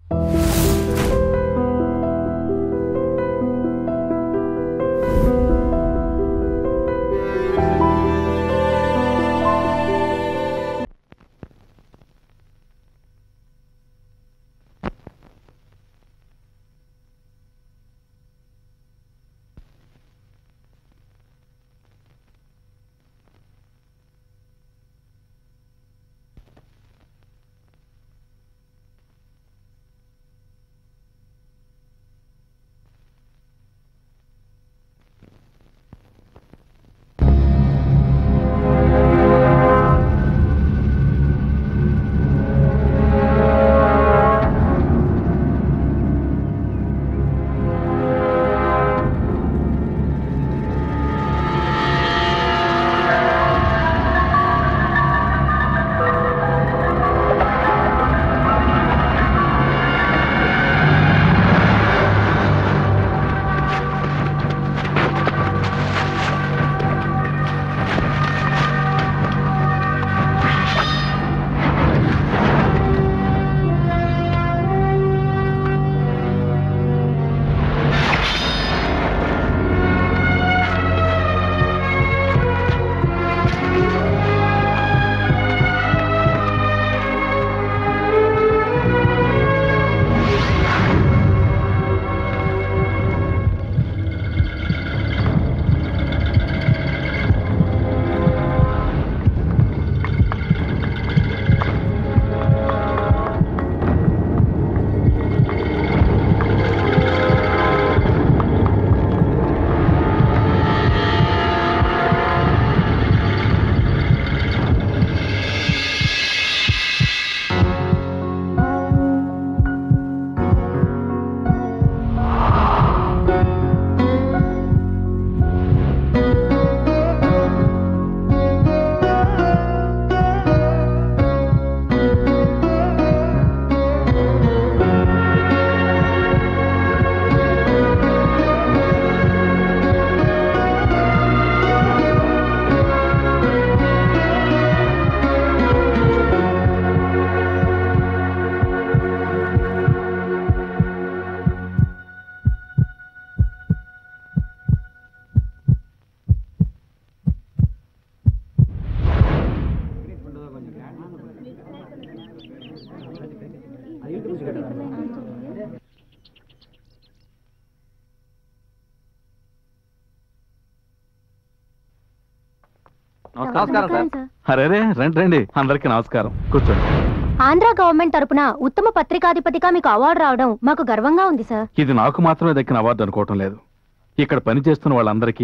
నమస్కారం సార్ అరే రండి రండి అందరికీ నమస్కారం కూర్చోండి ఆంధ్ర గవర్నమెంట్ తరపున ఉత్తమ పత్రికాధిపతిగా మీకు అవార్డు రావడం మాకు గర్వంగా ఉంది సార్ ఇది నాకు మాత్రమే దక్కిన అవార్డు అనుకోవటం లేదు ఇక్కడ పనిచేస్తున్న వాళ్ళందరికీ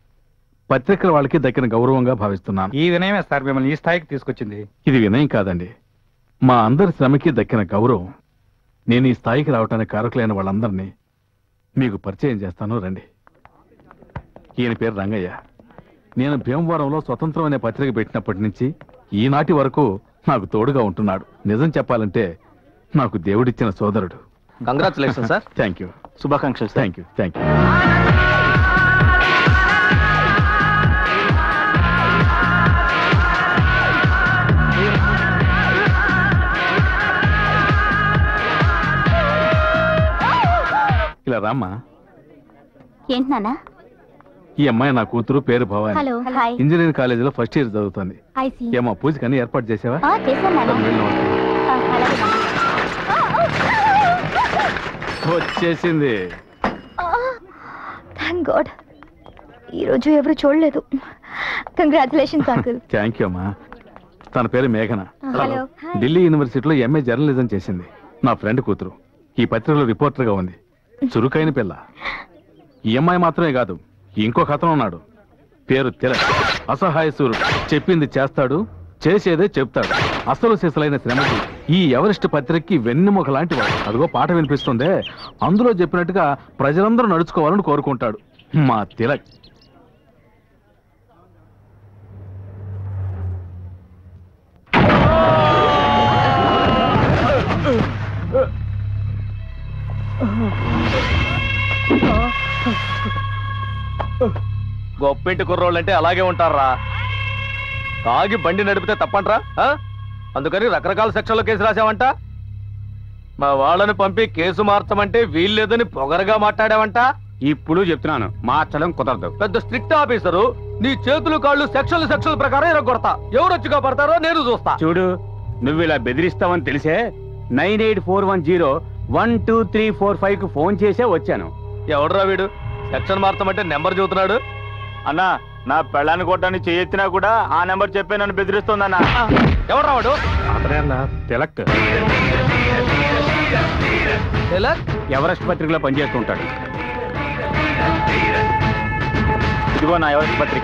పత్రికల వాళ్ళకి దక్కిన గౌరవంగా భావిస్తున్నాను ఈ వినయమే సార్ మిమ్మల్ని ఈ స్థాయికి తీసుకొచ్చింది ఇది వినయం కాదండి మా అందరి శ్రమకి దక్కిన గౌరవం నేను ఈ స్థాయికి రావటానికి కారకులైన వాళ్ళందరినీ మీకు పరిచయం చేస్తాను రండి ఈయన పేరు రంగయ్య నేను భీమవరంలో స్వతంత్రం అనే పత్రిక పెట్టినప్పటి నుంచి ఈనాటి వరకు నాకు తోడుగా ఉంటున్నాడు నిజం చెప్పాలంటే నాకు దేవుడిచ్చిన సోదరుడు కంగ్రాచులేషన్ సార్ థ్యాంక్ యూ శుభాకాంక్షలు థ్యాంక్ యూ థ్యాంక్ యూ ఇలా రామ్మా ఏంటి నాన్న ఈ అమ్మాయి నా కూతురు పేరు భవాని హలో హాయ్ ఇంజనీరింగ్ కాలేజీలో ఫస్ట్ ఇయర్ చదువుతుంది ఐసి ఏమా పూజకి అన్ని ఏర్పాటు చేసావా చేశాను నాన్న సరే, వెళ్ళి వస్తాను. ఆ, అలాగే నాన్న. వచ్చేసింది థ్యాంక్ గాడ్ ఈరోజు ఎవరు చూడలేదు కంగ్రాచులేషన్స్ అంకుల్ థ్యాంక్ యూ అమ్మా తన పేరు మేఘన హలో ఢిల్లీ యూనివర్సిటీలో ఎంఏ జర్నలిజం చేసింది నా ఫ్రెండ్ కూతురు ఈ పత్రికలో రిపోర్టర్గా ఉంది చురుకైన పిల్ల ఈ అమ్మాయి మాత్రమే కాదు ఇంకొక అతను ఉన్నాడు పేరు తిలక్ అసహాయ సూర్యుడు చెప్పింది చేస్తాడు చేసేదే చెప్తాడు అసలు సిసలైన శ్రమకి ఈ ఎవరెస్ట్ పత్రికకి వెన్నెముక లాంటి వాడు అదిగో పాట వినిపిస్తుందే అందులో చెప్పినట్టుగా ప్రజలందరూ నడుచుకోవాలని కోరుకుంటాడు మా తిలక్ గొప్పింటి కుర్రోళ్ళు అంటే అలాగే ఉంటారా తాగి బండి నడిపితే తప్పంట్రా ఆ? అందుకని రకరకాల సెక్షన్లో కేసు రాసావంట మా వాళ్ళని పంపి కేసు మార్చమంటే వీల్లేదని పొగరగా మాట్లాడావంట ఇప్పుడు చెప్తున్నాను మార్చడం కుదరదు పెద్ద స్ట్రిక్ట్ ఆఫీసరు నీ చేతులు కాళ్ళు సెక్షన్లు సెక్షన్ల ప్రకారం ఇరగొడతా ఎవరు వచ్చి కాపాడతారో నేను చూస్తా చూడు నువ్వు ఇలా బెదిరిస్తావని తెలిసే nine eight four one zero one two three four five కు ఫోన్ చేసే వచ్చాను ఎవడరా వీడు సెక్షన్ మార్చమంటే నెంబర్ చూస్తున్నాడు అన్నా నా పెళ్ళాన్ని కొట్టడానికి చేయెత్తినా కూడా ఆ నెంబర్ చెప్పే నన్ను బెదిరిస్తోందన్నా ఎవడరా వాడు అతనే అన్న తిలక్ తిలక్? ఎవరెస్ట్ పత్రికలో పనిచేస్తుంటాడు ఇదిగో నా ఎవరెస్ట్ పత్రిక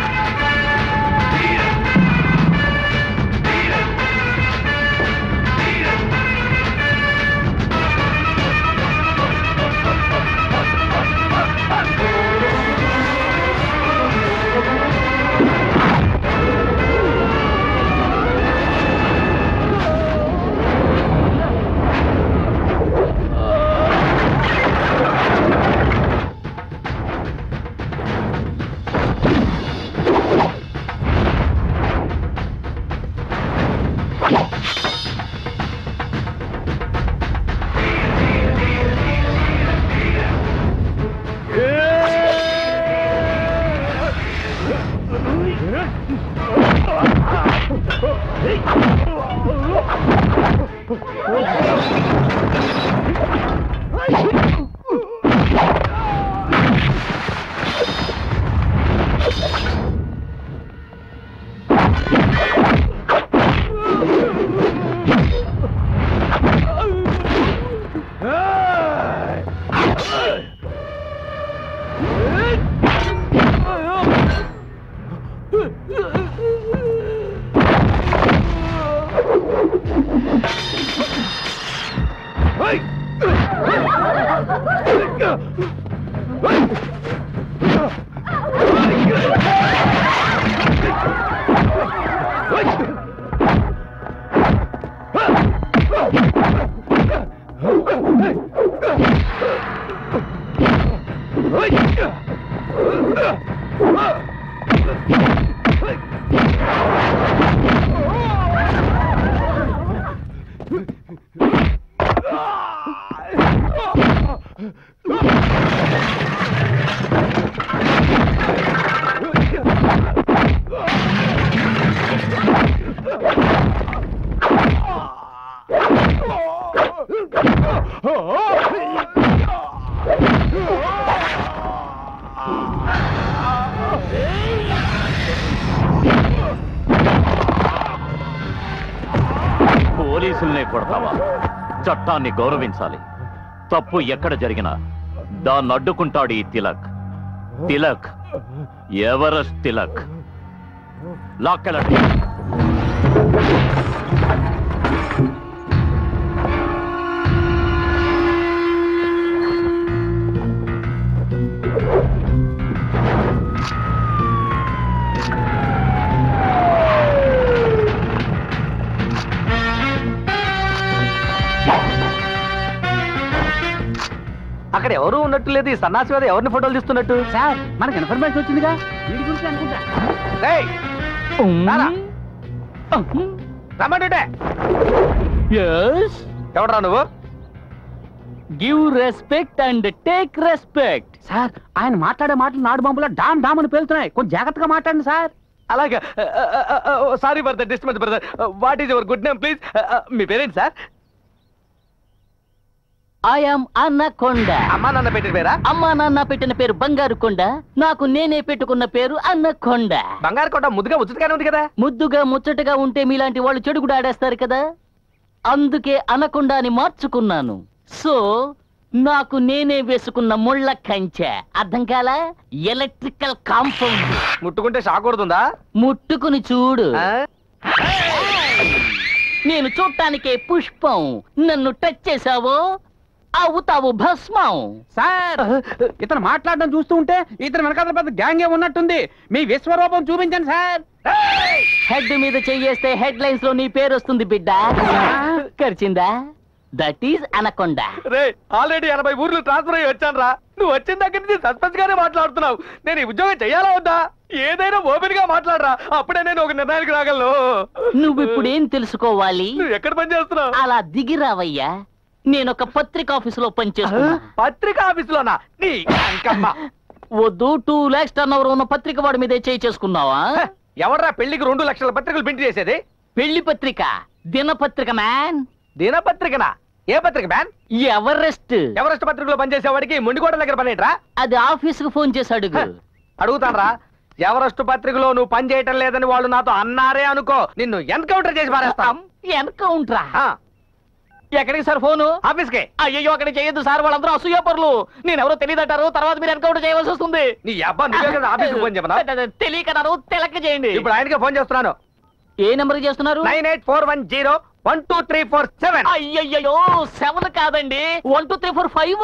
పోలీసుల్ని కొడతావా చట్టాన్ని గౌరవించాలి తప్పు ఎక్కడ జరిగినా దాన్ని అడ్డుకుంటాడు ఈ తిలక్ తిలక్ ఎవరెస్ట్ తిలక్ లాక్కెళ్ళండి అక్కడ ఎవరు ఉన్నట్టు లేదు ఈ సన్నాసి మీద ఎవరిని ఫోటోలు తీస్తున్నట్టు సార్ మనకి ఇన్ఫర్మేషన్ వచ్చిందిగా వీడి గురించి అనుకుంటా రేయ్, రారా. రమ్మంటుంటే ఎవడరా నువ్వు give respect and take respect sir ఆయన మాట్లాడే మాటలు నాడు బాంబులో డామ్ డామ్ అని పేలుతున్నాయి కొంచెం జాగ్రత్తగా మాట్లాడండి సార్ అలాగే sorry for the disturbance brother what is your good name please మీ పేరేంటి సార్ ఐఎమ్ అన్నకొండ అమ్మా నాన్న పెట్టిన పేరా అమ్మా నాన్న పెట్టిన పేరు బంగారు కొండ నాకు నేనే పెట్టుకున్న పేరు అన్నకొండ బంగారు కోట ముద్దుగా ఉచితగానే ఉంది కదా ముద్దుగా ముచ్చటగా ఉంటే మీలాంటి వాళ్ళు చెడు కూడా ఆడేస్తారు కదా అందుకే అనకొండ అని మార్చుకున్నాను సో నాకు నేనే వేసుకున్న ముళ్ళ కంచె అర్థం కాలా ఎలక్ట్రికల్ కాంపౌండ్ ముట్టుకుంటే షాక్ కొడుతుందా ముట్టుకుని చూడు ఆ? నేను చూడటానికే పుష్పం నన్ను టచ్ చేసావో అవుతావు భస్మం సార్ ఇతను మాట్లాడడం చూస్తూ ఉంటే ఇతను వెనకాల పెద్ద గ్యాంగే ఉన్నట్టుంది మీ విశ్వరూపం చూపించండి సార్ హెడ్ మీద చెయ్యేస్తే హెడ్ లైన్స్ లో నీ పేరు వస్తుంది బిడ్డ కరిచిందా దట్ ఈజ్ అనకొండ రే ఆల్రెడీ ఎనభై ఊర్లు ట్రాన్స్ఫర్ అయ్యి వచ్చాను రా నువ్వు వచ్చిన దగ్గర నుంచి సస్పెన్స్ గానే మాట్లాడుతున్నావు నేను ఈ ఉద్యోగం చెయ్యాలా వద్దా ఏదైనా ఓపెన్ గా మాట్లాడరా అప్పుడే నేను ఒక నిర్ణయానికి రాగలను నువ్వు ఇప్పుడు ఏం తెలుసుకోవాలి నువ్వు ఎక్కడ పని చేస్తున్నావు అలా దిగిరావయ్యా నేను ఒక పత్రిక ఆఫీసులో పనిచేస్తున్నా పత్రిక ఆఫీసులోనా నీ అంకమ్మ వద్దు టూ లాక్స్ టర్న్ ఓవర్ ఉన్న పత్రిక వాడి మీదే చేయి చేసుకున్నావా హ, ఎవర్రా పెళ్లికి రెండు లక్షల పత్రికలు ప్రింట్ చేసేది పెళ్లి పత్రిక దినపత్రిక మ్యాన్ దినపత్రికనా ఏ పత్రిక మ్యాన్ ఎవరెస్ట్ ఎవరెస్ట్ పత్రికలో పనిచేసేవాడికి మొండికోట దగ్గర పని ఏంట్రా అది ఆఫీస్ కు ఫోన్ చేసి అడుగు అడుగుతాన్రా ఎవరెస్ట్ పత్రికలో నువ్వు పని చేయటం లేదని వాళ్ళు నాతో అన్నారే అనుకో నిన్ను ఎన్కౌంటర్ చేసి పారేస్తాం ఎన్కౌంటరా ఆ, ఎక్కడికి సార్ ఫోను ఆఫీస్కే అయ్యో అక్కడ చేయొద్దు సార్ వాళ్ళందరూ అసూయపరులు నేను ఎవరో తెలియదంటారు తర్వాత మీరు ఎన్కౌంటర్ చేయవలసి వస్తుంది నీ అబ్బా నువ్వే కదా ఆఫీస్కి ఫోన్ చెప్పనా తెలియకన్నారు తెలక్క చేయండి ఇప్పుడు ఆయనకే ఫోన్ చేస్తున్నాను ఏ నెంబర్ చేస్తున్నారు nine eight four one zero one two three four seven అయ్యయ్యో సెవెన్ కాదండి one two three four five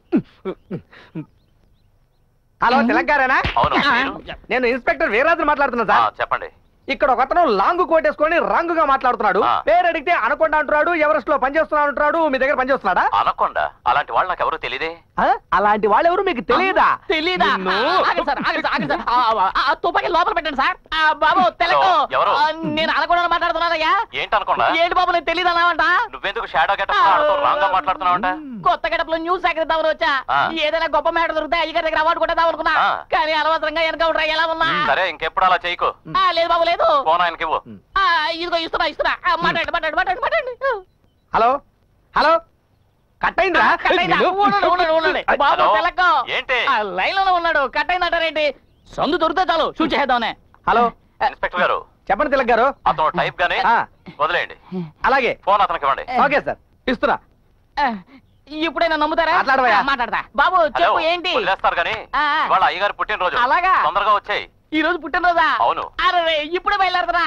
hello తెలంగాణనా అవును మీరు? నేను ఇన్స్పెక్టర్ వీరరాజు మాట్లాడుతున్నా ఆ, సార్ చెప్పండి ఇక్కడ ఒకతను లాంగ్ కోట్ వేసుకొని రంగుగా మాట్లాడుతున్నాడు ఆ. పేరు అడిగితే అనకొండ అంటున్నాడు ఎవరెస్ట్ లో పనిచేస్తున్నాడు అంటున్నాడు మీ దగ్గర పనిచేస్తున్నాడా అనకొండ అలాంటి వాళ్ళు నాకు ఎవరు తెలియదే ఆ? అలాంటి వాళ్ళు ఎవరు మీకు తెలియదా తెలీదా నిన్ను- ఆగండి సార్, ఆగండి సార్, ఆగండి సార్. ఆ, ఆ, ఆ, తుపాకీ లోపల పెట్టండి సార్ ఆ, బాబు తెలకు హలో, ఎవరు? ఆ, నేను అనకుండా మాట్లాడుతున్నానయ్యా ఏంటి అనకొండ ఏంటి బాబు నేను తెలియదు అన్నావంట నువ్వెందుకు షాడో గెటప్ ఆడుతూ రాంగ్ గా మాట్లాడుతున్నావంట కొత్త గడపలో న్యూస్ సేకరిద్దామని వచ్చా ఆ. ఏదైనా గొప్ప మేడ దొరికితే అయ్యగారి దగ్గర అవార్డు కొట్టేద్దాం అనుకున్నా ఆ. కానీ అనవసరంగా ఎన్కౌంటర్ ఎలా ఉన్నా సరే ఇంకెప్పుడు అలా చేయకు ఆ, లేదు బాబు లేదు ఫోన్ ఆయనకి ఇవ్వు ఆ, ఇదిగో ఇస్తున్నా ఇస్తున్నా ఆ, మాట్లాడండి మాట్లాడండి మాట్లాడండి మాట్లాడండి హలో హలో కట్ అయిందిరా కట్ అయిందా? ఉండండి, ఉండండి, ఉండండి. బాబు హలో? తెలక్కో ఏంటి? ఆ, లైన్ లోనే ఉన్నాడు కట్ అయిందంటారేంటి సందు దొరికితే చాలు షూట్ చేద్దామనే హలో ఇన్స్పెక్టర్ గారు చెప్పండి తిలక్ గారు అతను టైప్ గానే ఆ. వదిలేయండి అలాగే ఫోన్ అతనికి ఇవ్వండి ఓకే సార్ ఇస్తున్నా ఇప్పుడైనా నమ్ముతారా మాట్లాడవయ్యా. ఆ, మాట్లాడతా బాబు హలో చెప్పు ఏంటి వదిలేస్తారు గానీ ఆ, ఆ. ఇవాళ అయ్యగారు పుట్టినరోజు అలాగా? తొందరగా వచ్చాయి ఈ రోజు పుట్టినరోజా అవును. అరే ఇప్పుడే బయలుదేరదరా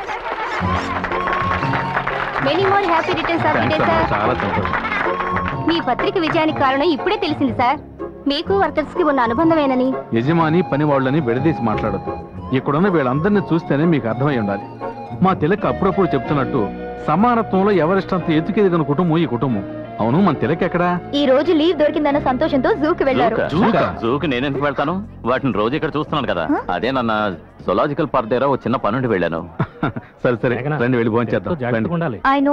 many more happy returns of the day sir చాలా సంతోషం మీ పత్రిక విజయానికి కారణం ఇప్పుడే తెలిసింది సార్ మీకు వర్కర్స్ కి ఉన్న అనుబంధమేనని యజమాని పని వాళ్ళని విడదీసి మాట్లాడద్దు ఇక్కడున్న వీళ్ళందరినీ చూస్తేనే మీకు అర్థమై ఉండాలి మా తిలక్ అప్పుడప్పుడు చెప్తున్నట్టు సమానత్వంలో ఎవరెస్ట్ అంత ఎత్తుకెదిగిన కుటుంబం ఈ కుటుంబం అవును మన తిలక్ ఎక్కడా ఈ రోజు లీవ్ దొరికిందన్న సంతోషంతో జూకి వెళ్లారు జూకా? జూకి నేను ఎందుకు వెళ్తాను వాటిని రోజు ఇక్కడ చూస్తున్నాను కదా అదే నన్న జులాజికల్ పార్క్ దగ్గర ఒక చిన్న పనుండి వెళ్ళాను సరే సరే రండి వెళ్ళి భోంచేద్దాం రండి. ఆయన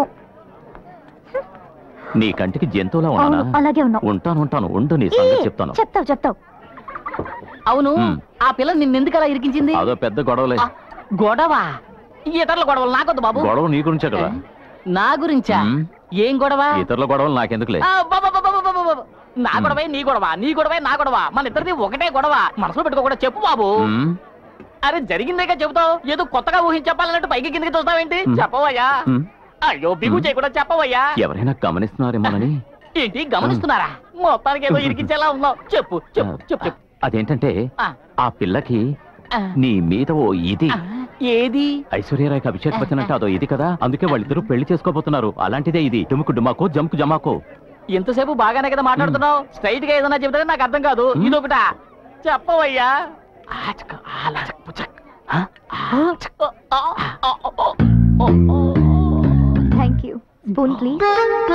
నీ కంటికి జంతువులా ఉన్నానా అవును అలాగే ఉన్నావు ఉంటాను ఉంటాను ఉండు నీ సంగతి చెప్తాను చెప్తావు చెప్తావు అవును మ్. ఆ పిల్ల నిన్నెందుకు అలా ఇరికించింది అదో పెద్ద గొడవలే ఆ, గొడవ ఇతరుల గొడవలు నాకొద్దు బాబు గొడవ నీ గురించే కదా నా గురించా మ్. ఏం గొడవ ఇతరుల గొడవలు నాకెందుకులే ఆ, బాబా, బాబా, బాబా, బాబా, బాబా. నా గొడవే నీ గొడవ నీ గొడవే నా గొడవ మన ఇద్దరిది ఒకటే గొడవ మనసులో పెట్టుకోకుండా చెప్పు బాబు మ్, అరే జరిగిందేగా చెబుతావు ఏదో కొత్తగా ఊహించి చెప్పాలన్నట్టు పైకి కిందకి చూస్తావేంటి మ్. చెప్పవయ్యా మ్. అయ్యో బిగు చేయకుండా చెప్పవయ్యా ఎవరైనా గమనిస్తున్నారేమోనని ఏంటి గమనిస్తున్నారా మొత్తానికి ఏదో ఇరికించేలా ఉన్నావు చెప్పు చెప్పు చెప్పు చెప్పు అదేంటంటే ఆ, ఆ పిల్లకి ఆ, నీ మీద ఓ ఇది ఆ, ఏది ఐశ్వర్యరాయ్కి అభిషేక్ బచ్చన్ అంటే అదో ఇది కదా అందుకే వాళ్ళిద్దరూ పెళ్లి చేసుకోబోతున్నారు అలాంటిదే ఇది డుముకు డుమాకో జంకు జమాకో ఎంతసేపు బాగానే కదా మాట్లాడుతున్నావు స్ట్రైట్ గా ఏదైనా చెబితే నాకు అర్థం కాదు మ్. ఇదొకట చెప్పవయ్యా ఆచక, ఆలచక, పుచక్. ఆ, ఆచక, ఆ, ఆ, ఆ, ఆ, ఆ. థ్యాంక్ యూ స్పూన్ ప్లీజ్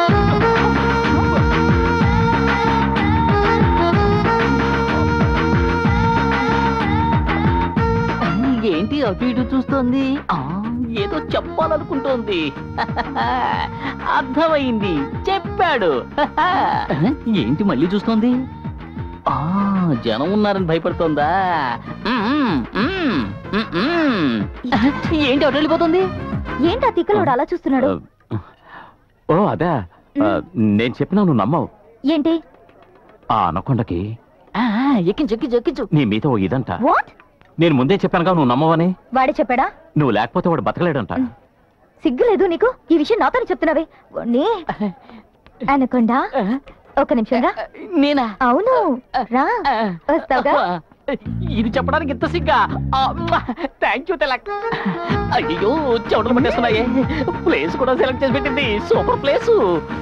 ఏంటి అటు ఇటు చూస్తోంది ఆ, ఏదో చెప్పాలనుకుంటోంది అర్థమైంది చెప్పాడు ఏంటి మళ్ళీ చూస్తోంది ఆ జనం ఉన్నారని భయపడుతోందా మ్మ్, మ్మ్, మ్మ్, మ్మ్. ఏంటి అటు వెళ్ళిపోతుంది ఏంటి ఆ తిక్కలోడు అలా చూస్తున్నాడు ఓ అదే ఆ, నేను చెప్పినా నువ్వు నమ్మవు ఏంటి ఆ అనకొండకి ఆ, ఎక్కించు ఎక్కించు ఎక్కించు నీ మీద ఓ ఇదంట వాట్ నేను ముందే చెప్పానుగా నువ్వు నమ్మవని వాడే చెప్పాడా నువ్వు లేకపోతే వాడు బతకలేడంట సిగ్గులేదు నీకు ఈ విషయం నాతోనే చెప్తున్నావే వాణ్ణి అనకుండా ఒక నిమిషం రా నేనా అవును రా వస్తావుగా ఇది చెప్పడానికి ఇంత సిగ్గా థ్యాంక్ యూ తెలక్ అయ్యో చెవుటలు పట్టేస్తున్నాయే ప్లేస్ కూడా సెలెక్ట్ చేసి పెట్టింది సూపర్ ప్లేస్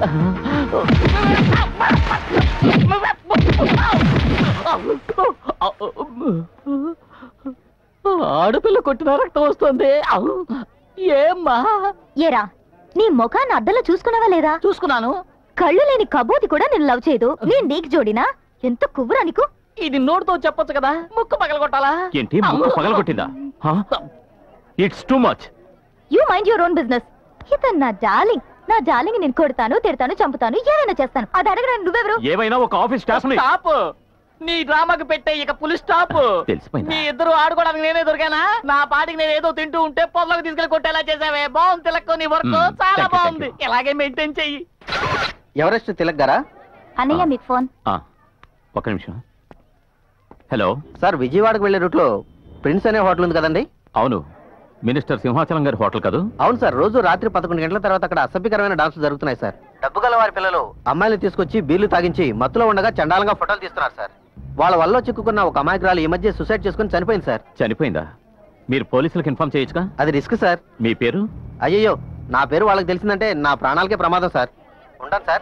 ఆడపిల్ల కొట్టిన రక్తం వస్తుంది ఏమ్మా ఏరా నీ ముఖాన్ని అద్దంలో చూసుకున్నావా లేదా చూసుకున్నాను కళ్ళు లేని కబోతి కూడా నేను లవ్ చేయదు నేను నీకు జోడినా ఎంత కువ్వురా నీకు ఇది నోటితో చెప్పొచ్చు కదా ముక్కు పగల కొట్టాలా ఏంటి ముక్కు పగలగొట్టిందా it's too much you mind your own business ఇతను నా డార్లింగ్ నా జాలిని నేను కొడతాను తిడతాను చంపుతాను ఏమైనా చేస్తాను అది అడగడానికి నువ్వెవరు ఏవైనా ఒక ఆఫీస్ స్టాఫ్ స్టాప్ నీ డ్రామాకి పెట్టే ఇక పులి స్టాప్ తెలిసిపోయిందా? మీ ఇద్దరు ఆడుకోవడానికి నేనే దొరికానా నా పాటికి నేను ఏదో తింటూ ఉంటే పొదలకు తీసుకెళ్లి కొట్టేలా చేసావే బాగుంది తిలక్కు నీ వర్క్ మ్మ్. చాలా Thank you, బాగుంది thank you. ఇలాగే మెయింటైన్ చెయ్యి ఎవరెస్ట్ తిలక్ గారా అన్నయ్య మీకు ఫోన్ ఆ, ఒక్క నిమిషం హలో సార్ విజయవాడకు వెళ్లే రూట్ లో ప్రిన్స్ అనే హోటల్ ఉంది కదండి అవును మినిస్టర్ సింహాచలం గారి హోటల్ కదూ అవును సార్ రోజు రాత్రి పదకొండు గంటల తర్వాత అక్కడ అసభ్యకరమైన డాన్సులు జరుగుతున్నాయి సార్ డబ్బు గల వారి పిల్లలు అమ్మాయిలు తీసుకొచ్చి బీర్లు తాగించి మత్తులో ఉండగా చండాలంగా ఫోటోలు తీస్తున్నారు సార్ వాళ్ళ వల్ల చిక్కుకున్న ఒక అమాయకురాలు ఈ మధ్య సూసైడ్ చేసుకుని చనిపోయింది సార్ చనిపోయిందా మీరు పోలీసులకు ఇన్ఫార్మ్ చేయొచ్చుగా అది రిస్క్ సార్ మీ పేరు అయ్యయ్యో నా పేరు వాళ్ళకి తెలిసిందంటే నా ప్రాణాలకే ప్రమాదం సార్ ఉంటాను సార్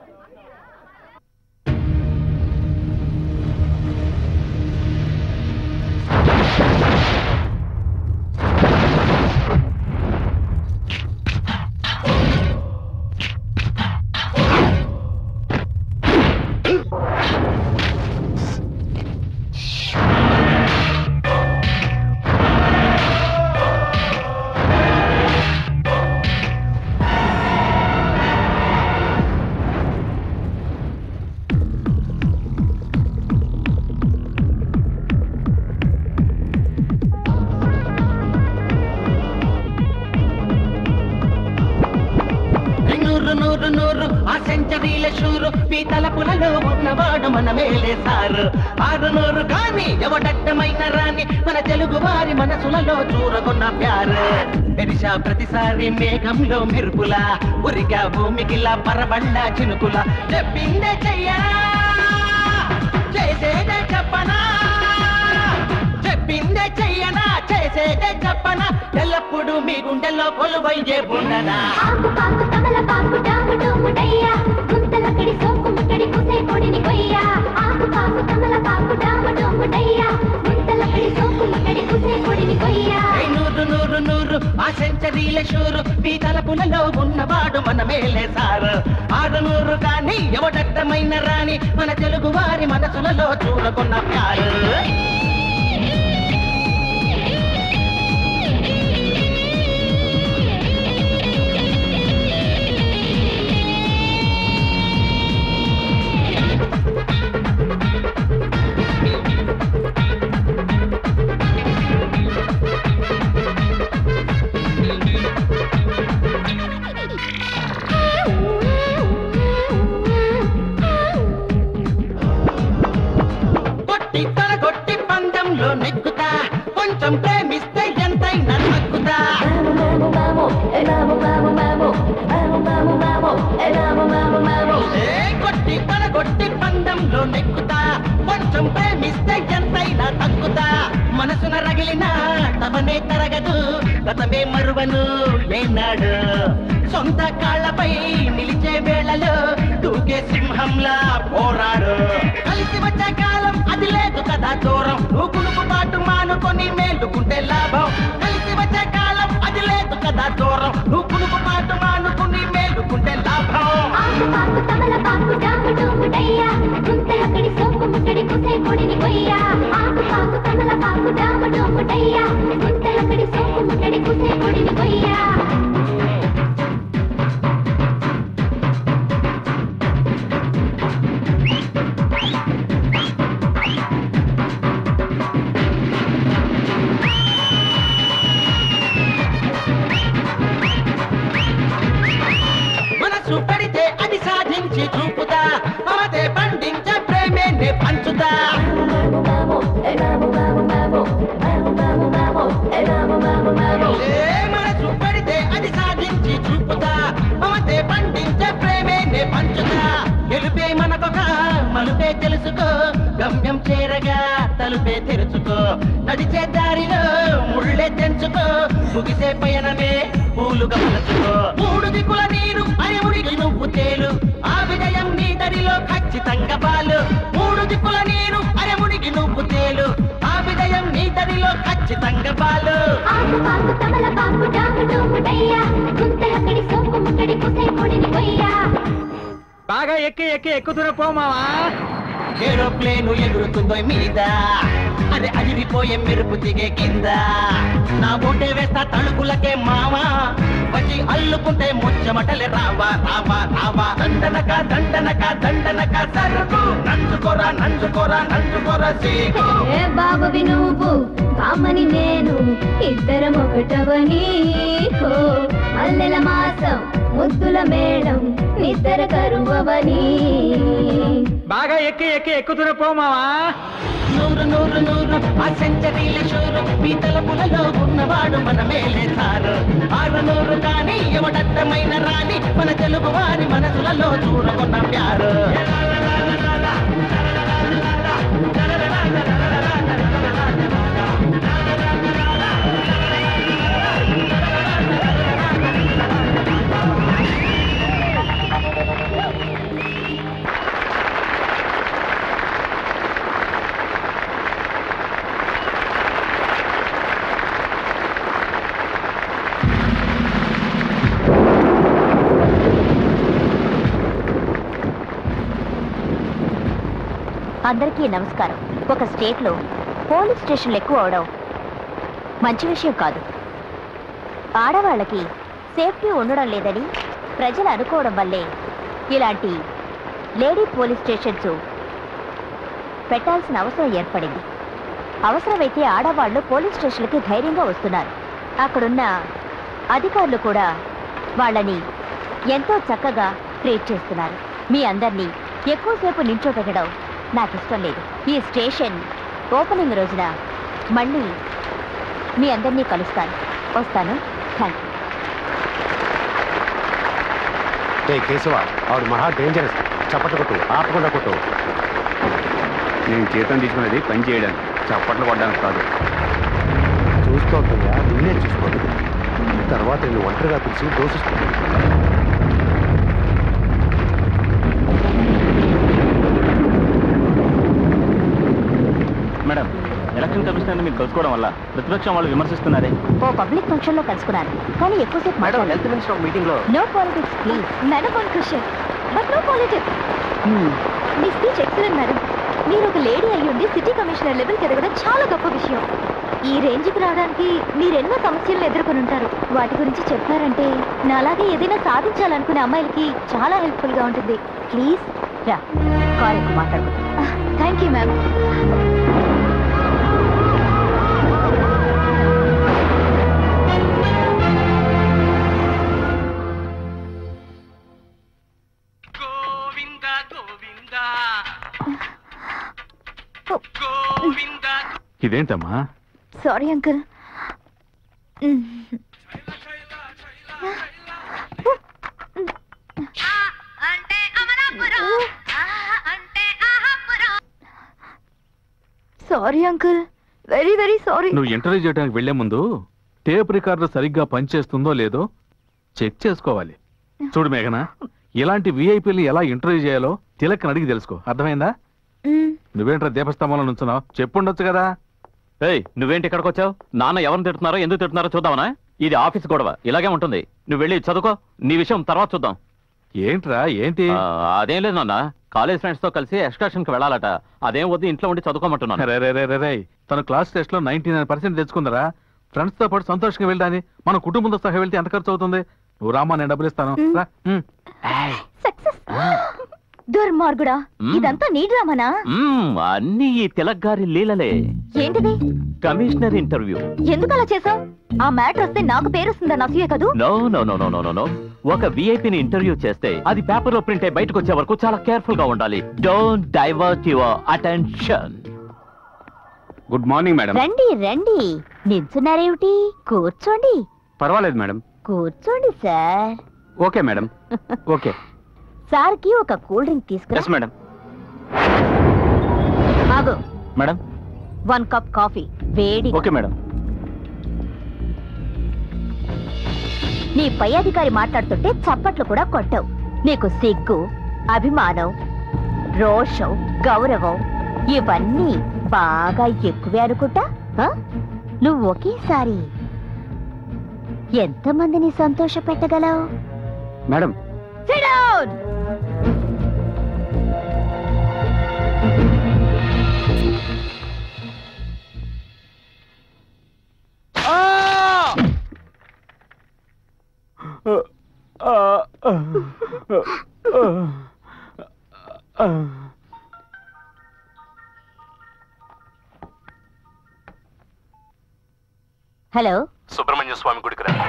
నూరు నూరు నూరు ఆ సెంచరీల షూరు మీ తలపులలో ఉన్నవాడు మన మేలే సారు ఆరు నూరు కానీ ఎవడట్టమైన రాని మన తెలుగు వారి మనసులలో చూరగొన్న ప్యారు ఎరిసా ప్రతిసారి మేఘంలో మెరుపుల ఉరిగా భూమికిలా పరబండ చినుకుల చెప్పిందే చెయ్యా చేసేదే చెప్పనా చెప్పిందే చెయ్యనా చేసేదే చెప్పనా ఎల్లప్పుడూ మీ గుండెల్లో కొలువయ్యే ఉండనా ఆకు పాకు కమల పాకు డాము డోము డయ్యా గుంతలక్కడి సోకు ముట్టడి కుసే కొడిని కొయ్యా ఆకు పాకు కమల పాకు డాము డోము డయ్యా గుంతలక్కడి సోకు ముట్టడి కుసే కొడిని కొయ్యా ఏ నూరు నూరు నూరు ఆ సెంచరీల షూరు మీ తలపులలో ఉన్నవాడు మన మేలే సారు ఆరు నూరు కానీ ఎవడట్టమైన రాని మన తెలుగు వారి మనసులలో చూరకున్న ప్యారు కొట్టి తన కొట్టి పందెంలో నెక్కుతా కొంచెం ప్రేమిస్తే ఎంతైనా తగ్గుతా ఏ కొట్టి తన కొట్టి పందెంలో నెక్కుతా కొంచెం ప్రేమిస్తే ఎంతైనా తగ్గుతా మనసున రగిలిన తమనే తరగదు గతమే మరువను ఏనాడు సొంత కాళ్ళపై నిలిచే వేళలో దూకే సింహంలా పోరాడు కలిసి వచ్చే కాలం అది లేదు కదా దూరం నువ్వు కునుకు పాటు మానుకొని మేలుకుంటే లాభం కలిసి వచ్చే కాలం అది లేదు కదా దూరం నువ్వు కునుకు పాటు మానుకొని మేలుకుంటే లాభం ఆకు పాకు కమల పాకు డాము డోము డయ్యా గుంతలక్కడి సోకు ముట్టడి కుసే కొడిని కొయ్యా ఆకు పాకు కమల పాకు డాము డోము డయ్యా గుంతలక్కడి సోకు ముట్టడి కుసే కొడిని కొయ్యా మనసు పడితే అది సాధించి చూపుతా మమతే పండించే ప్రేమే నే పంచుతా ఏ మనసు పడితే అది సాధించి చూపుతా మమతే పండించే ప్రేమే నే పంచుతా గెలుపే మనకొక మలుపే తెలుసుకో గమ్యం చేరగా తలుపే తెరుచుకో నడిచే దారిలో ముళ్ళే తెంచుకో ముగిసే పయనమే పూలుగా మలచుకో మూడు దిక్కుల నీరు అయముడికి నువ్వు తేలు ఆ విజయం నీ దరిలో ఖచ్చితంగా పాలు మూడు దిక్కుల నీరు అరముడికి నువ్వు తేలు ఆ విజయం నీ దరిలో ఖచ్చితంగా పాలు ఆకు పాకు కమల పాకు డాము డోము డయ్యా గుంతలక్కడి సోకు ముట్టడి కుసే కొడిని కొయ్యా బాగా ఎక్కి ఎక్కి ఎక్కుతున్న పో మావా ఏరోప్లేను ఎగురుతుందో మీద అరే అదిరిపోయే మెరుపు దిగే కింద నా బోటే వేస్తా తణుకులకే మావా వచ్చి అల్లుకుంటే ముచ్చమటలే రావా రావా రావా దండనక దండనక దండనక సరుకు నంచుకోరా నంచుకోరా నంచుకోరా సీకు ఏ బాబువి నువ్వు కామని నేను ఇద్దరం ఒకటవని హో మల్లెల మాసం ముద్దుల మేడం నిద్ర కరువవని బాగా ఎక్కి ఎక్కి ఎక్కుతున్న పోమావా నూరు నూరు నూరు ఆ సెంచరీల షూరు మీ తలపులలో ఉన్నవాడు మన మేలే సారు ఆరు నూరు కానీ ఎవడద్దమైన రాని మన తెలుగు వారి మనసులలో చూరగొన్న ప్యారు అందరికీ నమస్కారం ఒక స్టేట్లో పోలీస్ స్టేషన్లు ఎక్కువ అవడం మంచి విషయం కాదు ఆడవాళ్ళకి సేఫ్టీ ఉండడం లేదని ప్రజలు అనుకోవడం వల్లే ఇలాంటి లేడీ పోలీస్ స్టేషన్స్ పెట్టాల్సిన అవసరం ఏర్పడింది అవసరమైతే ఆడవాళ్ళు పోలీస్ స్టేషన్లకి ధైర్యంగా వస్తున్నారు అక్కడున్న అధికారులు కూడా వాళ్ళని ఎంతో చక్కగా ట్రీట్ చేస్తున్నారు మీ అందరినీ ఎక్కువసేపు నించోపెట్టడం నాకు ఇష్టం లేదు ఈ స్టేషన్ ఓపెనింగ్ రోజున మళ్ళీ మీ అందరినీ కలుస్తాను వస్తాను థ్యాంక్ యూ కేశవ ఆవిడ మహా డేంజరస్ చప్పట్లు కొట్టు ఆపకుండా కొట్టు నేను జీతం తీసుకునేది పని చేయడానికి చప్పట్లు కొట్టడానికి కాదు చూస్తూ ఉంటుందా నిన్నే చూసుకోండి తర్వాత నేను ఒంటరిగా పిలిచి దోషిస్తుంది మేడం ఎలక్షన్ కమిషనర్ మీరు కలుసుకోవడం వల్ల ప్రతిపక్షం వాళ్ళు విమర్శిస్తున్నారే ఓ పబ్లిక్ ఫంక్షన్ లో కలుసుకున్నాను కానీ ఎక్కువసేపు మేడం మాట్లాడలేదు హెల్త్ మినిస్టర్ మీటింగ్ లో no politics please madam one question but no politics మీ స్పీచ్ ఎక్సలెంట్ మేడం మీరు ఒక లేడీ అయ్యుండి సిటీ కమిషనర్ లెవెల్కి ఎదగడం చాలా గొప్ప విషయం ఈ రేంజ్కి రావడానికి మీరు ఎన్నో సమస్యలను ఎదుర్కొని ఉంటారు వాటి గురించి చెప్పారంటే నాలాగే ఏదైనా సాధించాలనుకునే అమ్మాయిలకి చాలా హెల్ప్ఫుల్గా ఉంటుంది ప్లీజ్ రా కార్ ఎక్కువ మాట్లాడుకుందాం thank you ma'am Govinda Govinda Govinda ఇదేంటమ్మా sorry uncle sorry uncle very very sorry నువ్వు ఇంటర్వ్యూ చేయడానికి వెళ్లే ముందు టేప్ రికార్డర్ సరిగ్గా పనిచేస్తుందో లేదో చెక్ చేసుకోవాలి చూడు మేఘన ఇలాంటి విఐపీలు ఎలా ఇంటర్వ్యూ చేయాలో తిలక్ని అడిగి తెలుసుకో అర్థమైందా నువ్వేంట్రా దీపస్తంభంలో నుంచున్నావు చెప్పుండొచ్చు కదా ఏయ్ నువ్వేంటి ఇక్కడికి వచ్చావు నాన్న ఎవరిని తిడుతున్నారో ఎందుకు తిడుతున్నారో చూద్దామనా ఇది ఆఫీస్ గొడవ ఇలాగే ఉంటుంది నువ్వు వెళ్ళి చదువుకో నీ విషయం తర్వాత చూద్దాం ఏంట్రా ఏంటి ఆ, అదేం లేదు నాన్న కాలేజ్ ఫ్రెండ్స్ తో కలిసి ఎక్స్కర్షన్ కి వెళ్ళాలట అదేం వద్దు ఇంట్లో ఉండి చదువుకోమంటున్నాను రే, రే, రే, రే, రే. తన క్లాస్ టెస్ట్ లో నైన్టీ నైన్ పర్సెంట్ తెచ్చుకుందరా ఫ్రెండ్స్ తో పాటు సంతోషంగా వెళ్ళాని మన కుటుంబంతో సహా వెళ్తే ఎంత ఖర్చు అవుతుంది నువ్వు రామా నేను డబ్బులు ఇస్తాను రా. ఉమ్. సక్సెస్ దుర్మార్గుడా మ్మ్. ఇదంతా నీ డ్రామానా మ్మ్, అన్నీ ఈ తిలక్ గారి లీలలే ఏంటిది కమిషనర్ ఇంటర్వ్యూ ఎందుకు అలా చేసావు ఆ మ్యాటర్ వస్తే నాకు పేరు వస్తుందని అసూయే కదూ no no no no no no no ఒక విఐపిని ఇంటర్వ్యూ చేస్తే అది పేపర్ లో ప్రింట్ అయి బయటకు వచ్చే వరకు చాలా కేర్ఫుల్ గా ఉండాలి don't divert your attention good morning madam రండి రండి నిల్చున్నారేమిటి కూర్చోండి పర్వాలేదు మేడం కూర్చోండి sir okay madam okay sir కి ఒక కూల్ డ్రింక్ తీసుకురా ఎస్ మేడం ఆగు మేడం వన్ కప్ కాఫీ వేడి ఓకే మేడం నీ పై అధికారి మాట్లాడుతుంటే చప్పట్లు కూడా కొట్టావు నీకు సిగ్గు అభిమానం రోషం గౌరవం ఇవన్నీ బాగా ఎక్కువే అనుకుంటా ఆ? నువ్వు ఒకేసారి ఎంతమందిని సంతోష పెట్టగలవు madam Sit down! Hello Subrahmanya Swami గుడికి రా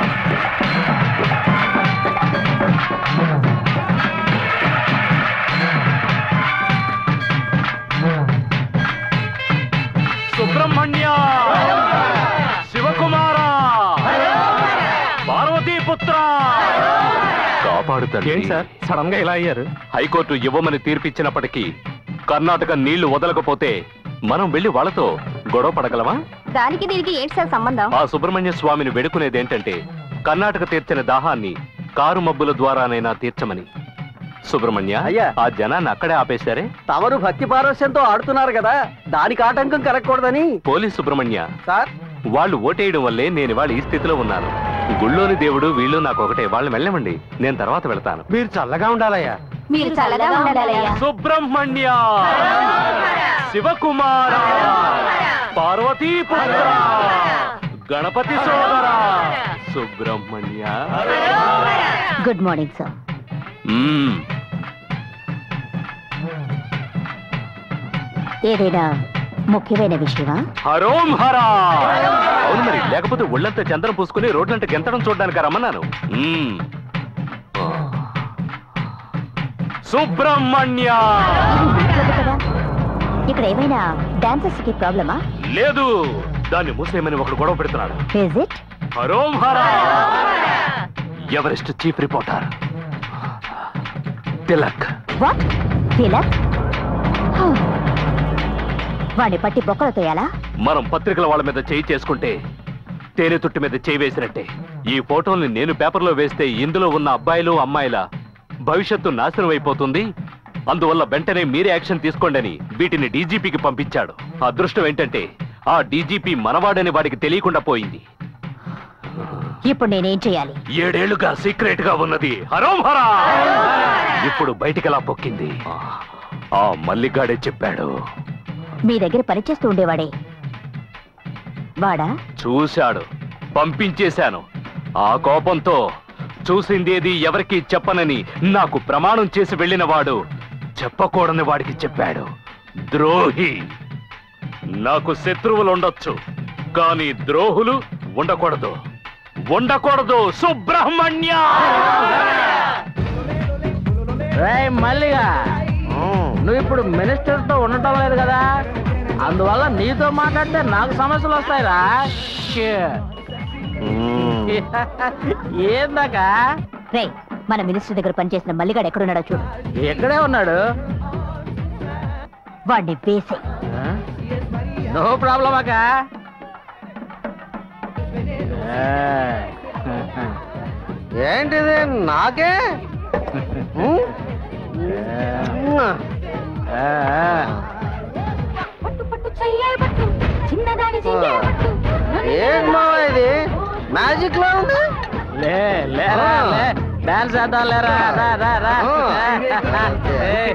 సుబ్రహ్మణ్య శివకుమార పార్వతీపుత్ర కాపాడుతాడు ఏంటి సార్ సడన్ గా ఇలా అయ్యారు హైకోర్టు ఇవ్వమని తీర్పిచ్చినప్పటికీ కర్ణాటక నీళ్లు వదలకపోతే మనం వెళ్లి వాళ్ళతో గొడవ పడగలమా దానికి దీనికి ఏంటి సార్ సంబంధం ఆ సుబ్రహ్మణ్య స్వామిని వేడుకునేదేంటంటే కర్ణాటక తీర్చిన దాహాన్ని కారు మబ్బుల ద్వారానైనా తీర్చమని సుబ్రహ్మణ్య అయ్యా. ఆ జనాన్ని అక్కడే ఆపేశారే తమరు భక్తి పారవశ్యంతో ఆడుతున్నారు కదా దానికి ఆటంకం కలగకూడదని పోలీస్ సుబ్రహ్మణ్య సార్ వాళ్ళు ఓటేయడం వల్లే నేను ఇవాళ ఈ స్థితిలో ఉన్నాను గుళ్ళోని దేవుడు వీళ్ళు నాకు ఒకటే వాళ్ళని వెళ్ళమండి నేను తర్వాత వెళ్తాను మీరు చల్లగా ఉండాలయ్యా మీరు చల్లగా ఉండాలయ్యా సుబ్రహ్మణ్య శివకుమార పార్వతీపుత్ర గణపతి సోదర సుబ్రహ్మణ్య గుడ్ మార్నింగ్ సార్ మ్మ్. ఏదైనా ముఖ్యమైన విషయమా హరోం హరా అవును మరి లేకపోతే ఒళ్ళంతా చందనం పూసుకుని రోడ్లంటే గెంతడం చూడడానికి రమ్మన్నాను మ్మ్. సుబ్రహ్మణ్య కదా ఇక్కడ ఏమైనా డాన్సర్స్ కి ప్రాబ్లమా లేదు దాన్ని మూసేయమని ఒకడు గొడవ పెడుతున్నాడు is it Harom Hara Everest chief reporter Tilak what Tilak వాడిని పట్టి బొక్కలు తోయాలా మనం పత్రికల వాళ్ళ మీద చేయి చేసుకుంటే తేనె తుట్టి మీద చేయి వేసినట్టే ఈ ఫోటోల్ని నేను పేపర్లో వేస్తే ఇందులో ఉన్న అబ్బాయిలు అమ్మాయిల భవిష్యత్తు నాశనం అయిపోతుంది అందువల్ల వెంటనే మీరే యాక్షన్ తీసుకోండి వీటిని డీజీపీకి పంపించాడు అదృష్టం ఏంటంటే ఆ డీజీపీ మనవాడని వాడికి తెలియకుండా పోయింది ఇప్పుడు నేనేం చేయాలి ఏడేళ్లుగా సీక్రెట్ గా ఉన్నది హరోం హరా ఇప్పుడు బయటికెలా పొక్కింది ఆ మల్లిగాడే చెప్పాడు మీ దగ్గర పనిచేస్తూ ఉండేవాడే వాడా చూశాడు పంపించేశాను ఆ కోపంతో చూసిందేది ఎవరికీ చెప్పనని నాకు ప్రమాణం చేసి వెళ్ళిన వాడు చెప్పకూడని వాడికి చెప్పాడు ద్రోహి నాకు శత్రువులు ఉండొచ్చు కానీ ద్రోహులు ఉండకూడదు ఉండకూడదు సుబ్రహ్మణ్య మల్లిగా నువ్వు ఇప్పుడు మినిస్టర్ తో ఉండటం లేదు కదా అందువల్ల నీతో మాట్లాడితే నాకు సమస్యలు వస్తాయిరా ఏందాక రే మన మినిస్టర్ దగ్గర పనిచేసిన మల్లిగాడు ఎక్కడున్నాడో చూడు ఎక్కడే ఉన్నాడు వాడిని వేసే నో ప్రాబ్లం అక్క ఏంటిది నాకే ఏం మావా ఇది మ్యాజిక్ లో ఉంది లే లేరా లే డాన్స్ చేద్దాం లేరా రా రా రా ఏయ్.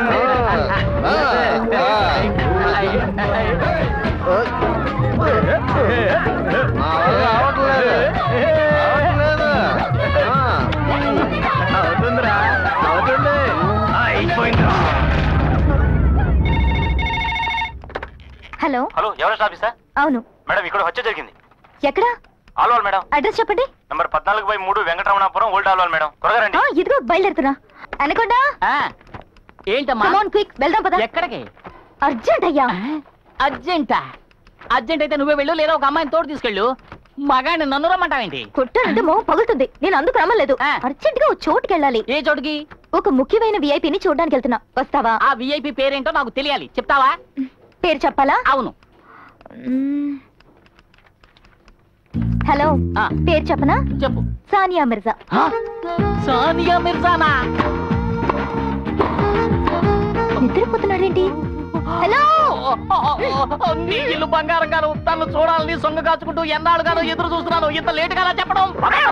నా వల్ల అవట్లేదు. అవట్లేదు. ఆ. అవుతుందిరా అవుతుంది హలో హలో ఎవరెస్ట్ ఆఫీసా అవును మేడం ఇక్కడ హత్య జరిగింది ఎక్కడా ఆల్వాల్ మేడం అడ్రస్ చెప్పండి నంబర్ పద్నాలుగు బై మూడు వెంకటరమణాపురం ఓల్డ్ ఆల్వాల్ మేడం త్వరగా రండి ఆ, ఇదిగో బయలుదేరుతున్నా అనకుండా ఏంటమ్మా కమాన్ క్విక్ వెళ్దాం పద ఎక్కడికి అర్జెంట్ అయ్యా అర్జెంటా అర్జెంట్ అయితే నువ్వే వెళ్ళు లేదా ఒక అమ్మాయిని తోడు తీసుకెళ్ళు మగాడిని నన్ను రమ్మంటావేంటి కొట్టానంటే మొహం పగులుతుంది నేను అందుకు రమ్మలేదు ఆ. అర్జెంట్ గా ఓ చోటుకి వెళ్ళాలి ఏ చోటుకి ఒక ముఖ్యమైన విఐపిని చూడడానికి వెళ్తున్నా వస్తావా ఆ విఐపి పేరేంటో నాకు తెలియాలి చెప్తావా పేరు చెప్పాలా అవును మ్మ్. హలో ఆ. పేరు చెప్పనా చెప్పు సానియా మిర్జా హ? సానియా మిర్జానా నిద్రపోతున్నాడేంటి హలో నీ ఇల్లు బంగారం గాను తను చూడాలని సొంగ కాచుకుంటూ ఎన్నాళ్ళుగానో ఎదురు చూస్తున్నాను ఇంత లేట్ గా చెప్పడం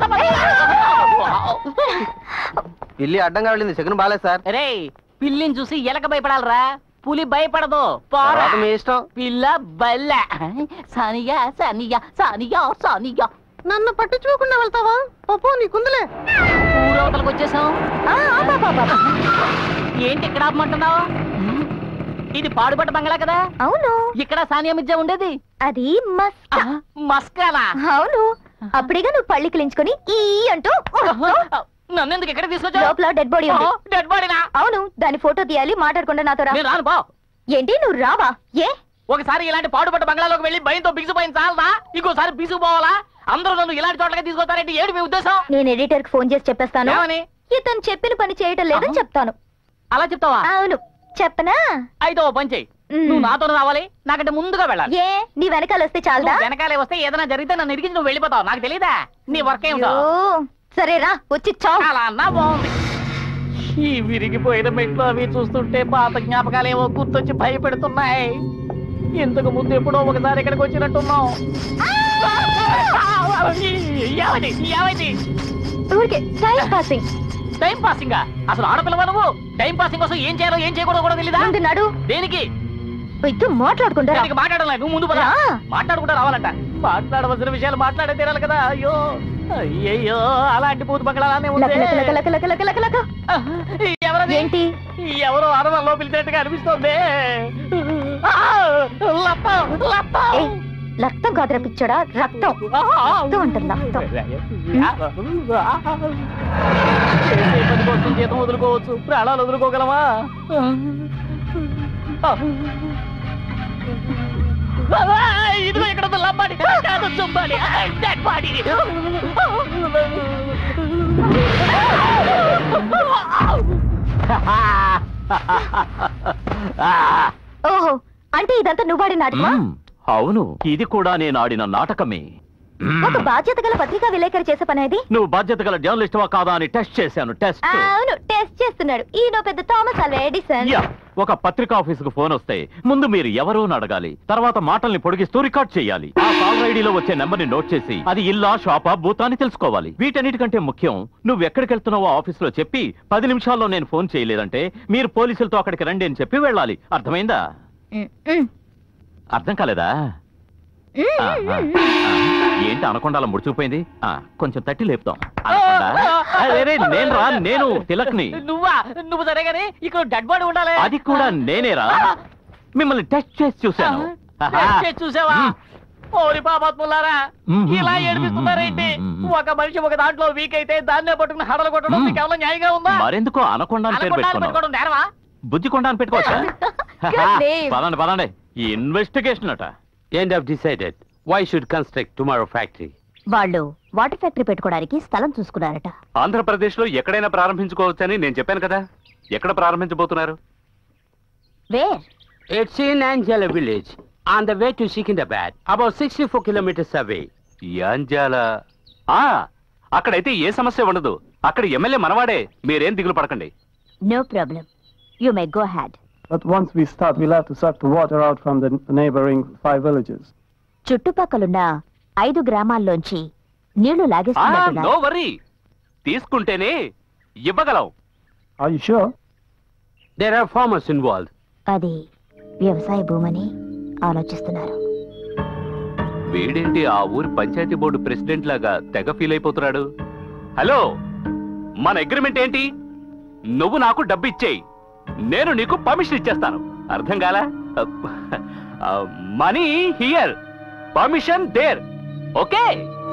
పిల్లి అడ్డంగా వెళ్ళింది చికెన్ బాలేదు సార్ రే పిల్లిని చూసి ఎలక భయపడాలరా పులి భయపడదు పోరా తర్వాత మీ ఇష్టం పిల్ల బల్ల సానియా సానియా సానియా సానియా నన్ను పట్టించుకోకుండా వెళ్తావా పప్పు నీకుందిలే ఊరవతలకు వచ్చేసాం ఆ, ఆపా, ఆపా, ఆపా. ఏంటి ఇక్కడ ఆపమంటున్నావు ఇది పాడుపడ్డ బంగ్లా కదా అవును ఇక్కడ సానియా మిర్జా ఉండేది అది మస్క ఆ, మస్కానా అవును అప్పుడేగా నువ్వు పళ్ళి కిలించుకొని ఈ అంటూ నన్ను ఎందుకు ఇక్కడ తీసుకొచ్చావు లోపల డెడ్ బాడీ ఉంది డెడ్ బాడీనా అవును దాని ఫోటో తీయాలి మాట్లాడకుండా నాతో రా నేను రాను పో ఏంటి నువ్వు రావా ఏ ఒకసారి ఇలాంటి పాడుపడ్డ బంగ్లాలోకి వెళ్ళి భయంతో బిగిసిపోయింది చాలదా ఇంకోసారి బిగుసిపోవాలా అందరూ నన్ను ఇలాంటి చోట్లకి తీసుకొస్తారంటే ఏడు మీ ఉద్దేశం నేను ఎడిటర్ కి ఫోన్ చేసి చెప్పేస్తాను ఏమని ఇతను చెప్పిన పని చేయటం లేదని చెప్తాను అలా చెప్తావా అవును చెప్పనా అయితే ఓ పని చెయ్యి మ్. నువ్వు నాతో రావాలి నాకంటే ముందుగా వెళ్ళాలి ఏ నీ వెనకాల వస్తే చాలదా నువ్వు వెనకాలే వస్తే ఏదైనా జరిగితే నన్ను ఇరిగించి నువ్వు వెళ్ళిపోతావు నాకు తెలీదా నీ వర్క్ ఏమిటో అయ్యో, సరే రా వచ్చి చావు అలా అన్నా బాగుంది ఈ విరిగిపోయిన మెట్లు అవి చూస్తుంటే పాత జ్ఞాపకాలేవో గుర్తొచ్చి భయపెడుతున్నాయి ఇంతకు ముందు ఎప్పుడో ఒకసారి ఇక్కడికి వచ్చినట్టున్నాం ఏమైంది ఏమైంది ఊరికే టైం పాసింగ్ టైం పాసింగ్ అసలు ఆడపిల్లవా నువ్వు టైం పాసింగ్ కోసం ఏం చేయాలో ఏం చేయకూడదో కూడా తెలీదా ముందు నడు దేనికి ఇద్దరు మాట్లాడుకుంటారా దానికి మాట్లాడాలి నువ్వు ముందు పద రా. మాట్లాడుకుంటా రావాలంట మాట్లాడవలసిన విషయాలు మాట్లాడే తీరాలి కదా అయ్యో అయ్యయ్యో అలాంటి పూత బంగ్లానే లక ఉంది లక లక లక లక లక లక ఎవరది ఏంటి ఎవరో అరవల్లో పిలిచేట్టుగా అనిపిస్తోంది ఆ, లప్పం, లప్పం. ఏయ్, రక్తం కాదురా పిచ్చోడా రక్తం రక్తం అంటారు రక్తం చేసే పని కోసం జీతం వదులుకోవచ్చు ప్రాణాలు వదులుకోగలమా ఇదిగో ఇక్కడ ఉంది లంబాడి కాదు చుంబాడి డెడ్ బాడీ ఓహో అంటే ఇదంతా నువ్వాడి నాటకమా మ్మ్. అవును ఇది కూడా నేను ఆడిన నాటకమే మ్మ్. ఒక బాధ్యత గల పత్రికా విలేకరి చేసే పని అది నువ్వు బాధ్యత గల జర్నలిస్ట్వా కాదా అని టెస్ట్ చేశాను టెస్ట్ అవును టెస్ట్ చేస్తున్నాడు ఈయన పెద్ద థామస్ అల్వా ఎడిసన్ యా ఒక పత్రికా ఆఫీసుకు ఫోన్ వస్తే ముందు మీరు ఎవరు అని అడగాలి తర్వాత మాటల్ని పొడిగిస్తూ రికార్డ్ చేయాలి ఆ కాల్ ఐడిలో వచ్చే నెంబర్ ని నోట్ చేసి అది ఇల్లా షాపా బూతా అని తెలుసుకోవాలి వీటన్నిటికంటే ముఖ్యం నువ్వు ఎక్కడికి వెళ్తున్నావో ఆఫీసులో చెప్పి పది నిమిషాల్లో నేను ఫోన్ చేయలేదంటే మీరు పోలీసులతో అక్కడికి రండి అని చెప్పి వెళ్ళాలి అర్థమైందా ఉమ్, ఉమ్, అర్థం కాలేదా ఉమ్, ఆ, ఆ, ఉమ్. ఆ. ఏంటి అనకుండా అలా ముడుచుకుపోయింది ఆ, కొంచెం తట్టి లేపుతాం అనకొండ. ఆ, రే, రే, నేను రా నేను తిలక్ని నువ్వా నువ్వు సరే కానీ ఇక్కడ డెడ్ బాడీ ఉండాలి అది కూడా నేనేరా మిమ్మల్ని టెస్ట్ చేసి చూశాను టెస్ట్ చేసి చూసావా మ్మ్. ఓరి పాపాత్ములారా మ్మ్. ఇలా ఏడిపిస్తున్నారేంటి మ్మ్. ఒక మనిషి ఒక దాంట్లో వీక్ అయితే దాన్నే పట్టుకుని హడలు కొట్టడం మ్మ్. మీకు ఏమైనా న్యాయంగా ఉందా మరెందుకో అనకొండ అని పేరు అనకుండా పెట్టుకున్నావు పెట్టుకోవడం నేరమా బుజ్జికొండ అని పెట్టుకోవచ్చా Good name. పదండి పదండి ఇన్వెస్టిగేషన్ అట End of decided. Why should construct tomorrow factory? వాళ్ళు వాటర్ ఫ్యాక్టరీ పెట్టుకోవడానికి స్థలం చూసుకున్నారట ఆంధ్రప్రదేశ్ లో ఎక్కడైనా ప్రారంభించుకోవచ్చని నేను చెప్పాను కదా ఎక్కడ ప్రారంభించబోతున్నారు where It's in Angela village, on the way to Secunderabad, about 64 kilometers away. Yamjal ఆ అక్కడైతే ఏ సమస్య ఉండదు అక్కడ ఎమ్మెల్యే మనవాడే మీరేం దిగులు పడకండి no problem you may go ahead But once we start, we'll have to suck the water out from the neighboring five villages. చుట్టుపక్కలున్న ఐదు గ్రామాల్లోంచి నీళ్లు నో లాగేస్తున్నట్టున్నారు వర్రీ తీసుకుంటేనే ఇవ్వగలం Are you sure? There are farmers involved. అది వ్యవసాయ భూమని ఆలోచిస్తున్నారు వీడేంటి ఆ ఊరి పంచాయతీ బోర్డు ప్రెసిడెంట్ లాగా తెగ ఫీల్ అయిపోతున్నాడు హలో మన అగ్రిమెంట్ ఏంటి నువ్వు నాకు డబ్బు ఇచ్చేయి నేను నీకు పర్మిషన్ ఇచ్చేస్తాను అర్థం కాలా money here permission there okay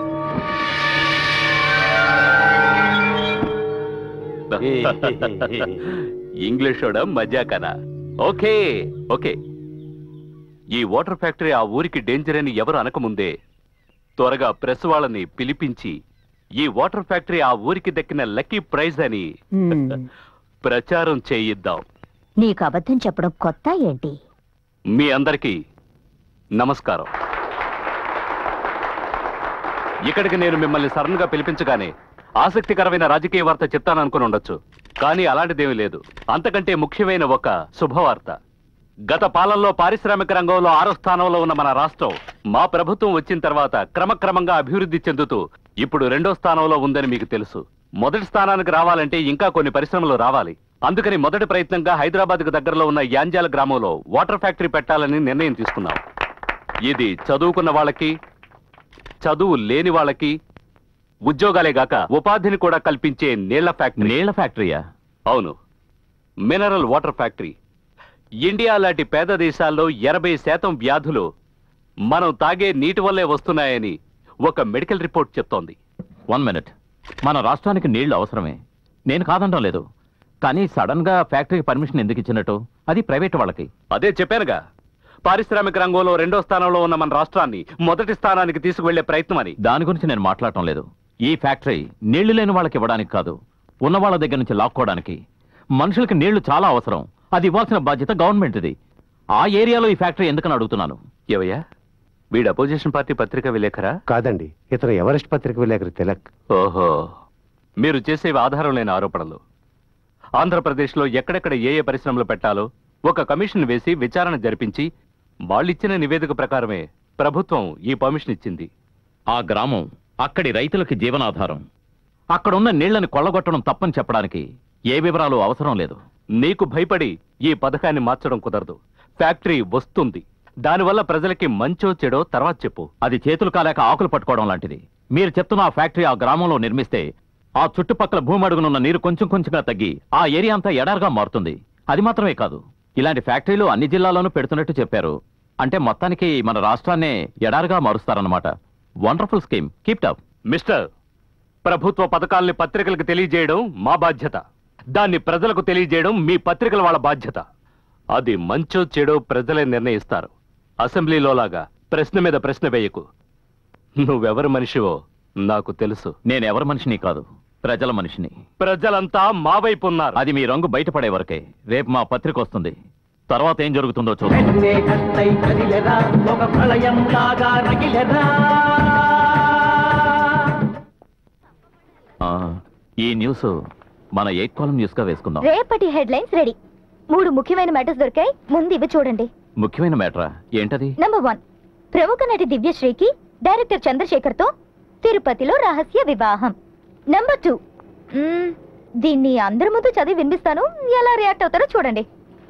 English మజాకనా ఓకే ఓకే ఈ వాటర్ ఫ్యాక్టరీ ఆ ఊరికి డేంజర్ అని ఎవరు అనకముందే త్వరగా ప్రెస్ వాళ్ళని పిలిపించి ఈ వాటర్ ఫ్యాక్టరీ ఆ ఊరికి దక్కిన లక్కీ ప్రైజ్ అని ప్రచారం చేయిద్దాం నీకు అబద్ధం చెప్పడం కొత్త ఏంటి మీ అందరికీ నమస్కారం ఇక్కడికి నేను మిమ్మల్ని సడన్ గా పిలిపించగానే ఆసక్తికరమైన రాజకీయ వార్త చెప్తాననుకుని ఉండొచ్చు కానీ అలాంటిదేమీ లేదు అంతకంటే ముఖ్యమైన ఒక శుభవార్త గత పాలనలో పారిశ్రామిక రంగంలో ఆరో స్థానంలో ఉన్న మన రాష్ట్రం మా ప్రభుత్వం వచ్చిన తర్వాత క్రమక్రమంగా అభివృద్ధి చెందుతూ ఇప్పుడు రెండో స్థానంలో ఉందని మీకు తెలుసు మొదటి స్థానానికి రావాలంటే ఇంకా కొన్ని పరిశ్రమలు రావాలి అందుకని మొదటి ప్రయత్నంగా హైదరాబాద్ కు దగ్గరలో ఉన్న యాంజాల గ్రామంలో వాటర్ ఫ్యాక్టరీ పెట్టాలని నిర్ణయం తీసుకున్నాం ఇది చదువుకున్న వాళ్ళకి చదువు లేని వాళ్ళకి ఉద్యోగాలే గాక ఉపాధిని కూడా కల్పించే నీళ్ల ఫ్యాక్టరీ నీళ్ల ఫ్యాక్టరీయా అవును మినరల్ వాటర్ ఫ్యాక్టరీ ఇండియా లాంటి పేద దేశాల్లో ఎనభై శాతం వ్యాధులు మనం తాగే నీటి వల్లే వస్తున్నాయని ఒక మెడికల్ రిపోర్ట్ చెప్తోంది వన్ మినిట్ మన రాష్ట్రానికి నీళ్లు అవసరమే నేను కాదనడం లేదు కానీ సడన్ గా ఫ్యాక్టరీకి పర్మిషన్ ఎందుకు ఇచ్చినట్టు అది ప్రైవేట్ వాళ్ళకి అదే చెప్పానుగా పారిశ్రామిక రంగంలో రెండో స్థానంలో ఉన్న మన రాష్ట్రాన్ని మొదటి స్థానానికి తీసుకువెళ్లే ప్రయత్నం అని దాని గురించి నేను మాట్లాడటం లేదు ఈ ఫ్యాక్టరీ నీళ్లు లేని వాళ్ళకి ఇవ్వడానికి కాదు ఉన్న వాళ్ళ దగ్గర నుంచి లాక్కోవడానికి మనుషులకి నీళ్లు చాలా అవసరం అది ఇవ్వాల్సిన బాధ్యత గవర్నమెంట్ది ఆ ఏరియాలో ఈ ఫ్యాక్టరీ ఎందుకని అడుగుతున్నాను ఏవయ్యా వీడు అపోజిషన్ పార్టీ పత్రిక విలేకరా కాదండి ఇతను ఎవరెస్ట్ పత్రిక విలేకరి తిలక్ ఓహో మీరు చేసేవి ఆధారం లేని ఆరోపణలు ఆంధ్రప్రదేశ్లో ఎక్కడెక్కడ ఏ ఏ పరిశ్రమలు పెట్టాలో ఒక కమిషన్ వేసి విచారణ జరిపించి వాళ్ళిచ్చిన నివేదిక ప్రకారమే ప్రభుత్వం ఈ పర్మిషన్ ఇచ్చింది ఆ గ్రామం అక్కడి రైతులకి జీవనాధారం అక్కడున్న నీళ్లను కొల్లగొట్టడం తప్పని చెప్పడానికి ఏ వివరాలు అవసరం లేదు నీకు భయపడి ఈ పథకాన్ని మార్చడం కుదరదు ఫ్యాక్టరీ వస్తుంది దానివల్ల ప్రజలకి మంచో చెడో తర్వాత చెప్పు అది చేతులు కాలేక ఆకులు పట్టుకోవడం లాంటిది మీరు చెప్తున్న ఆ ఫ్యాక్టరీ ఆ గ్రామంలో నిర్మిస్తే ఆ చుట్టుపక్కల భూమి అడుగునున్న నీరు కొంచెం కొంచెంగా తగ్గి ఆ ఏరియా అంతా ఎడారుగా మారుతుంది అది మాత్రమే కాదు ఇలాంటి ఫ్యాక్టరీలు అన్ని జిల్లాల్లోనూ పెడుతున్నట్టు చెప్పారు అంటే మొత్తానికి మన రాష్ట్రాన్నే ఎడారుగా మారుస్తారన్నమాట wonderful scheme keep top mister ప్రభుత్వ పథకాల్ని పత్రికలకు తెలియజేయడం మా బాధ్యత దాన్ని ప్రజలకు తెలియజేయడం మీ పత్రికల వాళ్ళ బాధ్యత అది మంచో చెడో ప్రజలే నిర్ణయిస్తారు అసెంబ్లీలో లాగా ప్రశ్న మీద ప్రశ్న వేయకు నువ్వెవరి మనిషివో నాకు తెలుసు నేనెవరి మనిషిని కాదు ప్రజల మనిషిని ప్రజలంతా మా వైపు ఉన్నారు అది మీ రంగు బయటపడే వరకే రేపు మా పత్రిక వస్తుంది తర్వాత ఏం జరుగుతుందో చూద్దాం కన్నే కత్తై కదిలెరా ఒక ప్రళయం లాగా రగిలెరా ఆ, ఈ న్యూస్ మన ఎయిట్ కాలం న్యూస్ గా వేసుకుందాం రేపటి హెడ్లైన్స్ రెడీ మూడు ముఖ్యమైన మ్యాటర్స్ దొరికాయి ముందు ఇవి చూడండి ముఖ్యమైన మ్యాటరా ఏంటది నంబర్ వన్ ప్రముఖ నటి దివ్యశ్రీకి డైరెక్టర్ చంద్రశేఖర్ తో తిరుపతిలో రహస్య వివాహం నంబర్ టూ మ్మ్, దీన్ని అందరి ముందు చదివి వినిపిస్తాను ఎలా రియాక్ట్ అవుతారో చూడండి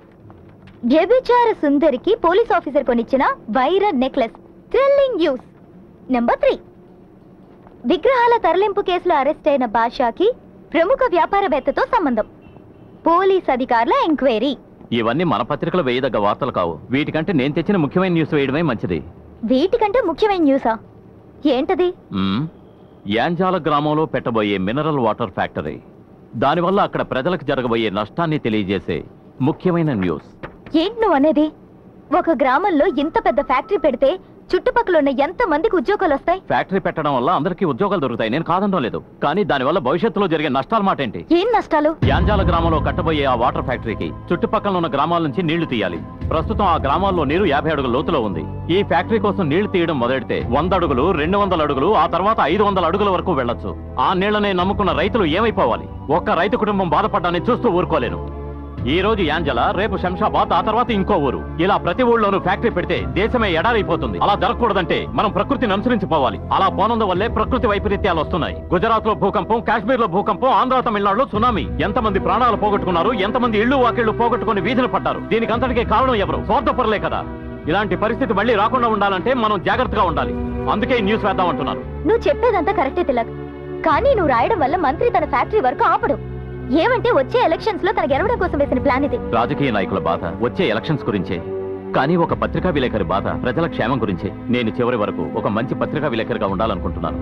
వ్యభిచార సుందరికి పోలీస్ ఆఫీసర్ కొనిచ్చిన వైర necklace thrilling news number three విగ్రహాల తరలింపు కేసులో అరెస్ట్ అయిన బాషాకి ప్రముఖ వ్యాపారవేత్తతో సంబంధం పోలీస్ అధికారుల ఎంక్వైరీ ఇవన్నీ మన పత్రికలో వేయదగ్గ వార్తలు కావు వీటికంటే నేను తెచ్చిన ముఖ్యమైన న్యూస్ వేయడమే మంచిది వీటికంటే ముఖ్యమైన న్యూసా ఏంటది మ్మ్. యాంజాల గ్రామంలో పెట్టబోయే మినరల్ వాటర్ ఫ్యాక్టరీ దానివల్ల అక్కడ ప్రజలకు జరగబోయే నష్టాన్ని తెలియజేసే ముఖ్యమైన న్యూస్ ఏంటి నువ్వు అనేది ఒక గ్రామంలో ఇంత పెద్ద ఫ్యాక్టరీ పెడితే చుట్టుపక్కల ఉన్న ఎంత మందికి ఉద్యోగాలు వస్తాయి ఫ్యాక్టరీ పెట్టడం వల్ల అందరికీ ఉద్యోగాలు దొరుకుతాయి నేను కాదనడం లేదు కానీ దానివల్ల భవిష్యత్తులో జరిగే నష్టాల మాట ఏంటి ఏం నష్టాలు యాంజాల గ్రామంలో కట్టబోయే ఆ వాటర్ ఫ్యాక్టరీకి చుట్టుపక్కల ఉన్న గ్రామాల నుంచి నీళ్లు తీయాలి ప్రస్తుతం ఆ గ్రామాల్లో నీరు యాభై అడుగుల లోతులో ఉంది ఈ ఫ్యాక్టరీ కోసం నీళ్లు తీయడం మొదలెడితే వంద అడుగులు రెండు వందల అడుగులు ఆ తర్వాత ఐదు వందల అడుగుల వరకు వెళ్ళొచ్చు ఆ నీళ్లనే నమ్ముకున్న రైతులు ఏమైపోవాలి ఒక్క రైతు కుటుంబం బాధపడ్డాన్ని చూస్తూ ఊరుకోలేను ఈ రోజు యాంజల రేపు శంషాబాద్ ఆ తర్వాత ఇంకో ఊరు ఇలా ప్రతి ఊళ్ళోనూ ఫ్యాక్టరీ పెడితే దేశమే ఎడారైపోతుంది అలా జరగకూడదంటే మనం ప్రకృతిని అనుసరించిపోవాలి అలా పోనందు వల్లే ప్రకృతి వైపరీత్యాలు వస్తున్నాయి గుజరాత్ లో భూకంపం కాశ్మీర్ లో భూకంపం ఆంధ్ర తమిళనాడులో సునామీ ఎంతమంది ప్రాణాలు పోగొట్టుకున్నారు ఎంతమంది ఇళ్లు వాకిళ్లు పోగొట్టుకుని వీధులు పడ్డారు దీనికి అంతటికే కారణం ఎవరు స్వార్థపరులే కదా ఇలాంటి పరిస్థితి మళ్ళీ రాకుండా ఉండాలంటే మనం జాగ్రత్తగా ఉండాలి అందుకే ఈ న్యూస్ వేద్దామంటున్నాను నువ్వు చెప్పేదంతా కరెక్టే తిలక్ కానీ నువ్వు రాయడం వల్ల మంత్రి తన ఫ్యాక్టరీ వరకు ఆపడు ఏమంటే వచ్చే ఎలక్షన్స్ లో తన గెలవడం కోసం వేసిన ప్లాన్ ఇది రాజకీయ నాయకుల బాధ వచ్చే ఎలక్షన్స్ గురించే కానీ ఒక పత్రికా విలేకరి బాధ ప్రజల క్షేమం గురించే నేను చివరి వరకు ఒక మంచి పత్రికా విలేకరిగా ఉండాలనుకుంటున్నాను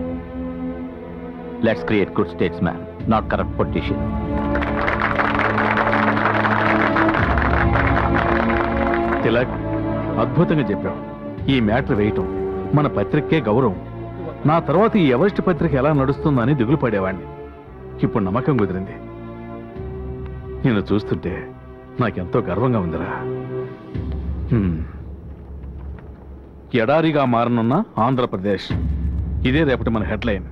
let's create good statesman not corrupt politician Tilak అద్భుతంగా చెప్పావు ఈ మ్యాటర్ వేయటం మన పత్రికే గౌరవం నా తర్వాత ఈ ఎవరెస్ట్ పత్రిక ఎలా నడుస్తుందని దిగులు పడేవాడిని ఇప్పుడు నమ్మకం కుదిరింది నిన్ను చూస్తుంటే నాకెంతో గర్వంగా ఉందిరా హ్మ్. ఎడారిగా మారనున్న ఆంధ్రప్రదేశ్ ఇదే రేపటి మన హెడ్లైన్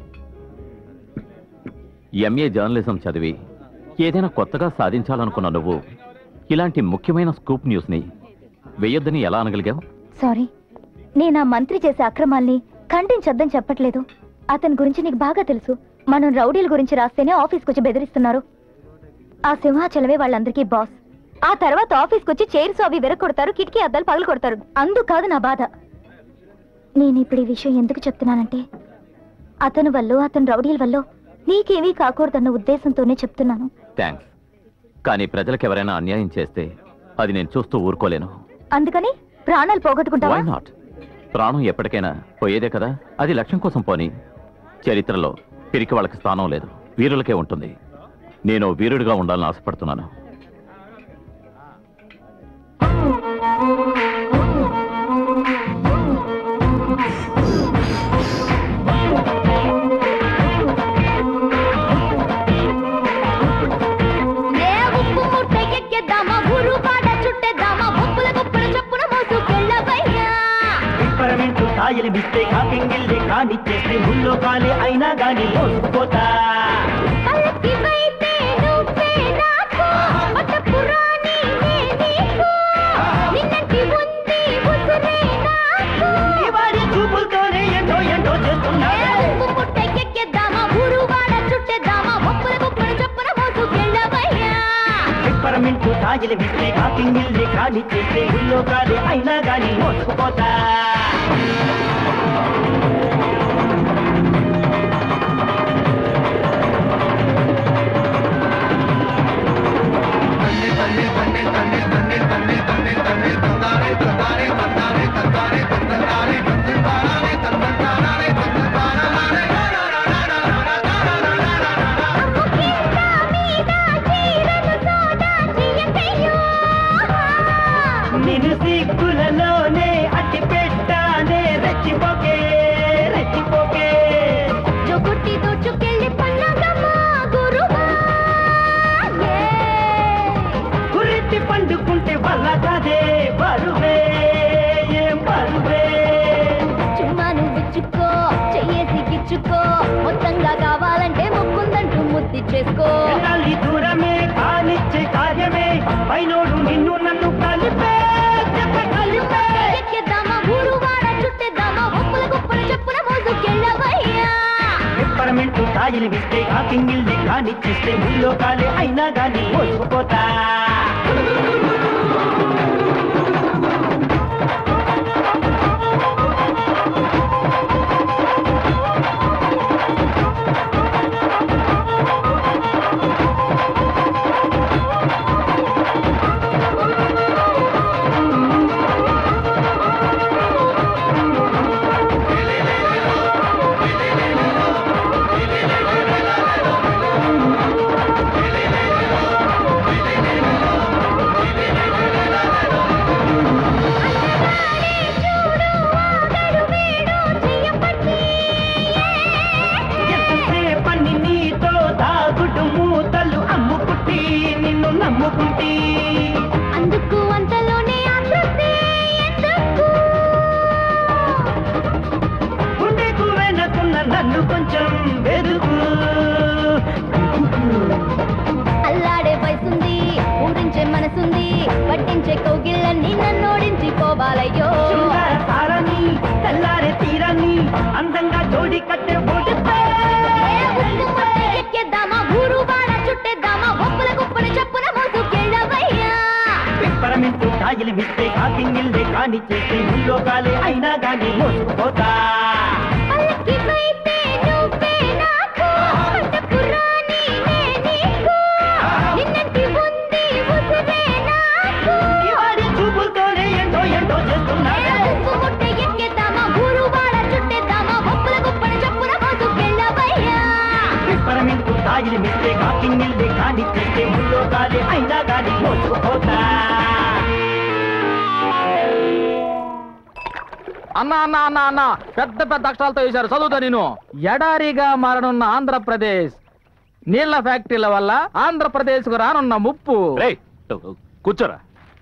ఎంఏ జర్నలిజం చదివి ఏదైనా కొత్తగా సాధించాలనుకున్న నువ్వు ఇలాంటి ముఖ్యమైన స్కూప్ న్యూస్ని వేయొద్దని ఎలా అనగలిగావు సారీ నేను ఆ మంత్రి చేసే అక్రమాల్ని ఖండించొద్దని చెప్పట్లేదు అతని గురించి నీకు బాగా తెలుసు మనం రౌడీల గురించి రాస్తేనే ఆఫీస్కి వచ్చి బెదిరిస్తున్నారు ఆ సింహాచలమే వాళ్ళందరికీ బాస్ ఆ తర్వాత ఆఫీస్కి వచ్చి చైర్స్ అవి విరగొడతారు కిటికీ అద్దాలు పగలు కొడతారు అందుకు కాదు నా బాధ నేను ఇప్పుడు ఈ విషయం ఎందుకు చెప్తున్నానంటే అతని వల్ల అతని రౌడీల వల్ల నీకేమీ కాకూడదన్న ఉద్దేశంతోనే చెప్తున్నాను థ్యాంక్స్ కానీ ప్రజలకు ఎవరైనా అన్యాయం చేస్తే అది నేను చూస్తూ ఊరుకోలేను అందుకని ప్రాణాలు పోగొట్టుకుంటావా వై నాట్ ప్రాణం ఎప్పటికైనా పోయేదే కదా అది లక్ష్యం కోసం పోని చరిత్రలో పిరికి వాళ్ళకి స్థానం లేదు వీరులకే ఉంటుంది నేను వీరుడిగా ఉండాలని ఆశపడుతున్నాను నే ఉప్పు ముట్ట ఎక్కేద్దామా ఊరు పాట చుట్టేద్దామా ఉప్పుల గుప్పుల చొప్పున మోసుకెళ్ళవయ్యా పిప్పరమెంటు కాయలు బిస్తే కాకింగిల్లి కానిచ్చేస్తే ముల్లో కాలే అయినా గాని మోసుకుపోతా పల్లకి వైతే నువ్వే నాకు పట్టపురాణి నే నీకు నిన్నటి ఉంది ఉసురే నాకు ఇవాడి చూపులతోనే ఎంతో ఎంతో నే చేస్తున్నా ఉప్పు ముట్ట ఎక్కేద్దామా ఊరు పాట చుట్టేద్దామా ఉప్పుల గుప్పుల చొప్పున మోసుకెళ్ళవయ్యా పిప్పరమెంటు కాయలు బిస్తే కాకింగిల్లి కానిచ్చేస్తే ముల్లో కాలే అయినా గాని మోసుకుపోతా అమ్ముకింత మీద చీరను సోదా చెయ్యకయ్యో నిన్ను సిగ్గులలోనే అట్టి పెట్టానే రెచ్చిపోకే రెచ్చిపోకే జొగుట్టి దోచుకెళ్ళి పండగమ్మా గురువా ఏ కురెత్తి పండుకుంటే వల్ల కాదే బరువే ఏం బరువే చుమ్మా నువ్విచ్చుకో చెయ్యేసి గిచ్చుకో మొత్తంగా కావాలంటే ముక్కుందంటూ ముద్ది చేసుకో ఎన్నాళ్ళి దూరమే కానిచ్చే కార్యమే పైనోడు నిన్ను నన్ను కలిపే చెప్ప కలిపే ఎక్కేద్దామా ఊరు వాడ చుట్టేద్దామా ఉప్పుల గుప్పుల చెప్పున మోసుకెళ్ళవయ్యా పిప్పరమెంటు కాయలు విస్తే కాకింగిల్ని కానిచ్చిస్తే ముల్లో కాలే అయినా గాని మోసుకుపోతా చూడు ఆగడు వీడు చెయ్యపట్టి ఎంతసేపని నీతో దాగుడు మూతలు అమ్ముకుంటి నిన్ను నమ్ముకుంటి అందుకు అంతలోనే ఆకృతి ఎందుకు గుండెకు వెనకున్న నన్ను కొంచెం వెదుకు అల్లాడే వయసుంది ఊరించే మనసుంది పట్టించే కౌగిళ్ళన్నీ నన్నోడించి పోవాలయ్యో శృంగార సారాన్ని తెల్లారే తీరాన్ని అందంగా జోడి కట్టే ఓడితే ఏ ఉప్పు ముట్ట ఎక్కేద్దామా ఊరు వాడ చుట్టేద్దామా ఒప్పుల గుప్పుల చెప్పున మోసుకెళ్ళవయ్యా పిప్పరమెంటు కాయలు విస్తే కాకింగిల్దే కాని చేస్తే ముల్లో కాలే అయినా గాని మోసుకుపోతా పల్లకి వైతే నువ్వే నాకు పట్టపురాణి నే నీకు నిన్నటి ఉంది ఉసురే నాకు ఇవాడి చూపులతోనే ఎంతో ఎంతో చేస్తున్నా ఉప్పు ముట్ట ఎక్కేద్దామా ఊరు వాడ చుట్టేద్దామా ఒప్పుల గుప్పల చెప్పున మోసుకెళ్ళవయ్యా పిప్పరమెంటు కాయలు విస్తే కాకింగిల్దే కాని చేస్తే ముల్లో కాలే అయినా గాని మోసుకుపోతా అన్న అన్న అన్న అన్న పెద్ద పెద్ద అక్షరాలతో వేశారు చదువుతా నేను ఎడారిగా మారనున్న ఆంధ్రప్రదేశ్ నీళ్ల ఫ్యాక్టరీల వల్ల ఆంధ్రప్రదేశ్ కు రానున్న ముప్పు రేయ్ కూర్చోరా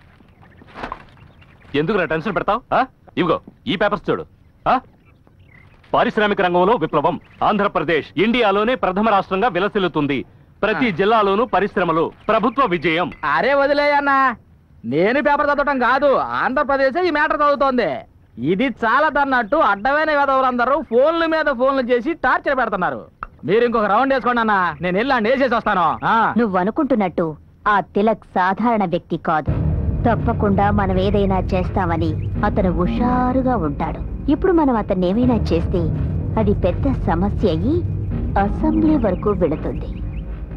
ఎందుకురా టెన్షన్ పెడతావు ఇవిగో ఈ పేపర్స్ చూడు ఆ? పారిశ్రామిక రంగంలో విప్లవం ఆంధ్రప్రదేశ్ ఇండియాలోనే ప్రథమ రాష్ట్రంగా విలసిల్లుతుంది ప్రతి జిల్లాలోనూ పరిశ్రమలు ప్రభుత్వ విజయం అరే వదిలేయన్నా నేను పేపర్ చదవటం కాదు ఆంధ్రప్రదేశ్ ఈ మ్యాటర్ చదువుతోంది ఇది చాలదన్నట్టు అడ్డమైన వేదవులందరూ ఫోన్ల మీద ఫోన్లు చేసి టార్చర్ పెడుతున్నారు మీరు ఇంకొక రౌండ్ వేసుకోండి అన్న నేను వెళ్ళండి వేసేసి వస్తాను ఆ. నువ్వు అనుకుంటున్నట్టు ఆ తిలక్ సాధారణ వ్యక్తి కాదు తప్పకుండా మనం ఏదైనా చేస్తామని అతను హుషారుగా ఉంటాడు ఇప్పుడు మనం అతన్ని ఏమైనా చేస్తే అది పెద్ద సమస్య అయ్యి అసెంబ్లీ వరకు వెళుతుంది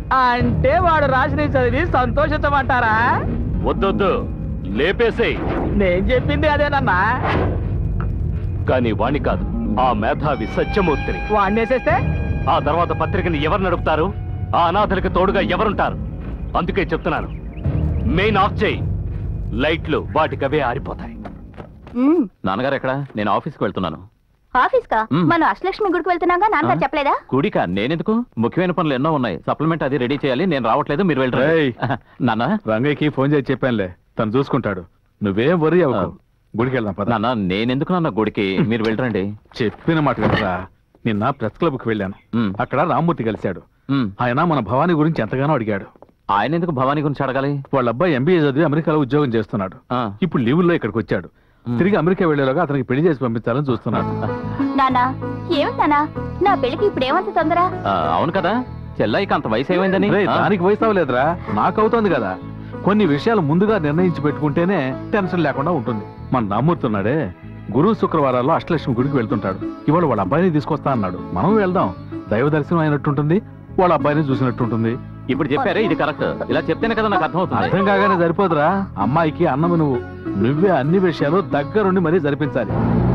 అంటే వాడు రాసిన చదివి సంతోషించమంటారా వద్దొద్దు లేపేసేయ్ నేను చెప్పింది అదేనన్నా కానీ వాణ్ణి కాదు ఆ మేధావి సత్యమూర్తిని వాడినేసేస్తే ఆ తర్వాత పత్రికని ఎవరు నడుపుతారు ఆ అనాథలకు తోడుగా ఎవరుంటారు అందుకే చెప్తున్నాను మెయిన్ ఆఫ్ చేయి లైట్లు వాటికవే ఆరిపోతాయి నాన్నగారు ఎక్కడ నేను ఆఫీస్కి వెళ్తున్నాను ఆఫీస్ కా మ్మ్. మనం అష్టలక్ష్మి గుడికి వెళ్తున్నాగా నాన్నగారు ఆ? చెప్పలేదా కూడిక నేనెందుకు ముఖ్యమైన పనులు ఎన్నో ఉన్నాయి సప్లిమెంట్ అది రెడీ చేయాలి నేను రావట్లేదు మీరు వెళ్ళండి రేయ్. నాన్న రంగయ్యకి ఫోన్ చేసి చెప్పానులే తను చూసుకుంటాడు నువ్వేం వరి అవ్వకు గుడికి వెళ్దాం పద నాన్న నేనెందుకు నాన్న గుడికి మీరు వెళ్ళరండి చెప్పిన మాట కదరా నిన్న ప్రెస్ క్లబ్ కి వెళ్ళాను మ్. అక్కడ రామ్మూర్తి కలిశాడు మ్. ఆయన మన భవానీ గురించి ఎంతగానో అడిగాడు ఆయన ఎందుకు భవానీ గురించి అడగాలి వాళ్ళ అబ్బాయి ఎంబీఏ చదివి అమెరికాలో ఉద్యోగం చేస్తున్నాడు ఆ. ఇప్పుడు లీవుల్లో ఇక్కడికి వచ్చాడు తిరిగి అమెరికా వెళ్లేలోగా అతనికి పెళ్లి చేసి పంపించాలని చూస్తున్నాడు నానా ఏమిటి నానా నా పెళ్లికి ఇప్పుడు ఏమంత తొందర ఆ, అవును కదా చెల్లయ్యకి అంత వయసు ఏమైందని రేయ్, ఆ? దానికి వయసు అవ్వలేదురా నాకు అవుతోంది కదా కొన్ని విషయాలు ముందుగా నిర్ణయించి పెట్టుకుంటేనే టెన్షన్ లేకుండా ఉంటుంది మన నమ్ముతున్నాడే గురు శుక్రవారాల్లో అష్టలక్ష్మి గుడికి వెళ్తుంటాడు ఇవాళ వాళ్ళ అబ్బాయిని తీసుకొస్తా అన్నాడు మనం వెళ్దాం దైవ దర్శనం అయినట్టుంటుంది వాళ్ళ అబ్బాయిని చూసినట్టుంటుంది ఇప్పుడు చెప్పారే ఇది కరెక్ట్ ఇలా చెప్తేనే కదా నాకు అర్థమవుతుంది అర్థం కాగానే సరిపోదురా అమ్మాయికి అన్నము నువ్వు నువ్వే అన్ని విషయాలు దగ్గరుండి మరీ జరిపించాలి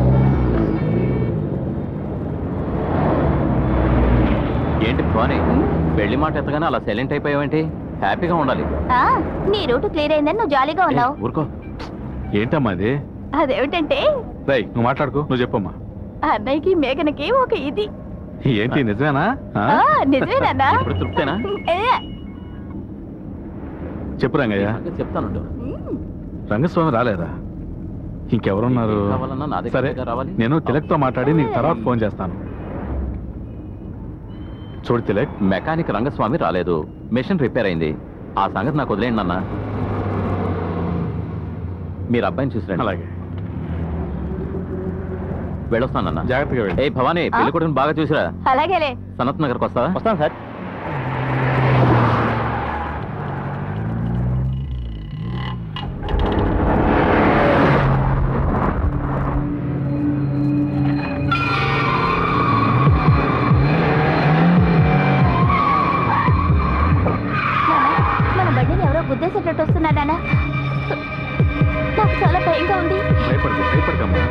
ఏంటి భవానీ పెళ్లి మాట ఎత్తగానే అలా సైలెంట్ అయిపోయావేంటి హ్యాపీగా ఉండాలి ఆ, నీ రూట్ క్లియర్ అయిందని నువ్వు జాలీగా ఏ, ఉన్నావు ఊరుకో ఏంటమ్మా అది అదేమిటంటే రై నువ్వు మాట్లాడుకో నువ్వు చెప్పమ్మా అన్నయ్యకి మేఘనకి ఒక ఇది ఏంటి నిజమేనా ఆ? ఆ, నిజమేనన్నా ఇప్పుడు తృప్తేనా ఏ, చెప్పు రంగయ్య చెప్తాను రంగస్వామి రాలేదా ఇంకెవరున్నారు ఏం కావాలన్నా నా దగ్గరికే సరే కదా రావాలి. నేను తిలక్తో మాట్లాడి నీకు తర్వాత ఫోన్ చేస్తాను చూడు తిలక్ మెకానిక్ రంగస్వామి రాలేదు మెషిన్ రిపేర్ అయింది ఆ సంగతి నాకు వదిలేయండి అన్న మీరు అబ్బాయిని చూసిరండి అలాగే వెళ్ళొస్తానన్న జాగ్రత్తగా వెళ్ళి ఏ భవానీ పెళ్లి కొడుకుని బాగా చూసిరా అలాగేలే సనత్ నగర్కి వస్తావా వస్తాను సార్ మన బండిని ఎవరో గుద్దేసేటట్టు వస్తున్నాడానా నాకు చాలా భయంగా ఉంది భయపడకు భయపడకమ్మా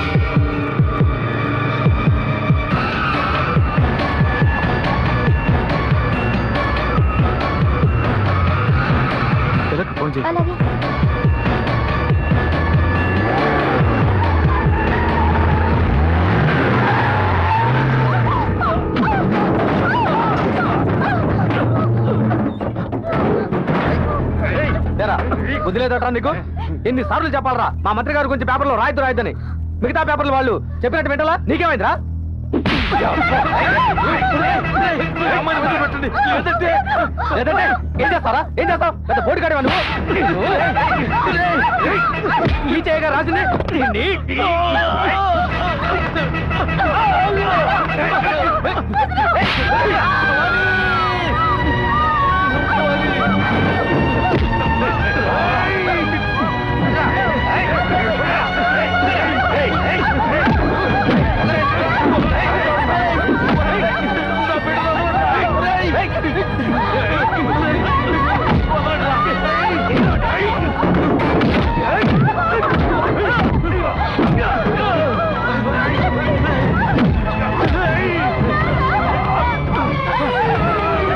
తిలక్ ఫోన్ చేయి అలాగే బుద్ధి లేదట్రా నీకు ఎన్ని సార్లు చెప్పాలరా మా మంత్రి గారి గురించి పేపర్లో రాయద్దు రాయద్దని మిగతా పేపర్లు వాళ్ళు చెప్పినట్టు వింటలా నీకేమైందిరా లేదంటే ఏం చేస్తారా ఏం చేస్తావు పెద్ద బోడి కాడి నువ్వు ఈ చేయగా రాసింది నిన్ని. Hey!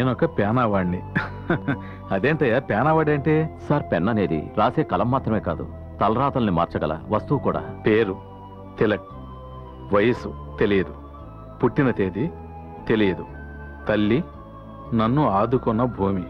నేనొక పేనావాడిని అదేంటయ్యా పేనావాడి అంటే సార్ పెన్ అనేది రాసే కలం మాత్రమే కాదు తలరాతల్ని మార్చగల వస్తువు కూడా పేరు తిలక్ వయసు తెలియదు పుట్టిన తేదీ తెలియదు తల్లి నన్ను ఆదుకున్న భూమి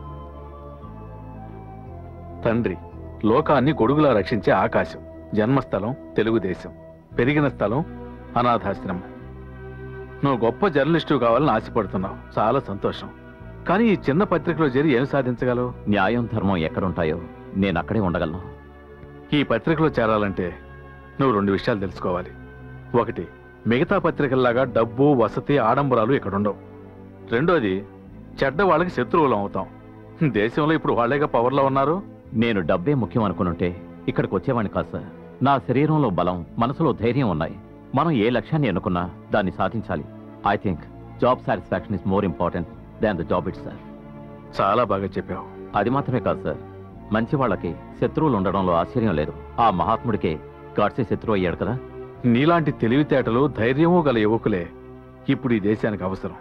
తండ్రి లోకాన్ని గొడుగులా రక్షించే ఆకాశం జన్మస్థలం తెలుగుదేశం పెరిగిన స్థలం అనాథాశ్రమం నువ్వు గొప్ప జర్నలిస్టు కావాలని ఆశపడుతున్నావు చాలా సంతోషం కానీ ఈ చిన్న పత్రికలో చేరి ఏం సాధించగలవు న్యాయం ధర్మం ఎక్కడుంటాయో నేను అక్కడే ఉండగలను ఈ పత్రికలో చేరాలంటే నువ్వు రెండు విషయాలు తెలుసుకోవాలి ఒకటి మిగతా పత్రికల్లాగా డబ్బు వసతి ఆడంబరాలు ఇక్కడ ఉండవు రెండోది చెడ్డ వాళ్ళకి శత్రువులం అవుతాం దేశంలో ఇప్పుడు వాళ్ళేగా పవర్లో ఉన్నారు నేను డబ్బే ముఖ్యం అనుకునుంటే ఇక్కడికి వచ్చేవాడిని కాదు సార్ నా శరీరంలో బలం మనసులో ధైర్యం ఉన్నాయి మనం ఏ లక్ష్యాన్ని అనుకున్నా దాన్ని సాధించాలి I think job satisfaction is more important than the job it sir చాలా బాగా చెప్పావు అది మాత్రమే కాదు సార్ మంచి వాళ్ళకి శత్రువులు ఉండడంలో ఆశ్చర్యం లేదు ఆ మహాత్ముడికే గాడ్సే శత్రువు అయ్యాడు కదా నీలాంటి తెలివితేటలు ధైర్యము గల యువకులే ఇప్పుడు ఈ దేశానికి అవసరం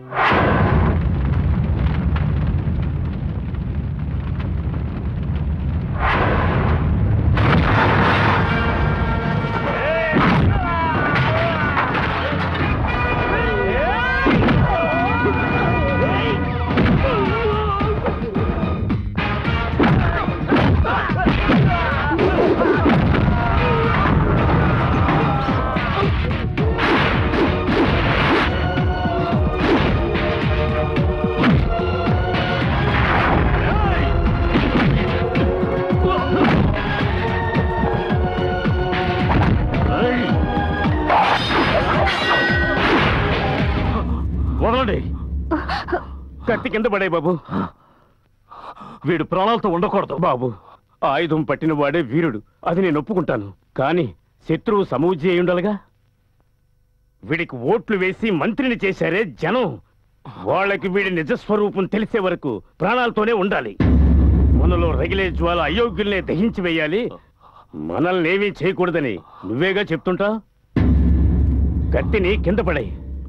వదలండి కత్తి కింద పడే బాబు వీడు ప్రాణాలతో ఉండకూడదు బాబు ఆయుధం పట్టిన వాడే వీరుడు అది నేను ఒప్పుకుంటాను కానీ శత్రువు సమూజి అయి ఉండాలిగా వీడికి ఓట్లు వేసి మంత్రిని చేశారే జనం వాళ్ళకి వీడి నిజస్వరూపం తెలిసే వరకు ప్రాణాలతోనే ఉండాలి మనలో రగిలే జ్వాల అయోగ్యుల్నే దహించి వేయాలి మనల్ని ఏమీ చేయకూడదని నువ్వేగా చెప్తుంటా కత్తిని కింద పడే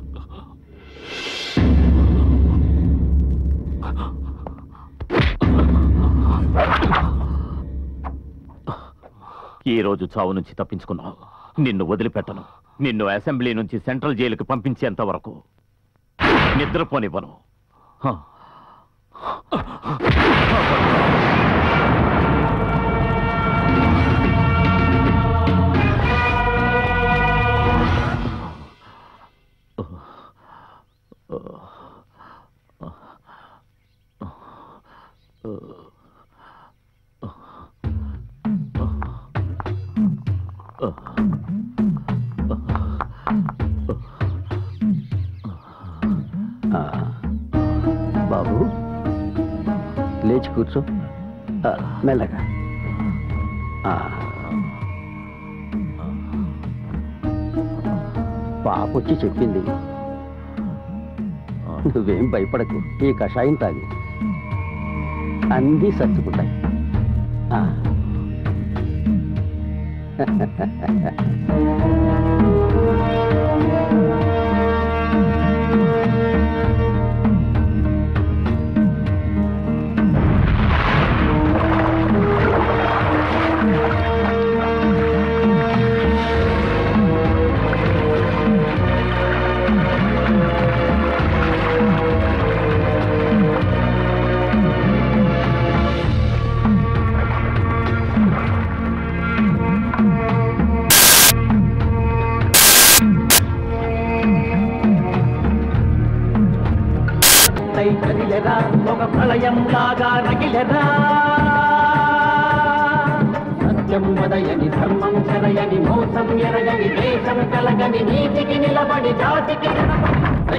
ఈ రోజు చావు నుంచి తప్పించుకున్నావు నిన్ను వదిలిపెట్టను నిన్ను అసెంబ్లీ నుంచి సెంట్రల్ జైలుకి పంపించేంత వరకు నిద్రపోనివ్వను హ. బాబు లేచి కూర్చో ఆ, మెల్లగా ఆ. పాప వచ్చి చెప్పింది నువ్వేం భయపడకు ఈ కషాయం తాగి అన్నీ సర్దుకుంటాయి ఆ. కదిలెరా ఒక ప్రళయం లాగా రగిలెరా సత్యం వదయని ధర్మం చెరయని మోసం ఎరగని దేశం కలగని నీతికి నిలబడి జాతికి నిలబడి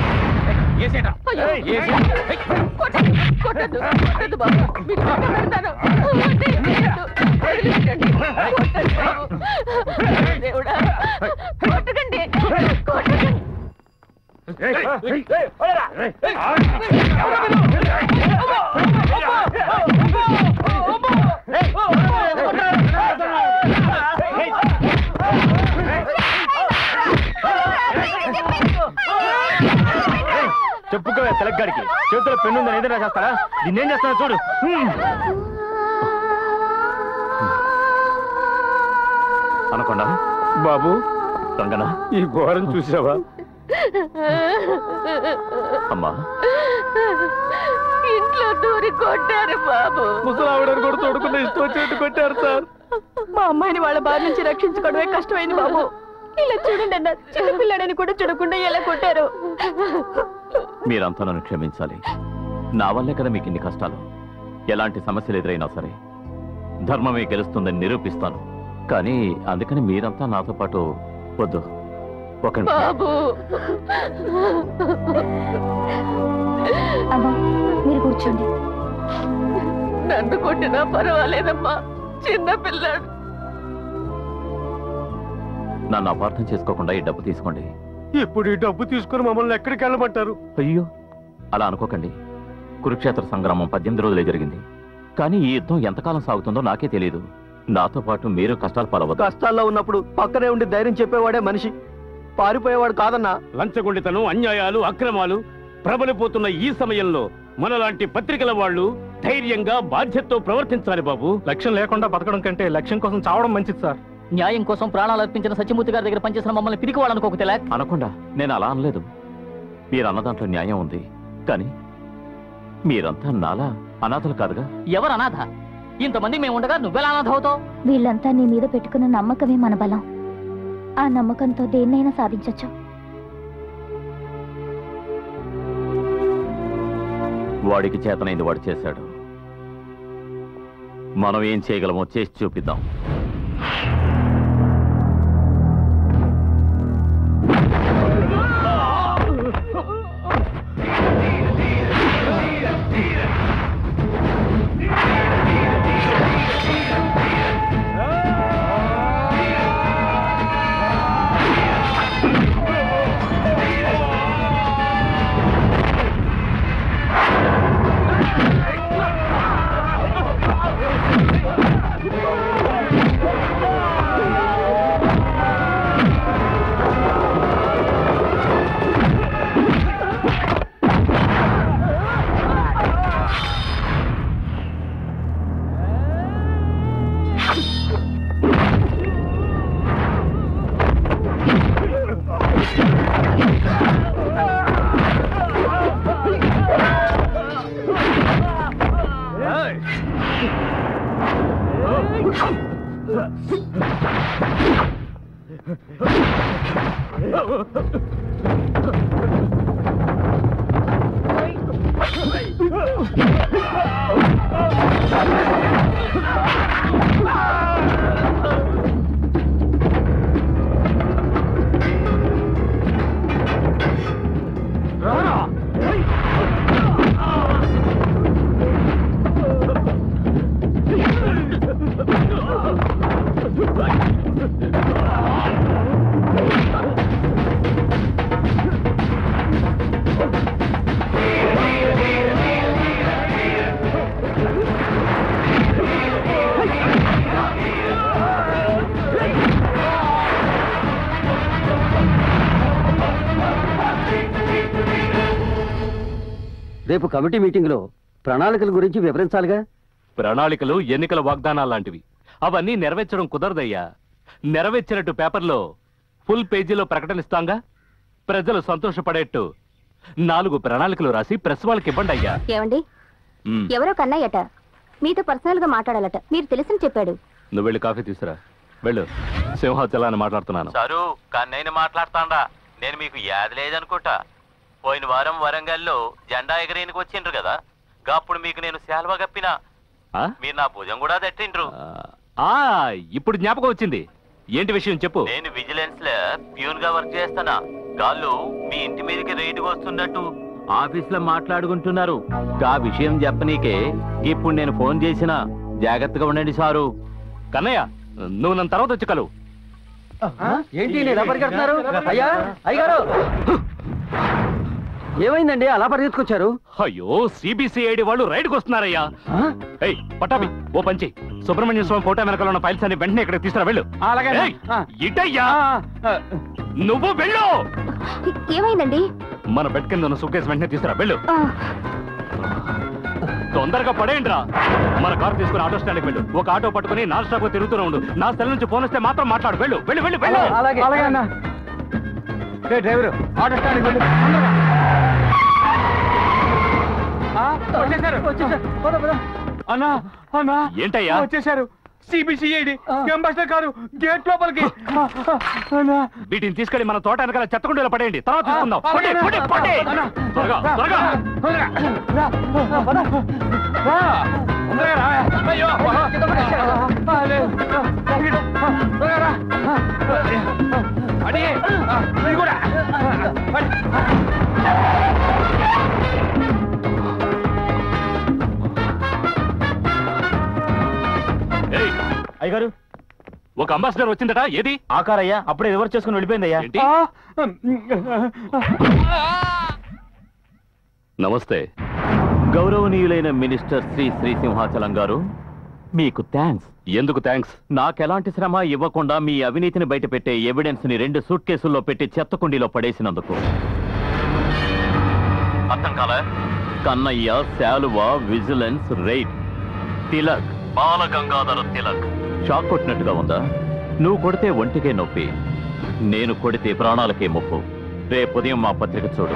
కొట్టద్దు కొట్టద్దు బాబు మీకు దండం పెడతాను వదిలేయద్దు. వదిలేయండి. కొట్టద్దు బాబు. దేవుడా కొట్టకండి కొట్టకండి చెప్పుకోవే తెలగ్గాడికి చేతిలో పెన్ను ఉందని ఎదురు రాసేస్తారా దీన్ని ఏం చేస్తున్నా చూడు హ్మ్. అనకుండా బాబు రంగన ఈ ఘోరం చూసావా అమ్మా ఇంట్లో దూరి కొట్టారు బాబు ముసలావిడని కూడా తోడుకున్న ఇష్టం వచ్చినట్టు కొట్టారు సార్ మా అమ్మాయిని వాళ్ళ బారి నుంచి రక్షించుకోవడమే కష్టమైంది బాబు ఇలా చూడండి అన్న చిన్న పిల్లాడని కూడా చూడకుండా ఎలా కొట్టారు మీరంతా నన్ను క్షమించాలి నా వల్లే కదా మీకు ఇన్ని కష్టాలు ఎలాంటి సమస్యలు ఎదురైనా సరే ధర్మమే గెలుస్తుందని నిరూపిస్తాను కానీ అందుకని మీరంతా నాతో పాటు వద్దు ఒక నిమిషం. బాబు అమ్మా మీరు కూర్చోండి నన్ను కొట్టినా పర్వాలేదమ్మా చిన్న పిల్లాడు నన్ను అపార్థం చేసుకోకుండా ఈ డబ్బు తీసుకోండి ఇప్పుడు ఈ డబ్బు తీసుకుని మమ్మల్ని ఎక్కడికి వెళ్ళమంటారు అయ్యో అలా అనుకోకండి కురుక్షేత్ర సంగ్రామం పద్దెనిమిది రోజులే జరిగింది కానీ ఈ యుద్ధం ఎంతకాలం సాగుతుందో నాకే తెలియదు నాతో పాటు మీరు కష్టాలు పడవద్దు కష్టాల్లో ఉన్నప్పుడు పక్కనే ఉండి ధైర్యం చెప్పేవాడే మనిషి పారిపోయేవాడు కాదన్నా లంచగొండితనం అన్యాయాలు అక్రమాలు ప్రబలిపోతున్న ఈ సమయంలో మనలాంటి పత్రికల వాళ్ళు ధైర్యంగా బాధ్యతతో ప్రవర్తించాలి బాబు లక్ష్యం లేకుండా బతకడం కంటే లక్ష్యం కోసం చావడం మంచిది సార్ న్యాయం కోసం ప్రాణాలు అర్పించిన సత్యమూర్తి గారి దగ్గర పనిచేసిన మమ్మల్ని పిరికి వాళ్ళనుకోక తెలక్ అనకుండా నేను అలా అనలేదు మీరు అన్న దాంట్లో న్యాయం ఉంది కానీ మీరంతా నాలా అనాథలు కాదుగా ఎవరు అనాథ ఇంతమంది మేము ఉండగా నువ్వెలా అనాథ అవుతావు వీళ్ళంతా నీ మీద పెట్టుకున్న నమ్మకమే మన బలం ఆ నమ్మకంతో దేన్నైనా సాధించొచ్చు వాడికి చేతనైంది వాడు చేశాడు మనం ఏం చేయగలమో చేసి చూపిద్దాం రేపు కమిటీ మీటింగ్ లో ప్రణాళికల గురించి వివరించాలిగా ప్రణాళికలు ఎన్నికల వాగ్దానాలు లాంటివి అవన్నీ నెరవేర్చడం కుదరదయ్యా నెరవేర్చినట్టు పేపర్లో ఫుల్ పేజీలో ప్రకటనిస్తాంగా ప్రజలు సంతోషపడేట్టు నాలుగు ప్రణాళికలు రాసి ప్రెస్ వాళ్ళకి ఇవ్వండి అయ్యా ఏమండి ఉమ్, ఎవరో కన్నయ్యట మీతో పర్సనల్ గా మాట్లాడాలట మీరు తెలిసిన చెప్పాడు నువ్వు వెళ్ళి కాఫీ తీసురా వెళ్ళు సింహాచలాన్ని మాట్లాడుతున్నాను సారు కన్నయ్యని మాట్లాడతాండా నేను మీకు యాది లేదనుకుంటా పోయిన వారం వరంగల్లో జెండా ఎగరేనికి వచ్చిండ్రు కదా అప్పుడు మీకు నేను శాల్వా కప్పినా ఆ? మీరు నా భుజం కూడా తట్టిండ్రు ఆ ఇప్పుడు జ్ఞాపకం వచ్చింది ఏంటి విషయం చెప్పు నేను విజిలెన్స్ లో ప్యూన్ గా వర్క్ చేస్తానా గాళ్ళు మీ ఇంటి మీదకి రైడ్కి వస్తున్నట్టు ఆఫీస్ లో మాట్లాడుకుంటున్నారు ఆ విషయం చెప్పనీకే ఇప్పుడు నేను ఫోన్ చేసిన జాగ్రత్తగా ఉండండి సారు కన్నయ్య నువ్వు నన్ను తర్వాత వచ్చి కలువు ఏంటి ఇలా పరిగెడుతున్నారు అయ్యా అయ్యగారు ఏమైందండి అలా పరిగెత్తుకొచ్చారు అయ్యో సిబిసిఐడి వాళ్ళు రైడ్కి వస్తున్నారయ్యా ఏయ్ పట్టాపి ఓ పంచి సుబ్రహ్మణ్య స్వామి ఫోటో వెనకాల ఉన్న ఫైల్స్ అన్ని వెంటనే ఇక్కడ తీసుకురా వెళ్ళు అలాగే. ఏయ్, ఇటయ్యా నువ్వు వెళ్ళు ఏమైందండి మన బెడ్ కింద ఉన్న సుకేస్ వెంటనే తీసుకురా వెళ్ళు ఆ, తొందరగా పడేయండి రా మన కారు తీసుకుని ఆటో స్టాండ్కి వెళ్ళు ఒక ఆటో పట్టుకుని నాన్ స్టాప్ తిరుగుతూనే ఉండు నా సెల్ నుంచి ఫోన్ వస్తే మాత్రం మాట్లాడు వెళ్ళు వెళ్ళు వెళ్ళు వెళ్ళు అలాగే అలాగే అన్న ఏ డ్రైవరు ఆటో స్టాండ్కి వెళ్ళు తొందరగా. ఆ, వచ్చేసారు వచ్చేసారు పద, పద. అన్నా అన్నా ఏంటయ్యా వచ్చేసారు సిబిసిఐడి అంబాసిడర్ కారు గేట్ లోపలికి అన్నా వీటిని తీసుకెళ్లి మన తోట వెనకాల చెత్తకుండీలో పడేయండి తర్వాత చూసుకుందాం పడే, పడే, పడే. త్వరగా త్వరగా ఏయ్, అయ్యగారు ఒక అంబాసిడర్ వచ్చిందట ఏది ఆకారయ్యా అప్పుడే రివర్స్ చేసుకుని వెళ్ళిపోయిందయ్యా ఏంటి? నమస్తే గౌరవనీయులైన మినిస్టర్ శ్రీ శ్రీ సింహాచలం గారు మీకు థ్యాంక్స్ ఎందుకు థ్యాంక్స్ నాకెలాంటి శ్రమ ఇవ్వకుండా మీ అవినీతిని బయటపెట్టే ఎవిడెన్స్ ని రెండు సూట్ కేసుల్లో పెట్టి చెత్త కుండీలో పడేసినందుకు అర్థం కాలే కన్నయ్య శాలువ vigilance right Tilak Balagangadhara Tilak shock కొట్టినట్టుగా ఉందా నువ్వు కొడితే ఒంటికే నొప్పి నేను కొడితే ప్రాణాలకే ముప్పు రేపు ఉదయం మా పత్రిక చూడు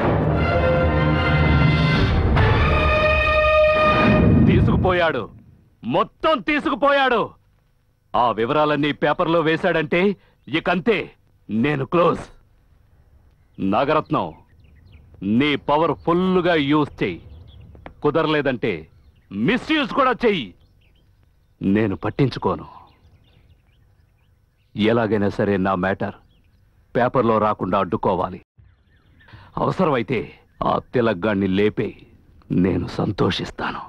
తీసుకుపోయాడు మొత్తం తీసుకుపోయాడు ఆ వివరాలన్నీ పేపర్లో వేశాడంటే ఇకంతే నేను క్లోజ్ నాగరత్నం నీ పవర్ ఫుల్గా యూజ్ చెయ్యి కుదరలేదంటే మిస్యూజ్ కూడా చెయ్యి నేను పట్టించుకోను ఎలాగైనా సరే నా మ్యాటర్ పేపర్లో రాకుండా అడ్డుకోవాలి అవసరమైతే ఆ తిలగ్గాన్ని లేపే నేను సంతోషిస్తాను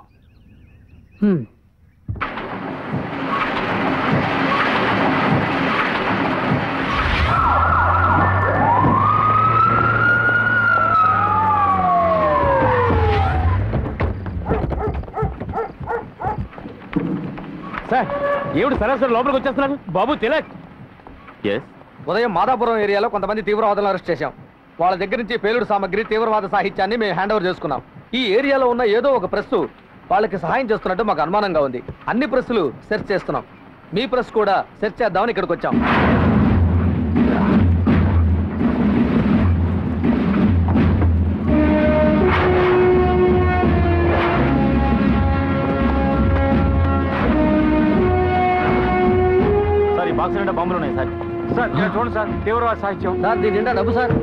సార్ ఏమిటి సరాసరి లోపలికి వచ్చేస్తున్నారు బాబు తిలక్ ఎస్ ఉదయం మాదాపురం ఏరియాలో కొంతమంది తీవ్రవాదులను అరెస్ట్ చేశాం వాళ్ళ దగ్గర నుంచి పేలుడు సామగ్రి తీవ్రవాద సాహిత్యాన్ని మేము హ్యాండ్ ఓవర్ చేసుకున్నాం ఈ ఏరియాలో ఉన్న ఏదో ఒక ప్రెస్ వాళ్ళకి సహాయం చేస్తున్నట్టు మాకు అనుమానంగా ఉంది అన్ని ప్రెస్సులు సెర్చ్ చేస్తున్నాం మీ ప్రెస్ కూడా సెర్చ్ చేద్దామని ఇక్కడికి వచ్చాం సార్ ఈ బాక్స్ నిండా బాంబులు ఉన్నాయి సార్ సార్ ఇక్కడ చూడండి సార్ తీవ్రవాద సాహిత్యం సార్ దీని నిండా డబ్బు సార్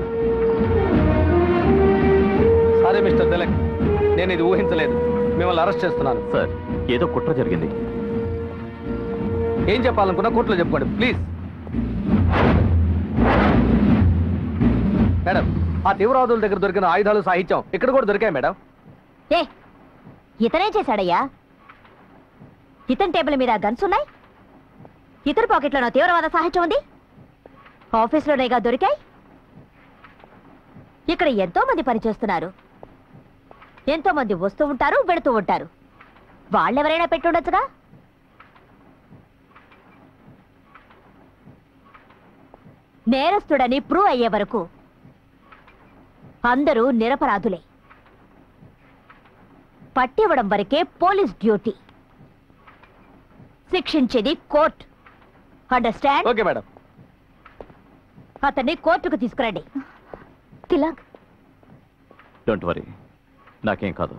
సారీ మిస్టర్ తిలక్ నేను ఇది ఊహించలేదు మిమ్మల్ని అరెస్ట్ చేస్తున్నాను సార్ ఏదో కుట్ర జరిగింది ఏం చెప్పాలనుకున్నా కోర్టులో చెప్పుకోండి ప్లీజ్ మేడం ఆ తీవ్రవాదుల దగ్గర దొరికిన ఆయుధాలు సాహిత్యం ఇక్కడ కూడా దొరికాయి మేడం ఏ ఇతనేం చేశాడయ్యా ఇతని టేబుల్ మీద గన్స్ ఉన్నాయి ఇతని పాకెట్లో నా తీవ్రవాద సాహిత్యం ఉంది ఆఫీస్లోనేగా దొరికాయి ఇక్కడ ఎంతో మంది పనిచేస్తున్నారు ఎంతో మంది వస్తూ ఉంటారు వెళుతూ ఉంటారు వాళ్ళెవరైనా పెట్టుండొచ్చుగా నేరస్తుడని ప్రూవ్ అయ్యే వరకు అందరూ నిరపరాధులే పట్టివ్వడం వరకే పోలీస్ డ్యూటీ శిక్షించేది కోర్టు అండర్స్టాండ్ ఓకే మేడం అతన్ని కోర్టుకు తీసుకురండి తిలక్ డోంట్ వరీ నాకేం కాదు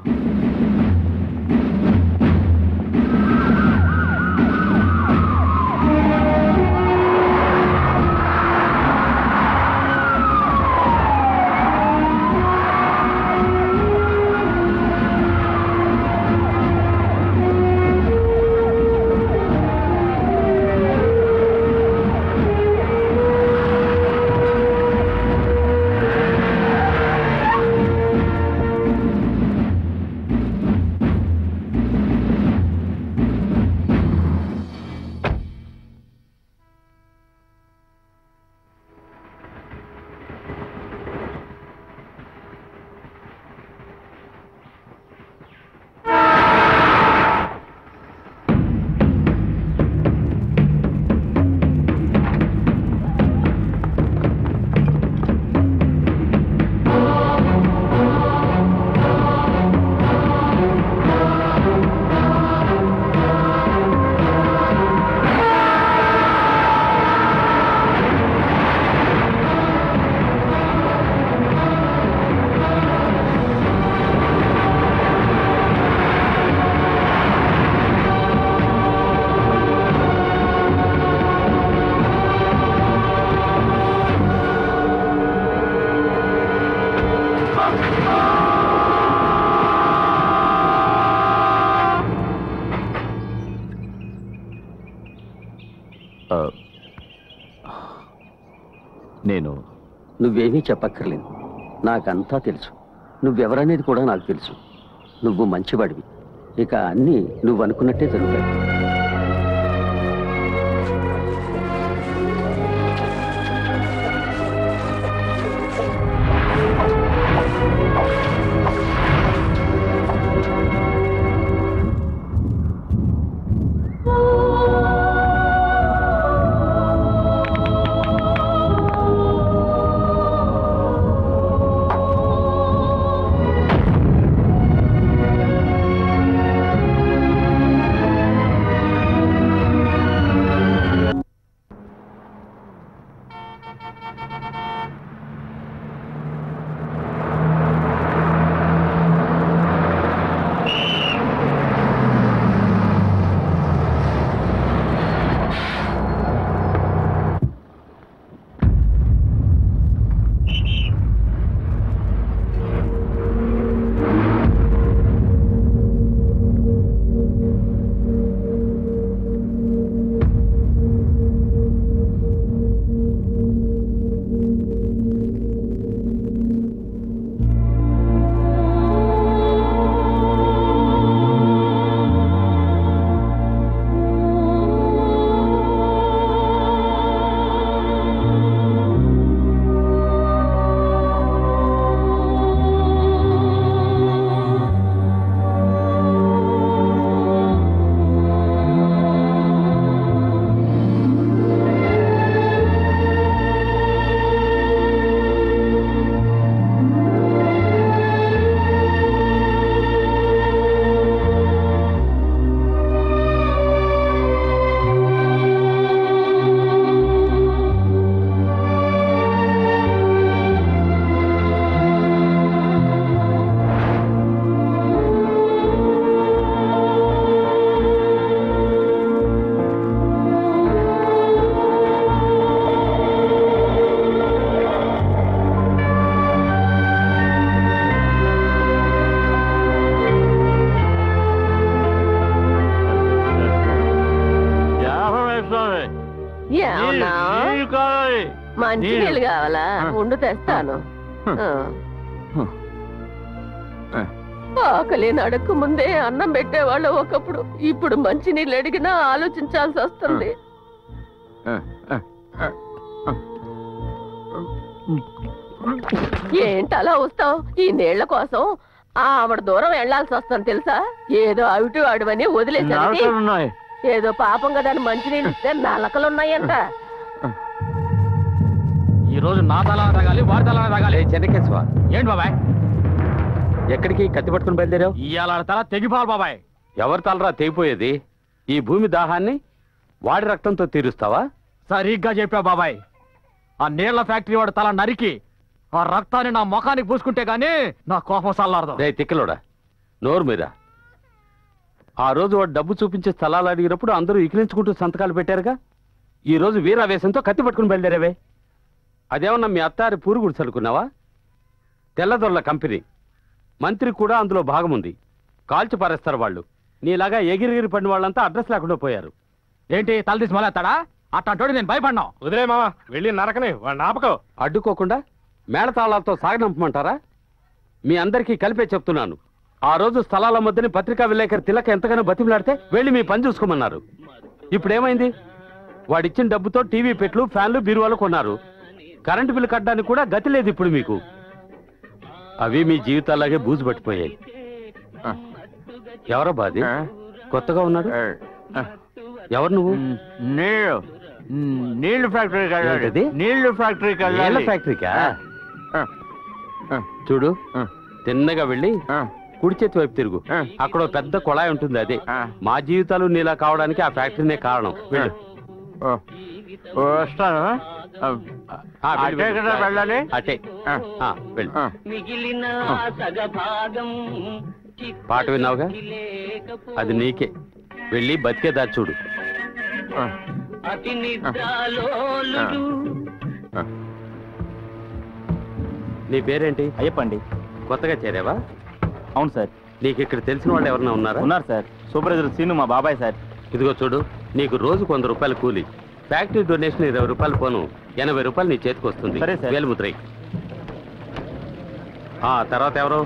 నేను నువ్వేమీ చెప్పక్కర్లేదు నాకంతా తెలుసు నువ్వెవరనేది కూడా నాకు తెలుసు నువ్వు మంచివాడివి ఇక అన్నీ నువ్వు అనుకున్నట్టే జరుగుతాయి ఏమన్నా మంచి నీళ్ళు కావాలా ఉండు తెస్తాను ఆ. ఆకలి నడక ముందే అన్నం పెట్టేవాళ్ళు ఒకప్పుడు ఇప్పుడు మంచి నీళ్ళు అడిగినా ఆలోచించాల్సి వస్తుంది ఏంటి అలా వస్తావు ఈ నీళ్ల కోసం ఆవిడ దూరం వెళ్లాల్సి వస్తుంది తెలుసా ఏదో అవిటు అడువని వదిలేసరికి ఏదో పాపం కదా అని మంచి నీళ్ళు ఇస్తే నలకలున్నాయంట ఈ రోజు నా తల తాగాలి వాడి తల తాగాలి చెన్నకేశ్వా ఏంటి బాబాయ్ ఎక్కడికి కత్తి పట్టుకుని బయలుదేరావు ఇవాళ తల తెగిపోవాలి బాబాయ్ ఎవరి తలరా తెగిపోయేది ఈ భూమి దాహాన్ని వాడి రక్తంతో తీరుస్తావా సరిగ్గా చెప్పావు బాబాయ్ ఆ నీళ్ల ఫ్యాక్టరీ వాడు తల నరికి ఆ రక్తాన్ని నా ముఖానికి పూసుకుంటే గానీ నా కోపం సల్లారదు రే తిక్కలోడా నోరు మీద ఆ రోజు వాడు డబ్బు చూపించే స్థలాలు అడిగినప్పుడు అందరూ ఇకిలించుకుంటూ సంతకాలు పెట్టారుగా ఈ రోజు వీరావేశంతో కత్తి పట్టుకుని బయలుదేరావే అదేమన్నా మీ అత్తారి పూరుగుడు చదువుకున్నావా తెల్లదొరల కంపెనీ మంత్రి కూడా అందులో భాగం ఉంది కాల్చి పారేస్తారు వాళ్ళు నీలాగా ఎగిరిగిరి పడిన వాళ్ళంతా అడ్రస్ లేకుండా పోయారు ఏంటి తల తీసి మొదలెత్తాడా అట్లాంటోడి నేను భయపడినా వదిలే మావా వెళ్ళి నరకనే వాడిని ఆపకో అడ్డుకోకుండా మేళతాళాలతో సాగనంపమంటారా మీ అందరికీ కలిపే చెప్తున్నాను ఆ రోజు స్థలాల మధ్యని పత్రికా విలేకరి తిలక ఎంతగానో బతిమలాడితే వెళ్ళి మీ పని చూసుకోమన్నారు ఇప్పుడేమైంది వాడిచ్చిన డబ్బుతో టీవీ పెట్లు ఫ్యాన్లు బీరువాలు కొన్నారు కరెంటు బిల్లు కట్టడానికి కూడా గతి లేదు ఇప్పుడు మీకు అవి మీ జీవితాలాగే బూజు పట్టిపోయాయి ఎవరో బాది కొత్తగా ఉన్నాడు ఎవరు నువ్వు నీళ్ళు నీళ్లు ఫ్యాక్టరీకి ఏంటది? వెళ్ళాలి నీళ్లు ఫ్యాక్టరీకి నీళ్ళ వెళ్ళాలి ఫ్యాక్టరీకా చూడు తిన్నగా వెళ్ళి కుడి చేతి వైపు తిరుగు అక్కడ ఓ పెద్ద కొళాయి ఉంటుంది అదే మా జీవితాలు నీలా కావడానికి ఆ ఫ్యాక్టరీనే కారణం వెళ్ళు వస్తాను ఆ, వెళ్ళు, అటే వెళ్ళు. కదా వెళ్ళాలి అటే ఆ, వెళ్ళు మిగిలిన సగభాగం పాట విన్నావుగా అది నీకే వెళ్ళి బతికేదా చూడు అతి నిద్రాలోలుడు నీ పేరేంటి అయ్యప్పండి కొత్తగా చేరావా అవును సార్ నీకు ఇక్కడ తెలిసిన వాళ్ళు ఎవరన్నా ఉన్నారా ఉన్నారు సార్ సూపర్వైజర్ సీను మా బాబాయ్ సార్ ఇదిగో చూడు నీకు రోజు వంద రూపాయలు కూలి ఫ్యాక్టరీ డొనేషన్ ఇరవై రూపాయలు పోను ఎనభై రూపాయలు నీ చేతికి వస్తుంది సరే, సార్. వేలుముద్రై ఆ తర్వాత ఎవరు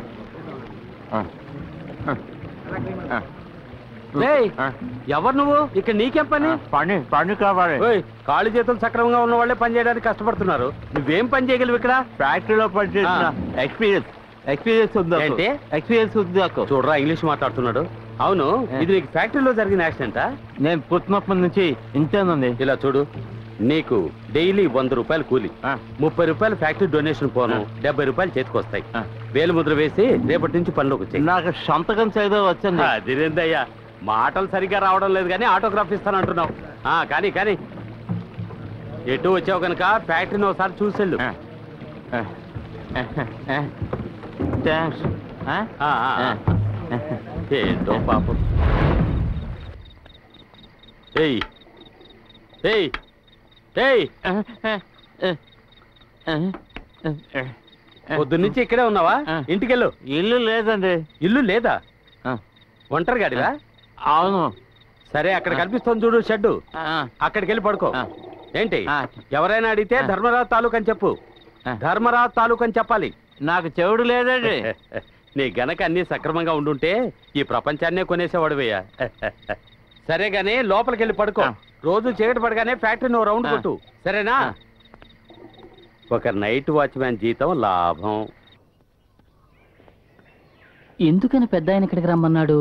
రేయ్, ఎవరు నువ్వు ఇక్కడ నీకేం పని పని పని కావాలి ఓయ్, కాళ్ళు చేతులు సక్రమంగా ఉన్న వాళ్ళే పని చేయడానికి కష్టపడుతున్నారు నువ్వేం పని చేయగలవు ఇక్కడ ఫ్యాక్టరీలో పనిచేసిన ఎక్స్పీరియన్స్ ఎక్స్పీరియన్స్ ఉంది నాకు. ఏంటి? ఎక్స్పీరియన్స్ ఉంది నాకు చూడరా ఇంగ్లీష్ మాట్లాడుతున్నాడు అవును ఇది నీకు ఫ్యాక్టరీలో జరిగిన యాక్సిడెంటా నేను పుట్టినప్పటి నుంచి ఇంతేనండి ఇలా చూడు నీకు డైలీ వంద రూపాయలు కూలి ముప్పై రూపాయలు ఫ్యాక్టరీ డొనేషన్ పోను డెబ్బై రూపాయలు చేతికి వస్తాయి వేలు ముద్ర వేసి రేపటి నుంచి పనిలోకి వచ్చాయి నాకు సంతకం చేయడం వచ్చింది అదిరేందయ్యా మాటలు సరిగ్గా రావడం లేదు కానీ ఆటోగ్రాఫ్ ఇస్తానంటున్నావు ఆ, కానీ కానీ ఎటు వచ్చావు కనుక ఫ్యాక్టరీని ఒకసారి చూసెళ్ళు థ్యాంక్స్ ఆ, ఆ, ఆ. ఏంటో పాపం ఏయ్ ఏయ్ ఏయ్ పొద్దు నుంచి ఇక్కడే ఉన్నావా ఇంటికెళ్ళు ఇల్లు లేదండి ఇల్లు లేదా ఒంటరి గాడివా అవును సరే అక్కడ కనిపిస్తుంది చూడు షెడ్డు అక్కడికి వెళ్ళి పడుకో ఏంటి ఎవరైనా అడిగితే ధర్మరాజు తాలూకు అని చెప్పు ధర్మరాజు తాలూకు అని చెప్పాలి నాకు చెవుడు లేదండి నీ గనక అన్ని సక్రమంగా ఉండుంటే ఈ ప్రపంచాన్నే కొనేసేవాడువయ్యా సరే గానీ లోపలికి వెళ్ళి పడుకో రోజు చీకటి పడగానే ఫ్యాక్టరీ నువ్వు రౌండ్ కొట్టు సరేనా ఒక నైట్ వాచ్మ్యాన్ జీతం లాభం ఎందుకని పెద్ద ఆయన ఇక్కడికి రమ్మన్నాడు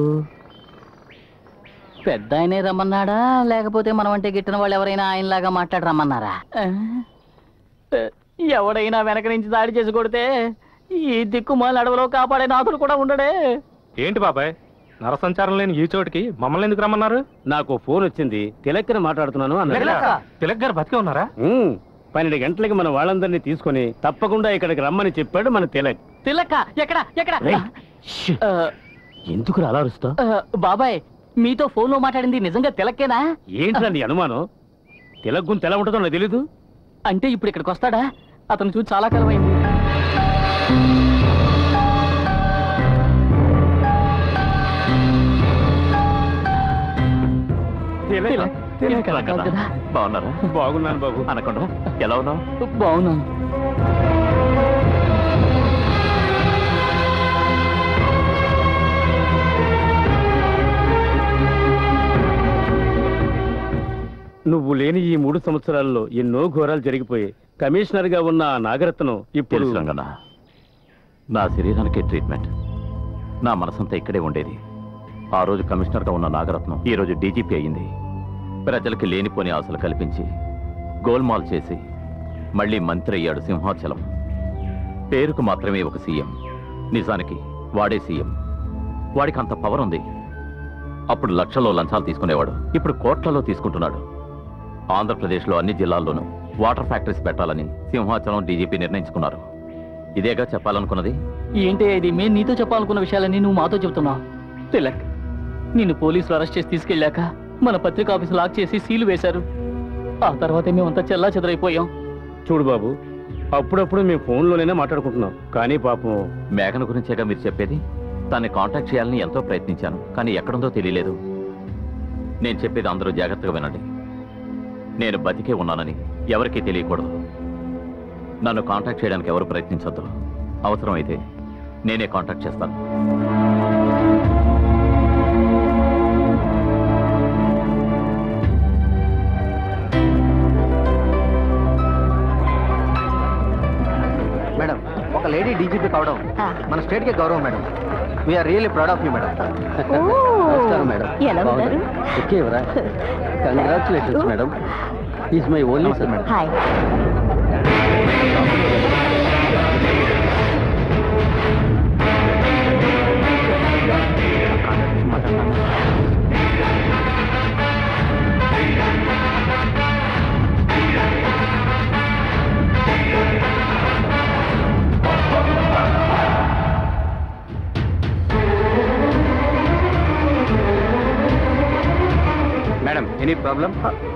పెద్ద ఆయనే రమ్మన్నాడా లేకపోతే మనం అంటే గిట్టిన వాళ్ళు ఎవరైనా ఆయనలాగా మాట్లాడి రమ్మన్నారా ఆ? ఎవడైనా వెనక నుంచి దాడి చేసి కొడితే ఈ దిక్కుమాల అడవిలో కాపాడే నాథుడు కూడా ఉండడే ఏంటి బాబాయ్ నరసంచారం లేని ఈ చోటికి మమ్మల్ని ఎందుకు రమ్మన్నారు నాకు ఫోన్ వచ్చింది తిలక్కన మాట్లాడుతున్నాను అన్నాడు తిలక్ గారు బతికే ఉన్నారా ఉమ్, పన్నెండు గంటలకి మన వాళ్ళందరినీ తీసుకొని తప్పకుండా ఇక్కడికి రమ్మని చెప్పాడు మన తిలక్ తిలక్క ఎక్కడ ఎక్కడ రేయ్, ఆ, ఎందుకు అలా అరుస్తా ఆ, బాబాయ్ మీతో ఫోన్లో మాట్లాడింది నిజంగా తిలక్కేనా ఏంటి నీ అనుమానం తిలక్ గుంత ఎలా ఉంటుందో నాకు తెలీదు అంటే ఇప్పుడు ఇక్కడికి వస్తాడా అతను చూసి చాలా కాలం అయింది తిలక్, తిలక్ కాదు కదా? బాగున్నారా బాగున్నాను బాబు అనకుండా ఎలా ఉన్నావు బాగున్నాను నువ్వు లేని ఈ మూడు సంవత్సరాల్లో ఎన్నో ఘోరాలు జరిగిపోయాయి కమిషనర్ గా ఉన్న ఆ నాగరత్నం ఇప్పుడు తెలుసు రంగన్న నా శరీరానికి ట్రీట్మెంట్ నా మనసంతా ఇక్కడే ఉండేది ఆ రోజు కమిషనర్గా ఉన్న నాగరత్నం ఈ రోజు డీజీపీ అయింది ప్రజలకి లేనిపోని ఆశలు కల్పించి గోల్మాల్ చేసి మళ్ళీ మంత్రి అయ్యాడు సింహాచలం పేరుకు మాత్రమే ఒక సీఎం నిజానికి వాడే సీఎం వాడికి అంత పవర్ ఉంది అప్పుడు లక్షల్లో లంచాలు తీసుకునేవాడు ఇప్పుడు కోట్లలో తీసుకుంటున్నాడు ఆంధ్రప్రదేశ్లో అన్ని జిల్లాల్లోనూ వాటర్ ఫ్యాక్టరీస్ పెట్టాలని సింహాచలం డీజీపీ నిర్ణయించుకున్నారు ఇదేగా చెప్పాలనుకున్నది ఏంటి ఇది మేము నీతో చెప్పాలనుకున్న విషయాలన్నీ నువ్వు మాతో చెబుతున్నావు తిలక్ నిన్ను పోలీసులు అరెస్ట్ చేసి తీసుకెళ్ళాక మన పత్రికా ఆఫీస్ లాక్ చేసి సీలు వేశారు ఆ తర్వాతే మేమంతా చెల్లా చెదరైపోయాం చూడు బాబు అప్పుడప్పుడు మేము ఫోన్లోనే మాట్లాడుకుంటున్నాం కానీ పాపం మేఘన గురించేగా మీరు చెప్పేది తన్ని కాంటాక్ట్ చేయాలని ఎంతో ప్రయత్నించాను కానీ ఎక్కడుందో తెలియలేదు నేను చెప్పేది అందరూ జాగ్రత్తగా వినండి నేను బతికే ఉన్నానని ఎవరికీ తెలియకూడదు నన్ను కాంటాక్ట్ చేయడానికి ఎవరు ప్రయత్నించొద్దు అవసరమైతే నేనే కాంటాక్ట్ చేస్తాను మేడం ఒక లేడీ డీజీపీ కావడం మన స్టేట్ కి గౌరవం madam we're really proud of you madam నమస్కారం మేడం ఎలా ఉన్నారు? ఓకే ఎవరా congratulations madam is my only son madam hi madam any problem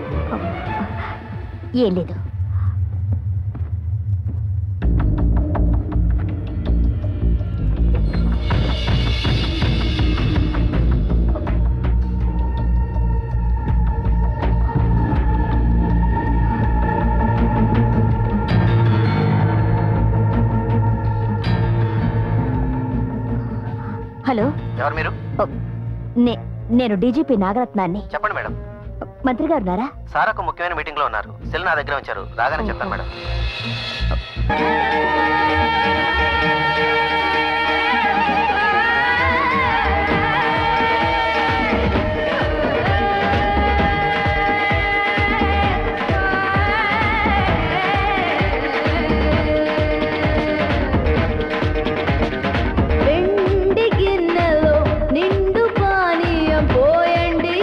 ఏం లేదు ఎవరు మీరు నే- నేను డీజీపీ నాగరత్నాన్ని చెప్పండి మేడం మంత్రి గారు ఉన్నారా సార్ ఒక ముఖ్యమైన మీటింగ్ లో ఉన్నారు సెల్ నా దగ్గర ఉంచారు రాగానే చెప్తాను మేడం వెండి గిన్నెలో నిండు పానీయం పోయండి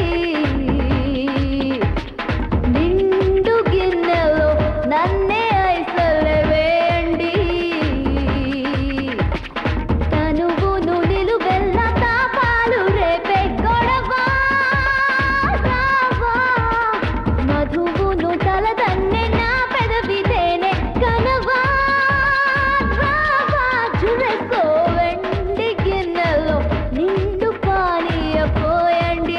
నిండు గిన్నెలో నన్నే ఐసలే వేయండి తనువును నిలువెల్ల తాపాలు రేపే గొడవ రావా మధువును తలదన్నే నా పెదవి తేనె కనవా రావా చురెక్కో వెండి గిన్నెలో నిండు పానీయ పోయండి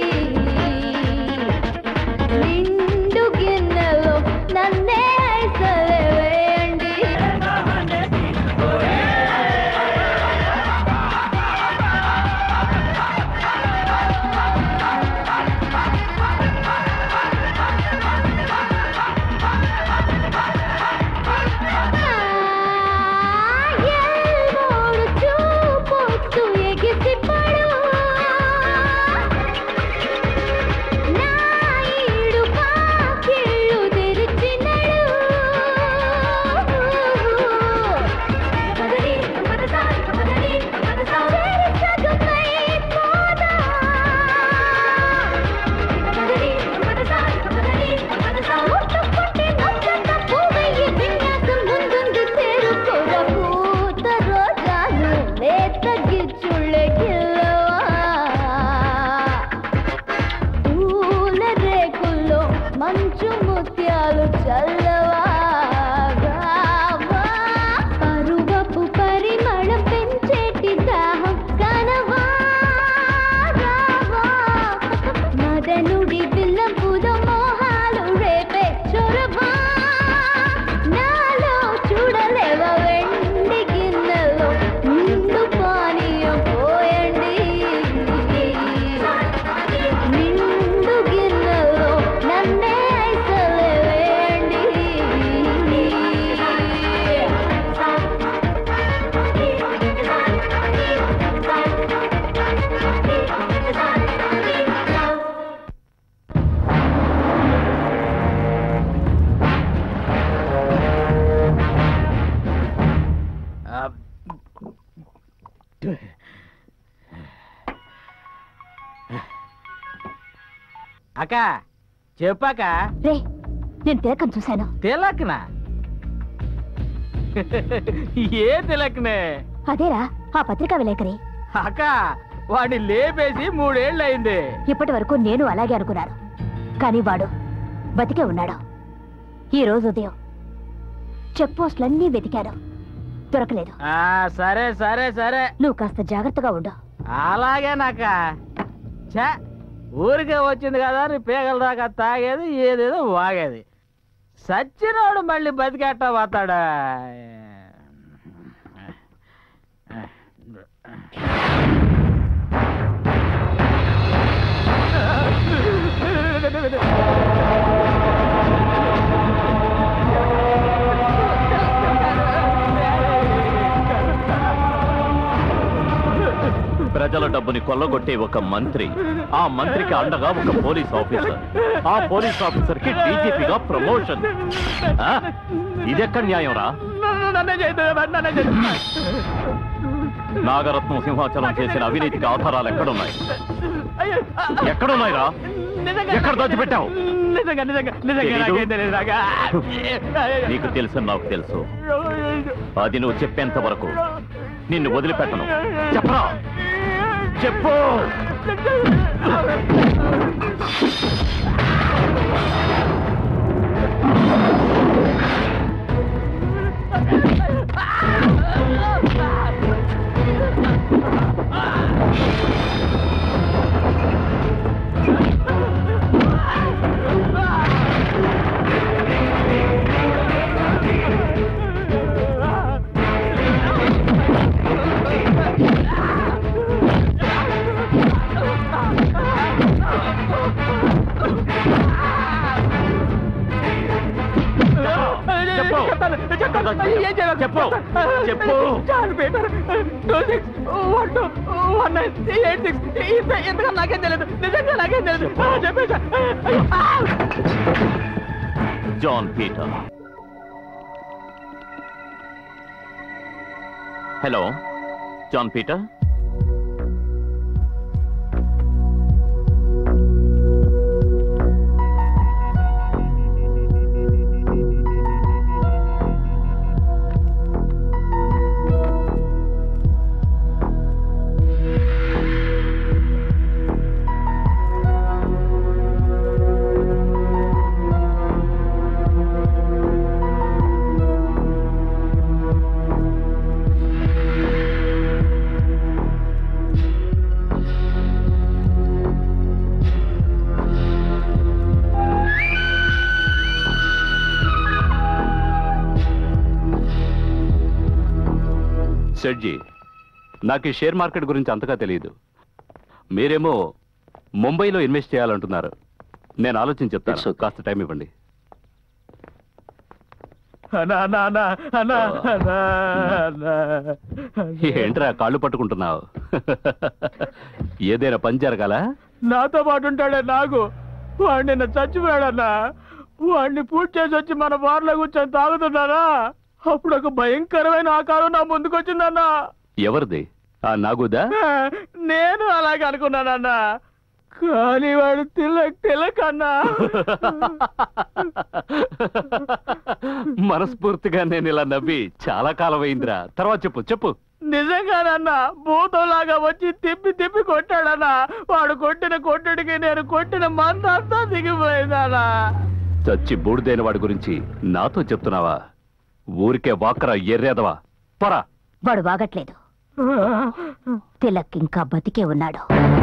నిండు గిన్నెలో నన్నే ఐసలే వేయండి ఎల్మోడు చూపొచ్చు ఎగిసిపడు నా ఈడు పాకిళ్ళు తెరిచినడు పదరి పదసా పదరి పదసా సగమై పోదా పదరి పదసా పదరి పదసా ముట్టుకుంటే నచ్చక పువ్వయ్యి విన్యాసం ముందుంది చేరుకోర పూత రోజాలు లేత గిచ్చుళ్ళే గిల్లవా పూల రేకుల్లో మంచు ముత్యాలు చల్లవా గావా. పరువపు పరిమళం పెంచేటి దాహం కనవా రావా. మదనుడి బిల్లంపులో మోహాలు రేపే చొరవా నాలో చూడలేవ వెండి గిన్నెలో నిండు పానీయం పోయండి నిండు గిన్నెలో నన్నే ఐసలే వేయండి అక్క చెప్పాక రే నేను తిలకం చూశాను తిలక్నా ఏ తిలక్నే అదేరా ఆ పత్రికా విలేకరి అక్క వాడిని లేపేసి మూడేళ్ళు అయింది ఇప్పటి వరకు నేను అలాగే అనుకున్నాను కానీ వాడు బతికే ఉన్నాడు ఈ రోజు ఉదయం చెక్ పోస్టులన్నీ వెతికాను దొరకలేదు ఆ సరే సరే సరే నువ్వు కాస్త జాగ్రత్తగా ఉండు అలాగే నాక ఛ ఊరికే వచ్చింది కదా అని పేగల దాకా తాగేది ఏదేదో వాగేది సచ్చినోడు మళ్ళీ బతికేట పోతాడా ప్రజల డబ్బుని కొల్లగొట్టే ఒక మంత్రి ఆ మంత్రికి అండగా ఒక పోలీస్ ఆఫీసర్ ఆ పోలీస్ ఆఫీసర్ కి డీజీపీగా ప్రమోషన్ ఆ? ఇదెక్కడ న్యాయం రా నన్నే చేయదు నన్నే చేయదు నాగరత్నం సింహాచలం చేసిన అవినీతికి ఆధారాలు ఎక్కడున్నాయి ఎక్కడున్నాయి రా ఎక్కడ దాచిపెట్టావు నిజంగా నిజంగా నిజంగా తెలీదు? నాకేం తెలియదు నాకా. నీకు తెలుసు నాకు తెలుసు అది నువ్వు చెప్పేంత వరకు నిన్ను వదిలిపెట్టను చెప్పరా చెప్పు ఆ చెప్తాను చెప్తాను ఏం చేయాలి చెప్పు. చెప్పు. చాలు Peter two six one two one nine eight six ఇంత ఇంతగా నాకేం తెలియదు నిజంగా నాకేం తెలియదు ఆ, చెప్పేసా అయ్యో, ఆ! John Peter hello John Peter షెడ్జీ నాకు ఈ షేర్ మార్కెట్ గురించి అంతగా తెలియదు మీరేమో ముంబైలో ఇన్వెస్ట్ చేయాలంటున్నారు నేను ఆలోచించి చెప్తాను కాస్త టైం ఇవ్వండి అన్నా అన్నా అన్నా అన్నా అన్నా అన్నా ఏంట్రా కాళ్ళు పట్టుకుంటున్నావు ఏదైనా పని జరగాల నాతో పాటు ఉంటాడే నాకు వాడు నిన్న చచ్చిపోయాడన్నా వాడిని పూజ చేసి వచ్చి మన బార్లో కూర్చొని తాగుతున్నానా అప్పుడు ఒక భయంకరమైన ఆకారం నా ముందుకు వచ్చిందన్నా ఎవరిది ఆ నాగుదా నేను అలాగే అనుకున్నానన్నా కానీ వాడు తిలక్ తిలక్ అన్నా మనస్ఫూర్తిగా నేను ఇలా నవ్వి చాలా కాలం అయిందిరా తర్వాత చెప్పు చెప్పు నిజంగానన్నా భూతంలాగా వచ్చి తిప్పి తిప్పి కొట్టాడన్నా వాడు కొట్టిన కొట్టుడికి నేను కొట్టిన మందంతా దిగిపోయిందన్నా చచ్చి బూడిదైన వాడి గురించి నాతో చెప్తున్నావా ఊరికే వాకరా ఎర్రేదవా పరా వాడు వాగట్లేదు తిలక్ ఇంకా బతికే ఉన్నాడు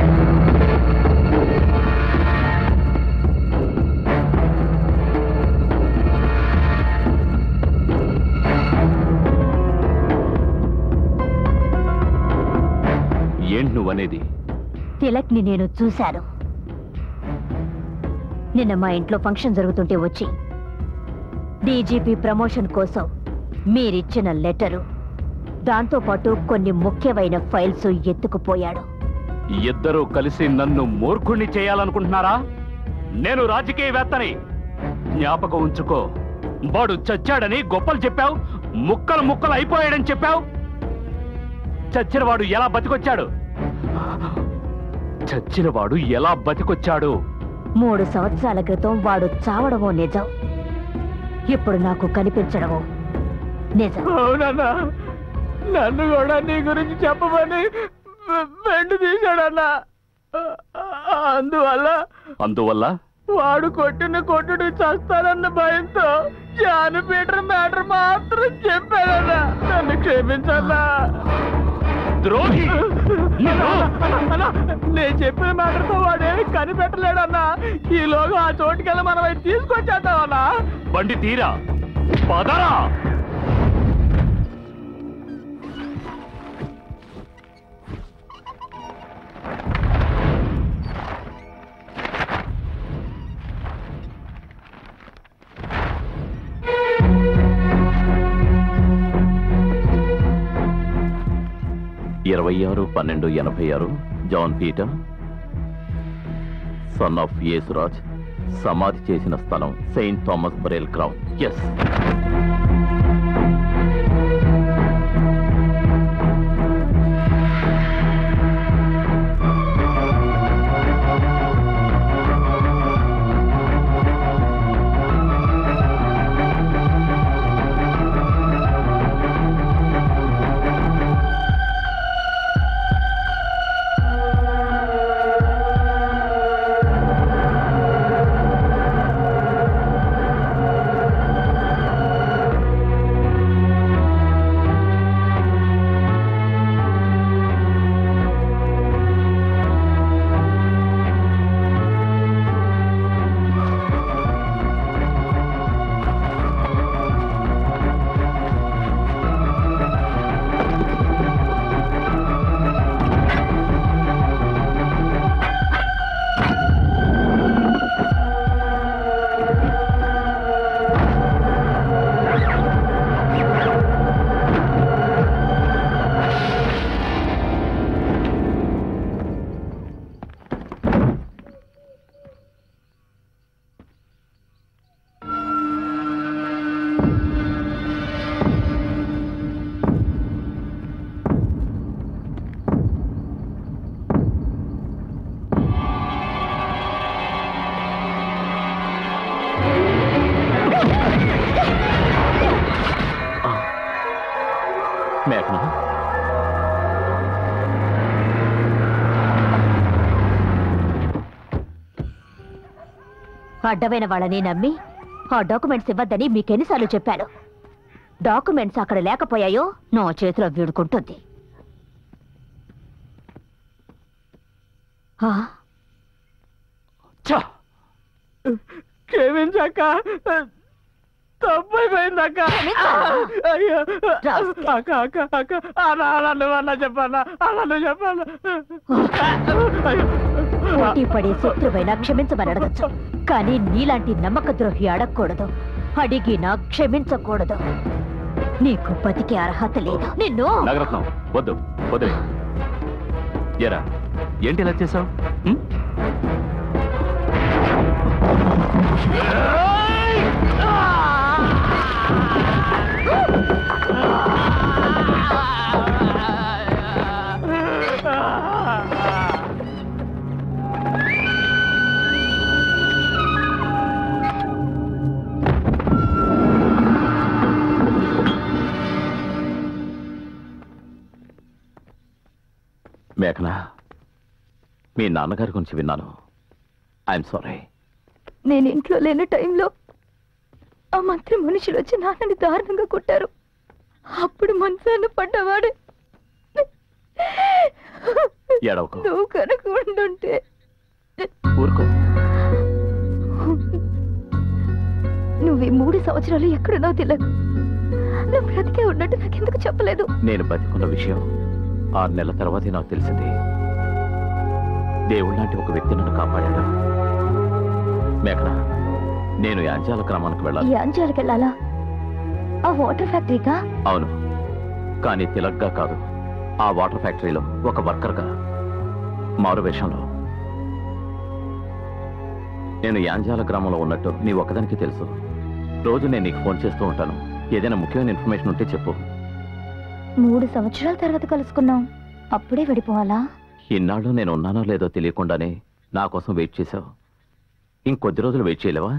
ఏంటి నువ్వనేది తిలక్ ని నేను చూశాను నిన్న మా ఇంట్లో ఫంక్షన్ జరుగుతుంటే వచ్చి డీజీపీ ప్రమోషన్ కోసం మీరిచ్చిన లెటరు దాంతో పాటు కొన్ని ముఖ్యమైన ఫైల్స్ ఎత్తుకుపోయాడు ఇద్దరూ కలిసి నన్ను మూర్ఖుణ్ణి చేయాలనుకుంటున్నారా నేను రాజకీయవేత్తని జ్ఞాపకం ఉంచుకో వాడు చచ్చాడని గొప్పలు చెప్పావు ముక్కలు ముక్కలు అయిపోయాడని చెప్పావు చచ్చిన వాడు ఎలా బతికొచ్చాడు చచ్చిన వాడు ఎలా బతికొచ్చాడు మూడు సంవత్సరాల క్రితం వాడు చావడమో నిజం ఇప్పుడు నాకు కనిపించడమో నిజం అవునన్నా నన్ను కూడా నీ గురించి చెప్పమని బెండు తీశాడన్నా అందువల్ల అందువల్ల వాడు కొట్టిన కొట్టుడు చస్తానన్న భయంతో జాను పీటర్ మ్యాటర్ మాత్రం చెప్పాడన్నా నన్ను క్షమించన్నా ద్రోహి అన్నా, నేను చెప్పిన మ్యాటర్తో వాడేమి కనిపెట్టలేడన్నా ఈలోగా ఆ చోటుకెళ్ళి మనం అవి తీసుకొచ్చేద్దామన్నా బండి తీరా పదరా ఇరవై ఆరు పన్నెండు ఎనభై ఆరు John Peter son of Yesuraj సమాధి చేసిన స్థలం Saint Thomas burial ground yes మేఘన అడ్డమైన వాళ్ళని నమ్మి ఆ డాక్యుమెంట్స్ ఇవ్వద్దని మీకెన్నిసార్లు చెప్పాను డాక్యుమెంట్స్ అక్కడ లేకపోయాయో నా చేతిలో వీడుకుంటుంది ఆ, క్షమించక్క తప్పైపోయిందక్క అయ్యో అక్క అక్క అక్క అలా అలా నువ్వు అన్నా చెప్పన్నా అలా నువ్వు చెప్పన్నా పోటీ పడే శత్రువైనా క్షమించమని అడగచ్చు కానీ నీలాంటి నమ్మక ద్రోహి అడగకూడదు అడిగినా క్షమించకూడదు నీకు బతికే అర్హత లేదు నిన్ను నగరత్నం వద్దు వదిలే ఎరా ఏంటి ఇలా చేసావు మేఘన మీ నాన్నగారి గురించి విన్నాను ఐఎమ్ సారీ నేను ఇంట్లో లేని టైంలో ఆ మంత్రి మనుషులు వచ్చి నాన్నని దారుణంగా కొట్టారు అప్పుడు మనసాన్ని పడ్డవాడే ఎడవకు నువ్వు కనుక ఉండుంటే ఊరుకో నువ్వు ఈ మూడు సంవత్సరాలు ఎక్కడున్నావు తిలక్ నువ్వు బ్రతికే ఉన్నట్టు నాకెందుకు చెప్పలేదు నేను బతికున్న విషయం ఆరు నెలల తర్వాతే నాకు తెలిసింది దేవుడు లాంటి ఒక వ్యక్తి నన్ను కాపాడాడు మేఘన నేను యాంజాల గ్రామానికి ఈ వెళ్ళాలి అంజాలకు వెళ్ళాలా ఆ వాటర్ ఫ్యాక్టరీకా అవును కానీ తిలక్గా కాదు ఆ వాటర్ ఫ్యాక్టరీలో ఒక వర్కర్గా మారు వేషంలో నేను యాంజాల గ్రామంలో ఉన్నట్టు నీ ఒక్కదానికి తెలుసు రోజు నేను నీకు ఫోన్ చేస్తూ ఉంటాను ఏదైనా ముఖ్యమైన ఇన్ఫర్మేషన్ ఉంటే చెప్పు మూడు సంవత్సరాల తర్వాత కలుసుకున్నాం అప్పుడే విడిపోవాలా ఇన్నాళ్ళు నేను ఉన్నానో లేదో తెలియకుండానే నా కోసం వెయిట్ చేశావు ఇంకొద్ది రోజులు వెయిట్ చేయలేవా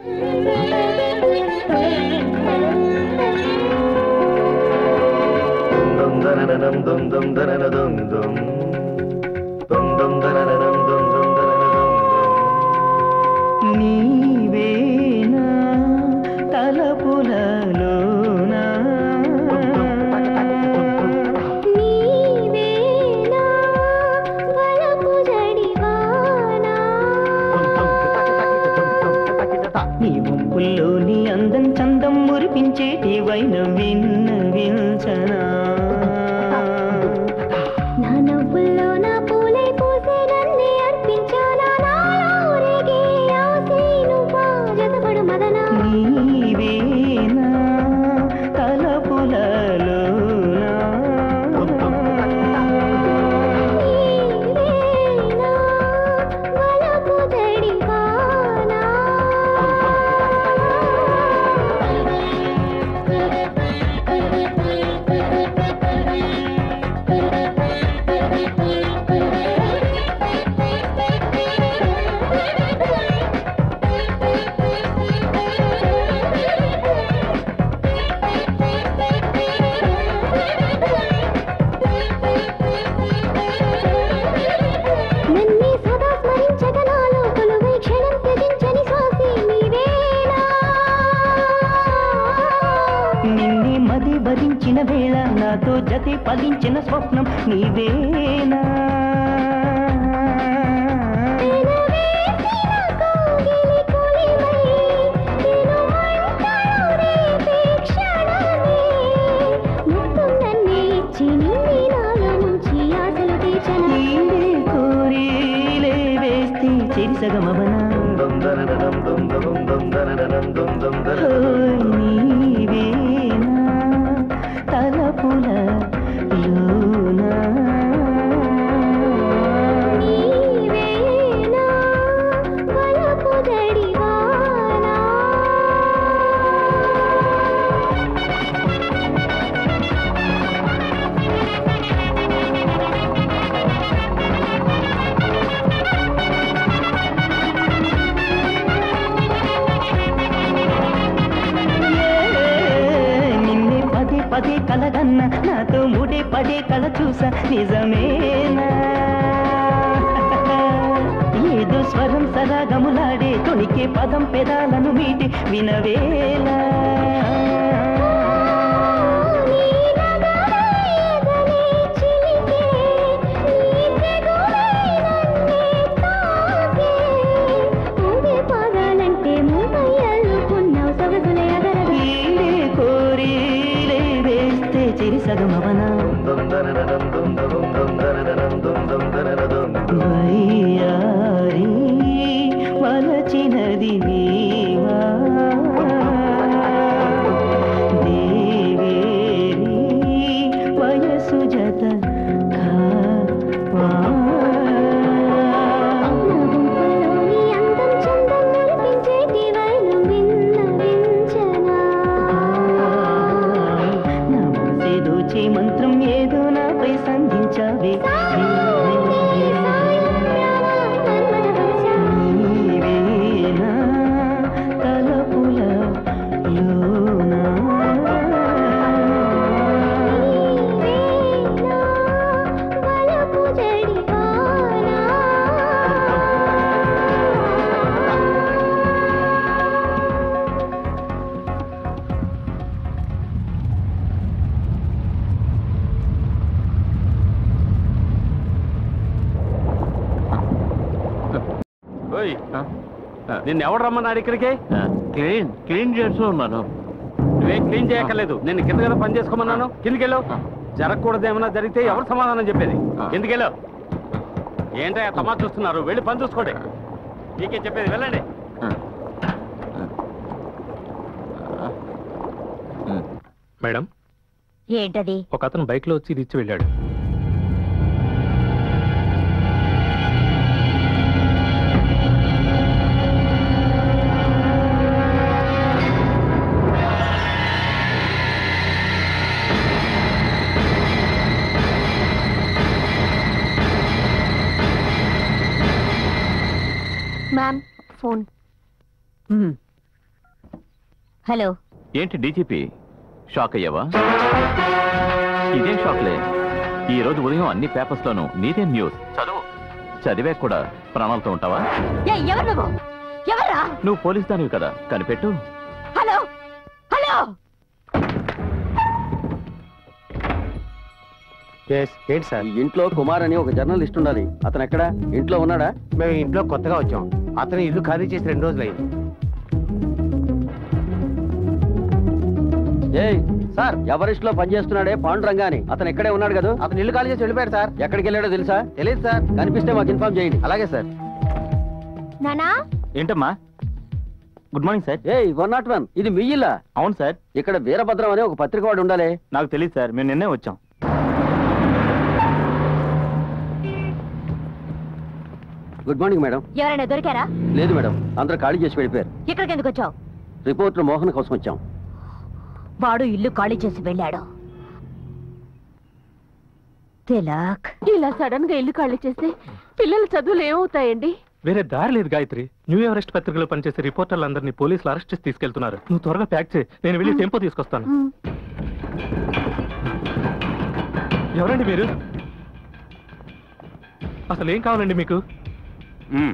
నీవేనా తలపులలోనా నీ వంపుల్లో నీ అందం చందం మురిపించేటి వైన విన్న విల్చనా నా నవ్వుల్లో నా పూలై పూసే నన్నే అర్పించానా నాలో రేగే ఆసే నువ్వా జతపడు మదనా నీవేనా తలపులలోనా వలపు జడివానా నన్నే సదా స్మరించగా నాలో కొలువై క్షణం త్యజించని శ్వాసే నీవేనా నిన్నే మది భరించిన వేళ నాతో జతే ఫలించిన స్వప్నం నీవేనా మొత్తం నన్నే ఇచ్చి నిన్నే నాలో ముంచి ఆశలు తీర్చనా ఈడే కోరిలే వేస్తే చెరిసగమవనా నీవేనా తలపుల లోనా నీవేనా వలపు జడివానా నీ చూసా నిజమేనా ఏదో స్వరం సరాగములాడే తొణికే పదం పెదాలను మీటి వినవేలా ఈడే కోరి వేస్తే చెరి సగమవనా వయ్యారి వలచినది నీవా దేవేరి వయసు జత కావా నా మనసే దోచే మంత్రం ఏదో నాపై సంధించావే నీవేనా తలపుల లోనా ఓయ్ నిన్ను ఎవడు రమ్మన్నాడు ఇక్కడికి క్లీన్ క్లీన్ చేస్తూ ఉన్నాను నువ్వేం క్లీన్ చేయక్కర్లేదు నేను కింద కదా పని చేసుకోమన్నాను కిందకి వెళ్ళు జరగకూడదు ఏమైనా జరిగితే ఎవరు సమాధానం చెప్పేది కిందకి వెళ్ళు ఏంటో తమా చూస్తున్నారు వెళ్ళి పని చూసుకోండి నీకే చెప్పేది వెళ్ళండి మేడం ఏంటది ఒక అతను బైక్ లో వచ్చి ఇది ఇచ్చి వెళ్ళాడు మ్యామ్ ఫోన్ హలో ఏంటి డీజీపీ షాక్ అయ్యావా ఇదేం షాక్లే ఈ రోజు ఉదయం అన్ని పేపర్స్ లోనూ నీదే న్యూస్ చదువు చదివే కూడా ప్రాణాలతో ఉంటావా ఏ, ఎవరు నువ్వు ఎవరా నువ్వు పోలీస్ దానివి కదా కనిపెట్టు హలో హలో ఏంటి సార్ ఇంట్లో కుమార్ అని ఒక జర్నలిస్ట్ ఉండాలి అతను ఎక్కడ ఇంట్లో ఉన్నాడా మేము ఇంట్లో కొత్తగా వచ్చాం అతను ఇల్లు ఖాళీ చేసి రెండు రోజులు అయింది ఏయ్ సార్ ఎవరిస్ట్ లో పనిచేస్తున్నాడే పాండురంగా అని అతను ఇక్కడే ఉన్నాడు కదా అతను ఇల్లు ఖాళీ చేసి వెళ్ళిపోయాడు సార్ ఎక్కడికి వెళ్ళాడో తెలుసా తెలియదు సార్ కనిపిస్తే మాకు ఇన్ఫార్మ్ చేయండి అలాగే సార్ నానా ఏంటమ్మా గుడ్ మార్నింగ్ సార్ ఏయ్ వన్ నాట్ వన్ ఇది మీ ఇల్లా అవును సార్ ఇక్కడ వీరభద్రం అనే ఒక పత్రిక వాడు ఉండాలి నాకు తెలియదు సార్ మేము నిన్నే వచ్చాం గుడ్ మార్నింగ్ మేడం ఎవరైనా దొరికారా లేదు మేడం అందరూ ఖాళీ చేసి వెళ్ళిపోయారు ఇక్కడికి ఎందుకు వచ్చావు రిపోర్టర్ మోహన్ కోసం వచ్చాం వాడు ఇల్లు ఖాళీ చేసి వెళ్ళాడు తిలక్ ఇలా సడన్ గా ఇల్లు ఖాళీ చేస్తే పిల్లల చదువులు ఏమవుతాయండి వేరే దారి లేదు గాయత్రి న్యూ ఎవరెస్ట్ పత్రికలో పనిచేసే రిపోర్టర్లందరినీ పోలీసులు అరెస్ట్ చేసి తీసుకెళ్తున్నారు నువ్వు త్వరగా ప్యాక్ చేయి నేను వెళ్ళి టెంపో తీసుకొస్తాను ఎవరండి మీరు అసలు ఏం కావాలండి మీకు మ్మ్.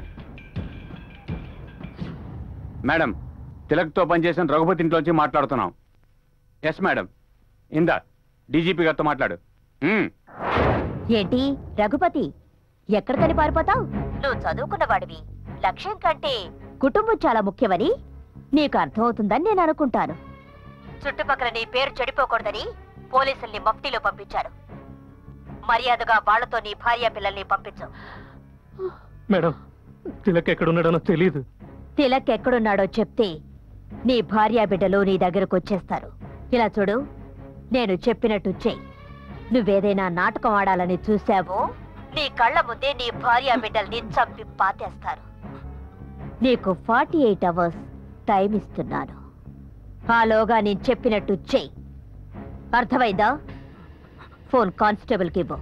మేడం తిలక్తో పనిచేసిన రఘుపతి ఇంట్లోంచి మాట్లాడుతున్నాం ఎస్ మేడం ఇందా డీజీపీ గారితో మాట్లాడు మ్మ్. ఏంటి రఘుపతి ఎక్కడికని పారిపోతావు నువ్వు చదువుకున్న వాడివి లక్ష్యం కంటే కుటుంబం చాలా ముఖ్యమని నీకు అర్థమవుతుందని నేను అనుకుంటాను చుట్టుపక్కల నీ పేరు చెడిపోకూడదని పోలీసుల్ని మఫ్టీలో పంపించారు మర్యాదగా వాళ్లతో నీ భార్య పిల్లల్ని పంపించు మేడం తిలక్ ఎక్కడున్నాడనో తెలియదు తిలక్ ఎక్కడున్నాడో చెప్తే నీ భార్య బిడ్డలు నీ దగ్గరకు వచ్చేస్తారు ఇలా చూడు నేను చెప్పినట్టు చెయ్యి నువ్వేదైనా నాటకం ఆడాలని చూశావో నీ కళ్ళ ముందే నీ భార్య బిడ్డల్ని చంపి పాతేస్తారు నీకు ఫార్టీ ఎయిట్ అవర్స్ టైం ఇస్తున్నాను ఆలోగా నేను చెప్పినట్టు చెయ్యి అర్థమైందా ఫోన్ కానిస్టేబుల్కి ఇవ్వు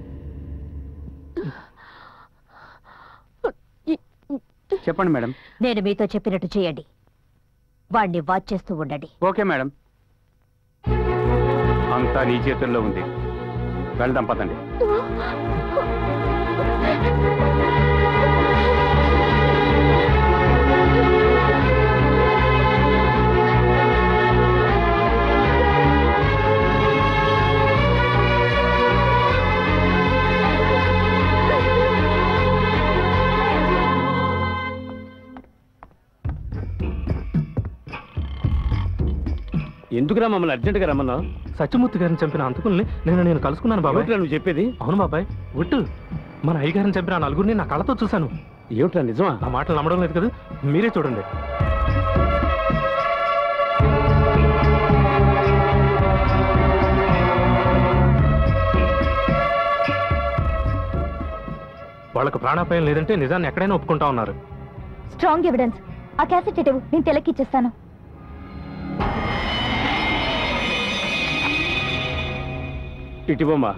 చెప్పండి మేడం నేను మీతో చెప్పినట్టు చేయండి వాణ్ణి వాచ్ చేస్తూ ఉండండి ఓకే మేడం అంతా నీ చేతుల్లో ఉంది వెళ్దాం పదండి ఎందుకురా మమ్మల్ని అర్జెంటుగా రమ్మన్నావు సత్యమూర్తి గారిని చంపిన అంతకుల్ని నేను నేను కలుసుకున్నాను బాబాయ్ ఏమిట్రా నువ్వు చెప్పేది అవును బాబాయ్ ఒట్టు మన అయ్యగారిని చంపిన ఆ నలుగురిని నా కళ్ళతో చూశాను ఏమిట్రా నిజమా ఆ మాటలు నమ్మడం లేదు కదా మీరే చూడండి వాళ్ళకు ప్రాణాపాయం లేదంటే నిజాన్ని ఎక్కడైనా ఒప్పుకుంటా ఉన్నారు స్ట్రాంగ్ ఎవిడెన్స్ ఆ క్యాసెట్ ఇటు నేను తెలకిచ్చేస్తాను ఇటివమ్మా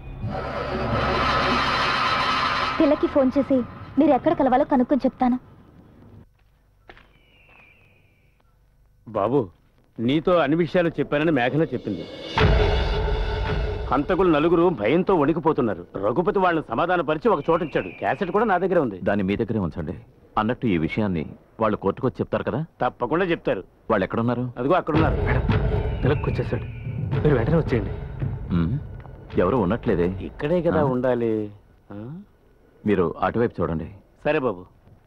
తిలకి ఫోన్ చేసి మీరు ఎక్కడ కలవాలో కనుక్కొని చెప్తాను బాబు నీతో అన్ని విషయాలు చెప్పానని మేఘన చెప్పింది హంతకులు నలుగురు భయంతో వణికిపోతున్నారు రఘుపతి వాళ్ళని సమాధానపరిచి ఒక చోట ఇచ్చాడు క్యాసెట్ కూడా నా దగ్గర ఉంది దాన్ని మీ దగ్గరే ఉంచండి అన్నట్టు ఈ విషయాన్ని వాళ్ళు కోర్టుకు వచ్చి చెప్తారు కదా తప్పకుండా చెప్తారు వాళ్ళు ఎక్కడున్నారు అదిగో అక్కడున్నారు తిలక్ వచ్చేసాడు మీరు వెంటనే వచ్చేయండి ఉమ్, ఎవరు ఉండట్లేదే ఇక్కడే కదా ఆ. ఉండాలి ఆ? మీరు అటువైపు చూడండి సరే బాబు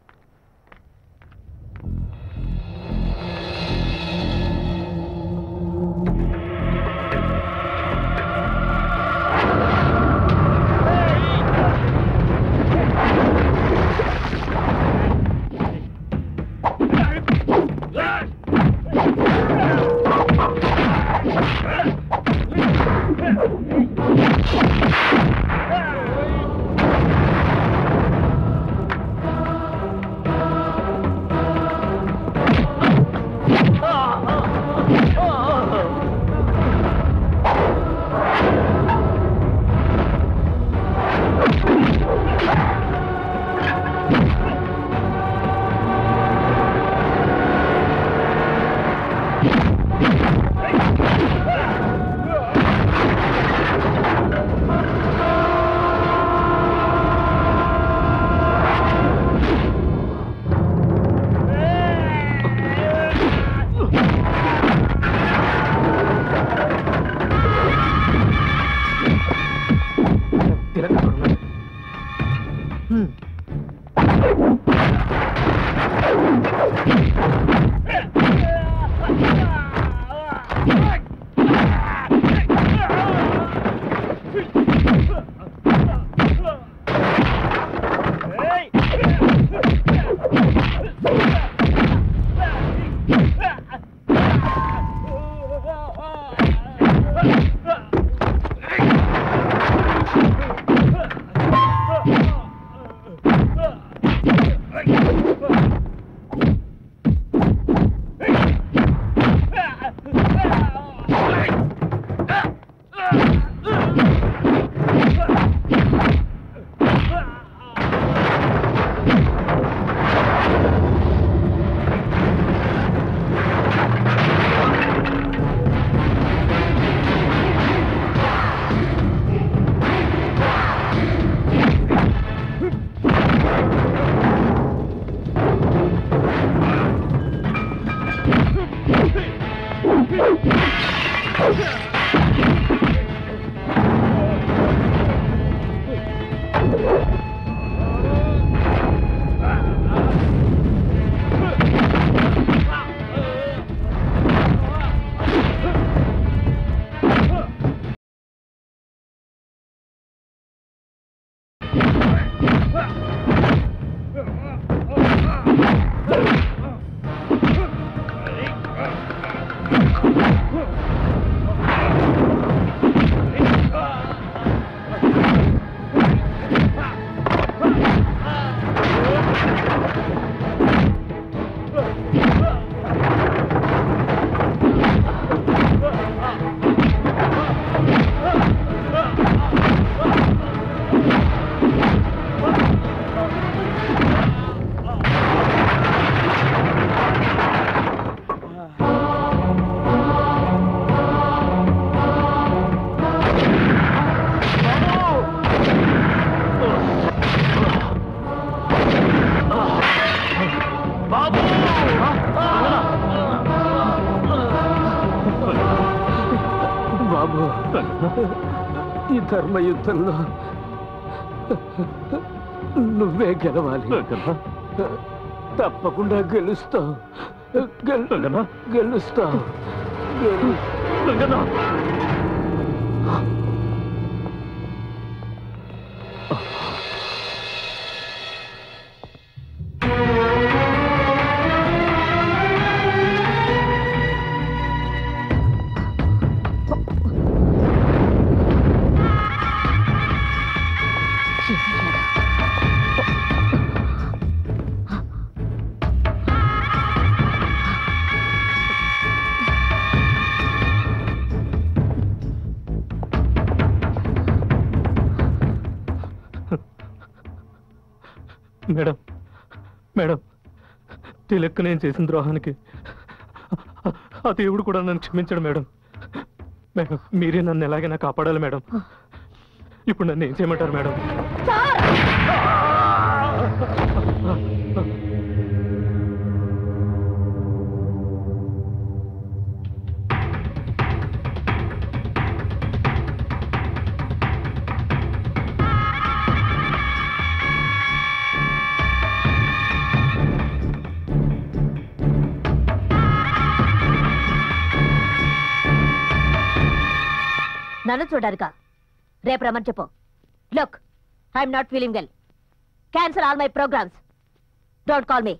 తిలక్ అక్కడ ఉన్నాడు ఆ ఈ ధర్మ యుద్ధంలో నువ్వే గెలవాలి తప్పకుండా గెలుస్తావు గెలు- గెలుస్తావు గెలు- మేడం మేడం తిలక్ నేను చేసిన ద్రోహానికి ఆ దేవుడు కూడా నన్ను క్షమించడు మేడం మేడం మీరే నన్ను ఎలాగైనా కాపాడాలి మేడం ఇప్పుడు నన్ను ఏం చేయమంటారు మేడం నన్ను చూడారుగా రేపు రమ్మని చెప్పు look I'm not feeling well cancel all my programmes don't call me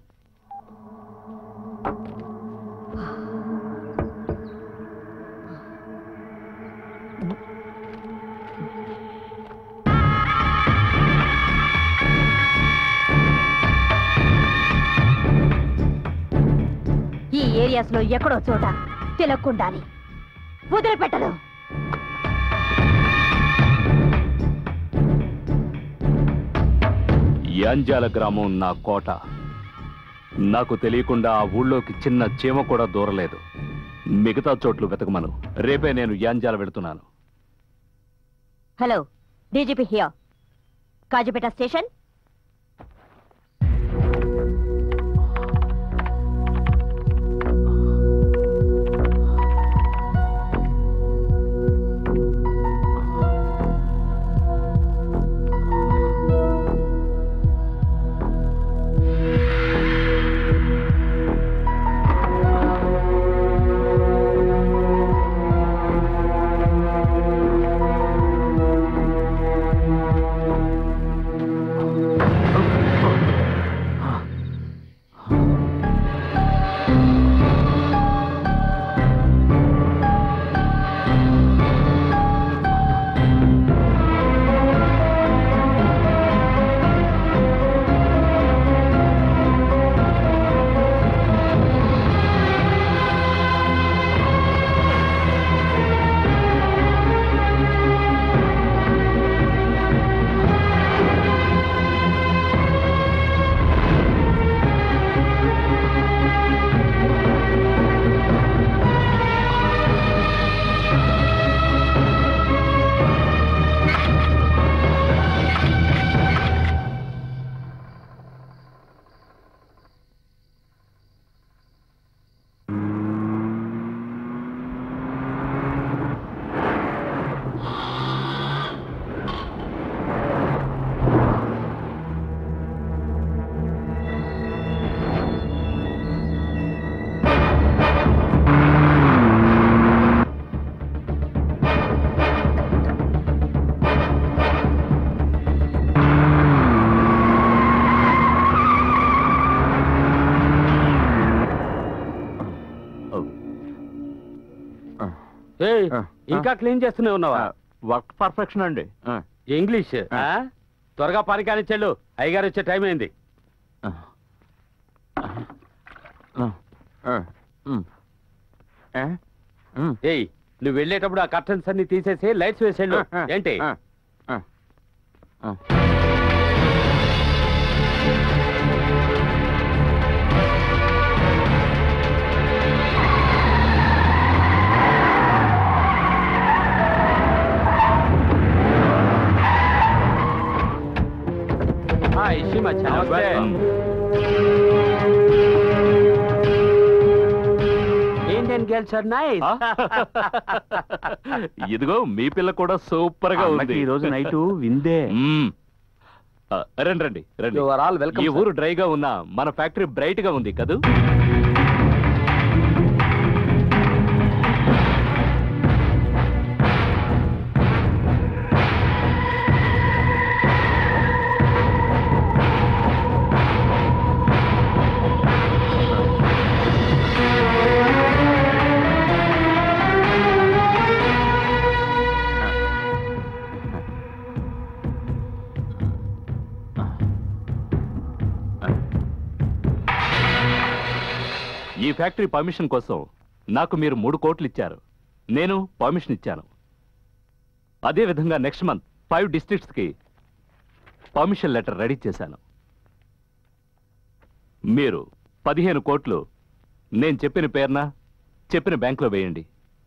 ఈ ఏరియాస్ లో ఎక్కడో చోట తిలక్కుండాలి వదిలిపెట్టదు యాంజాల గ్రామం నా కోట నాకు తెలియకుండా ఆ ఊళ్ళోకి చిన్న చీమ కూడా దూరలేదు మిగతా చోట్లు వెతకమను రేపే నేను యాంజాల వెళుతున్నాను hello DGP here Kazipet station ఏయ్, ఇంకా క్లీన్ చేస్తూనే ఉన్నావా వర్క్ పర్ఫెక్షన్ అండి ఇంగ్లీష్ ఆ? త్వరగా పని కానిచ్చాడు అయ్యగారు వచ్చే టైం అయింది ఏయ్ నువ్వు వెళ్ళేటప్పుడు ఆ కర్టన్స్ అన్ని తీసేసి లైట్స్ వేసేళ్ళు ఏంటి హాయ్ సీమా నమస్తే ఏంటంటే పిల్లలు సార్ నైస్ ఇదిగో మీ పిల్ల కూడా సూపర్ గా అమ్మకి ఉంది ఈ రోజు నైట్ విందే మ్మ్. ఆ, రండి రండి రండి You are all welcome, ఈ sir. ఊరు డ్రైగా ఉన్న మన ఫ్యాక్టరీ బ్రైట్ గా ఉంది కదూ ఈ ఫ్యాక్టరీ పర్మిషన్ కోసం నాకు మీరు మూడు కోట్లు ఇచ్చారు నేను పర్మిషన్ ఇచ్చాను అదే విధంగా నెక్స్ట్ మంత్ ఫైవ్ డిస్ట్రిక్ట్స్ కి పర్మిషన్ లెటర్ రెడీ చేశాను మీరు పదిహేను కోట్లు నేను చెప్పిన పేరున చెప్పిన బ్యాంకులో వేయండి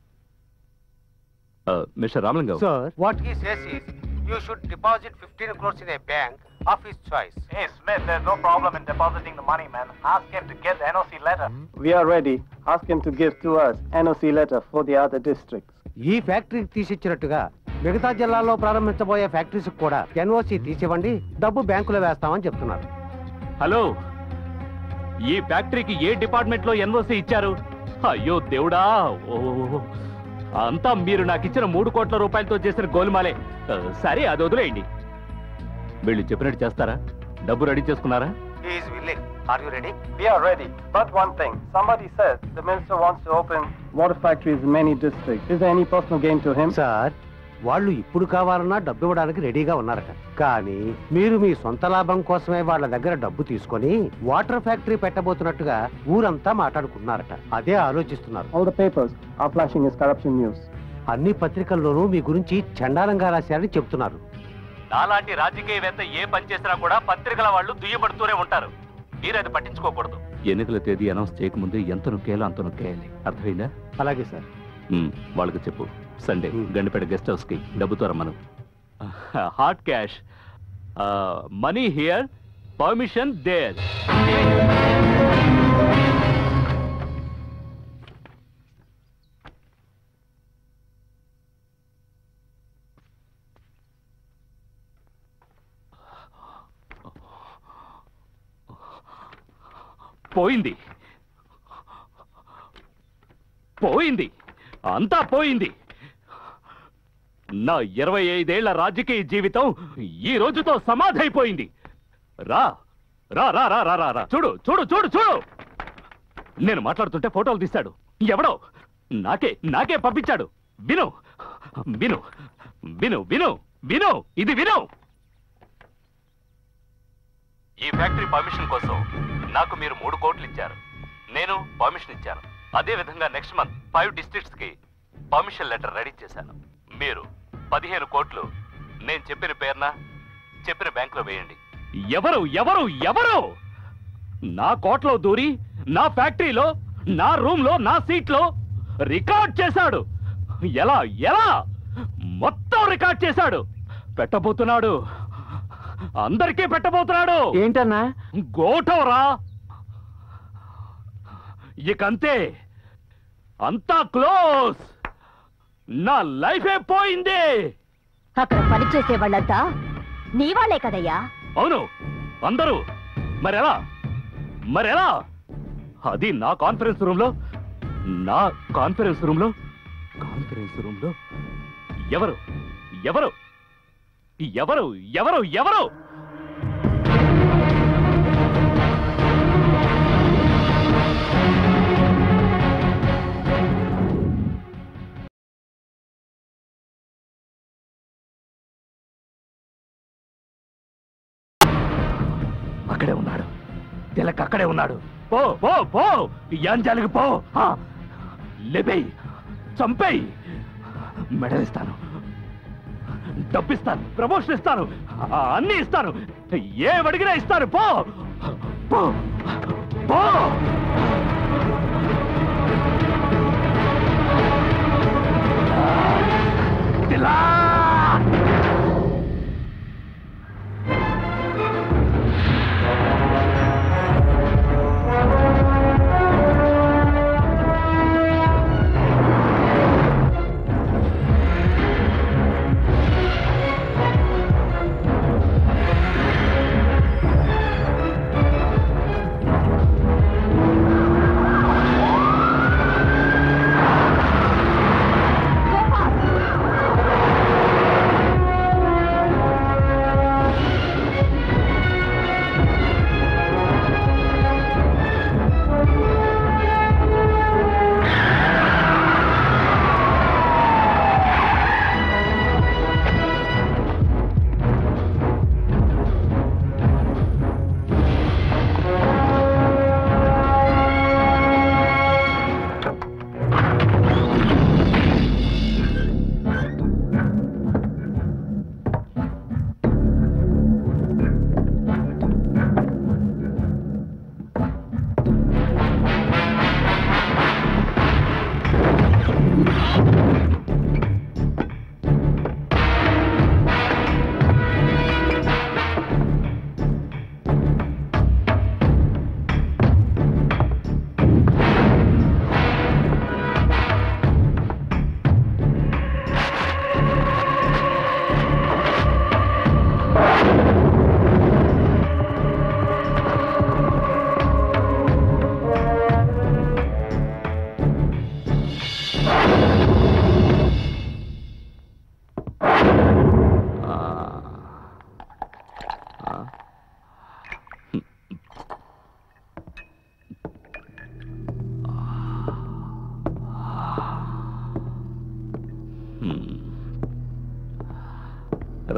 ఆ, mister Ramalingam Sir, what he says is you should deposit 15 crores in a bank of his choice. Hey, Smith, there's no problem in depositing the money, man. Ask him to get the NOC letter. We are ready. Ask him to give to us NOC letter for the other districts. ఈ ఫ్యాక్టరీకి తీసిచ్చినట్టుగా మిగతా జిల్లాల్లో ప్రారంభించబోయే factories కూడా NOC తీసివ్వండి డబ్బు బ్యాంకులో వేస్తామని చెప్తున్నారు hello ఈ ఫ్యాక్టరీకి ఏ డిపార్ట్మెంట్ లో ఎన్ఓసి ఇచ్చారు అయ్యో దేవుడా ఓ అంతా మీరు నాకు ఇచ్చిన మూడు కోట్ల రూపాయలతో చేసిన గోలుమాలే ఆ, సరే అది వదిలేయండి వీళ్ళు చెప్పినట్టు చేస్తారా డబ్బు రెడీ చేసుకున్నారా He is willing. Are you ready? We are ready. But one thing. Somebody says the minister wants to open water factories in many districts. Is there any personal gain to him? Sir వాళ్ళు ఇప్పుడు కావాలన్నా డబ్బు ఇవ్వడానికి రెడీగా ఉన్నారట కానీ మీరు మీ సొంత లాభం కోసమే వాళ్ళ దగ్గర డబ్బు తీసుకొని వాటర్ ఫ్యాక్టరీ పెట్టబోతున్నట్టుగా ఊరంతా మాట్లాడుకున్నారట అదే ఆలోచిస్తున్నారు All the papers are flashing his corruption news. అన్ని పత్రికల్లోనూ మీ గురించి చండాలంగా రాశారని చెప్తున్నారు నాలాంటి రాజకీయవేత్త ఏ పని చేసినా కూడా పత్రికల వాళ్ళు దుయ్యబడుతూనే ఉంటారు మీరు అది పట్టించుకోకూడదు ఎన్నికల తేదీ అనౌన్స్ చేయకముందే ఎంత నొక్కేయాలో అంత నొక్కేయాలి అర్థమైందా అలాగే సార్ మ్మ్, వాళ్ళకి చెప్పు సండే గండిపేట గెస్ట్ హౌస్ కి డబ్బుతో రమ్మను hot cash money here permission there పోయింది పోయింది అంతా పోయింది నా ఇరవై ఐదేళ్ల రాజకీయ జీవితం ఈ రోజుతో సమాధైపోయింది రా రా రా రా రా రా రా చూడు చూడు చూడు చూడు నేను మాట్లాడుతుంటే ఫోటోలు తీశాడు ఎవడో నాకే నాకే పంపించాడు విను విను విను విను విను ఇది విను ఈ ఫ్యాక్టరీ పర్మిషన్ కోసం నాకు మీరు మూడు కోట్లు ఇచ్చారు నేను పర్మిషన్ ఇచ్చాను అదే విధంగా నెక్స్ట్ మంత్ ఫైవ్ డిస్ట్రిక్ట్స్ కి పర్మిషన్ లెటర్ రెడీ చేశాను మీరు పదిహేను కోట్లు నేను చెప్పిన పేరున చెప్పిన బ్యాంకులో వేయండి ఎవరు ఎవరు ఎవరు నా కోట్లో దూరి నా ఫ్యాక్టరీలో నా రూమ్ లో నా సీట్ లో రికార్డ్ చేశాడు ఎలా ఎలా మొత్తం రికార్డ్ చేశాడు పెట్టబోతున్నాడు అందరికీ పెట్టబోతున్నాడు ఏంటన్నా గోటవరా ఇకంతే అంతా క్లోజ్ నా లైఫే పోయింది అక్కడ పనిచేసే వాళ్ళంతా నీ వాళ్ళే కదయ్యా అవును అందరూ మరెలా మరెలా అది నా కాన్ఫరెన్స్ రూమ్ లో నా కాన్ఫరెన్స్ రూమ్ లో కాన్ఫరెన్స్ రూమ్ లో ఎవరు ఎవరు ఎవరు ఎవరు ఎవరు అక్కడే ఉన్నాడు తిలక్ అక్కడే ఉన్నాడు పో పో పో యాంజాలికి పో ఆ, లేపేయ్ చంపేయ్ మెడలిస్తాను డబ్బిస్తాను ప్రమోషన్ ఇస్తాను ఆ, అన్ని ఇస్తాను ఏ అడిగినా ఇస్తాను పో పో పో తిలక్!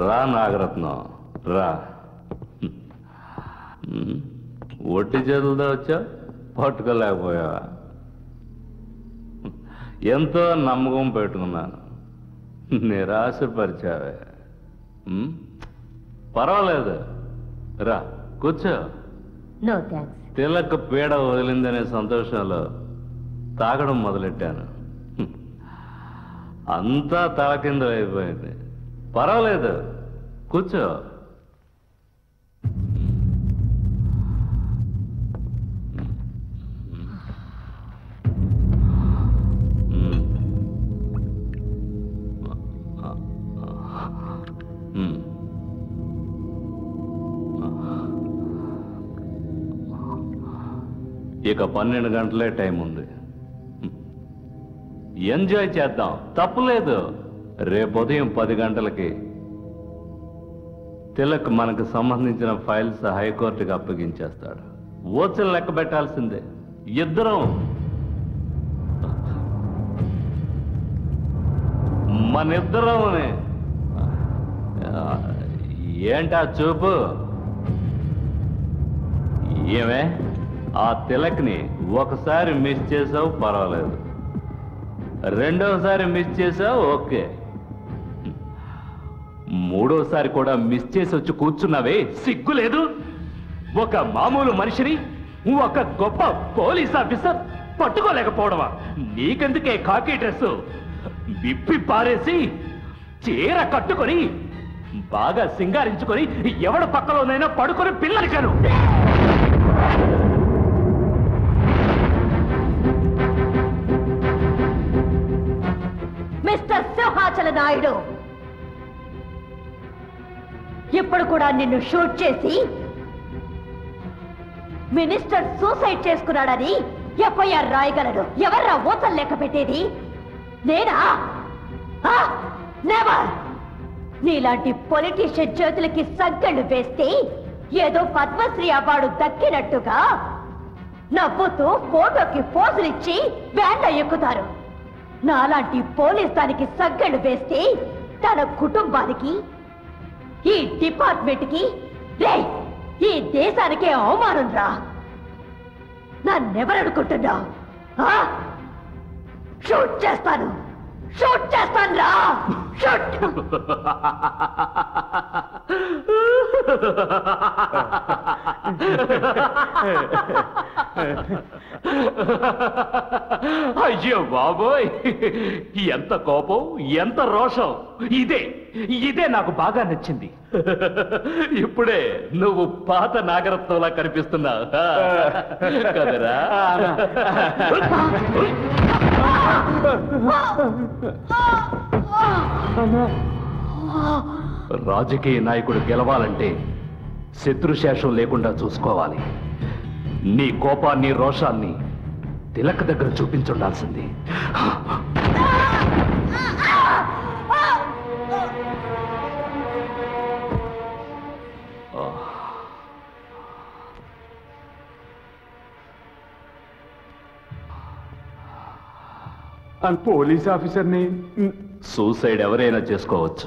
రా నాగరత్నం రా ఉమ్, ఒట్టి చేతులతో వచ్చా పట్టుకోలేకపోయావా ఎంతో నమ్మకం పెట్టుకున్నాను నిరాశపరిచావే ఉమ్, పర్వాలేదు రా కూర్చో నో థ్యాంక్స్ తిలక్ పీడ వదిలిందనే సంతోషంలో తాగడం మొదలెట్టాను హ్మ్. అంతా తలకిందులైపోయింది పర్వాలేదు కూర్చో హ్మ్. హ్మ్. ఇక పన్నెండు గంటలే టైం ఉంది ఎంజాయ్ చేద్దాం తప్పులేదు రేపు ఉదయం పది గంటలకి తిలక్ మనకు సంబంధించిన ఫైల్స్ హైకోర్టుకి అప్పగించేస్తాడు ఓచలు లెక్క పెట్టాల్సిందే ఇద్దరం మనిద్దరం ఏంటా చూపు ఏమే ఆ తిలక్ని ఒకసారి మిస్ చేసావు పర్వాలేదు రెండోసారి మిస్ చేసావు ఓకే మూడోసారి కూడా మిస్ చేసి వచ్చి కూర్చున్నావే సిగ్గు లేదు ఒక మామూలు మనిషిని ఒక గొప్ప పోలీస్ ఆఫీసర్ పట్టుకోలేకపోవడమా నీకెందుకే కాకి డ్రెస్ విప్పి పారేసి చీర కట్టుకొని బాగా సింగారించుకొని ఎవడ పక్కలోనైనా పడుకొని పిల్లలికను మిస్టర్ సింహాచల నాయుడు ఇప్పుడు కూడా నిన్ను షూట్ చేసి మినిస్టర్ సూసైడ్ చేసుకున్నాడని ఎఫ్ఐఆర్ రాయగలడు ఎవర్రా ఊతలు లెక్క పెట్టేది నేనా నెవర్ నీలాంటి పొలిటీషియన్ చేతులకి సంకెళ్ళు వేస్తే ఏదో పద్మశ్రీ అవార్డు దక్కినట్టుగా నవ్వుతూ ఫోటోకి పోజులిచ్చి బ్యాండ్ ఎక్కుతారు నాలాంటి పోలీస్ దానికి సగ్గళ్ళు వేస్తే తన కుటుంబానికి ఈ డిపార్ట్మెంట్ కి రే ఈ దేశానికే అవమానం రా నన్నెవరనుకుంటున్నావు ఆ? షూట్ చేస్తాను షూట్ చేస్తాను రా షూట్ అయ్యో బాబోయ్ ఎంత కోపం ఎంత రోషం ఇదే ఇదే నాకు బాగా నచ్చింది ఇప్పుడే నువ్వు పాత నాగరత్నంలా కనిపిస్తున్నావు కదరా రాజకీయ నాయకుడు గెలవాలంటే శత్రుశేషం లేకుండా చూసుకోవాలి నీ కోపాన్ని రోషాన్ని తిలక్ దగ్గర చూపించుండాల్సింది పోలీస్ ఆఫీసర్ని సూసైడ్ ఎవరైనా చేసుకోవచ్చు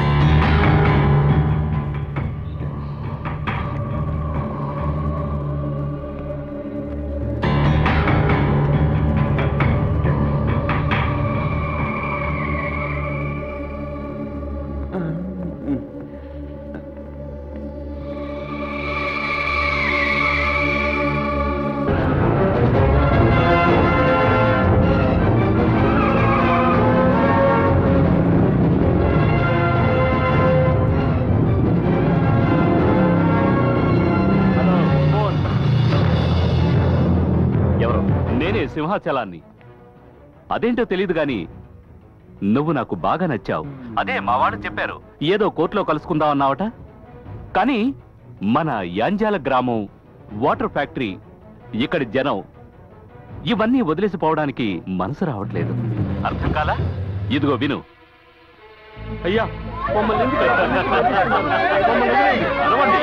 ఎవరు నేనే సింహాచలాన్ని అదేంటో తెలియదు గాని నువ్వు నాకు బాగా నచ్చావు అదే మా వాళ్ళు చెప్పారు ఏదో కోర్టులో కలుసుకుందాం అన్నావట కానీ మన యాంజాల గ్రామం వాటర్ ఫ్యాక్టరీ ఇక్కడి జనం ఇవన్నీ వదిలేసిపోవడానికి మనసు రావట్లేదు అర్థం కాలా ఇదిగో విను అయ్యా మమ్మల్ని ఎందుకు మమ్మల్ని వదిలేయండి. అరవండి.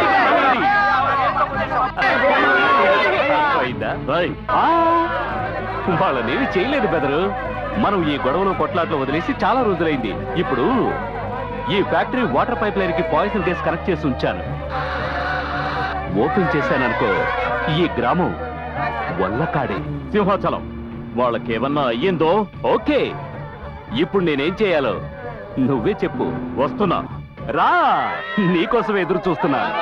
అయిందా? ఆ, వాళ్ళనేమి చేయలేదు బెదరు మనం ఈ గొడవలో కొట్లాట్లో వదిలేసి చాలా రోజులైంది ఇప్పుడు ఈ ఫ్యాక్టరీ వాటర్ పైప్ లైన్ కి పాయిజన్ గ్యాస్ కనెక్ట్ చేసి ఉంచాను ఓపెన్ చేశాననుకో ఈ గ్రామం వల్లకాడే సింహాచలం వాళ్ళకేమన్నా అయ్యిందో ఓకే ఇప్పుడు నేనేం చేయాలో నువ్వే చెప్పు వస్తున్నా రా నీకోసం ఎదురు చూస్తున్నాను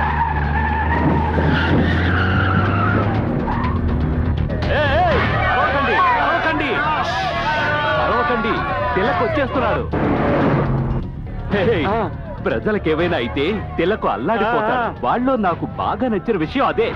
ఏయ్, ఏయ్, అరవకండి అరవకండి అరవకండి తిలక్ వచ్చేస్తున్నాడు ఏయ్, ప్రజలకు ఏమైనా అయితే తిలకు అల్లాడిపోతాడు వాళ్ళు నాకు బాగా నచ్చిన విషయం అదే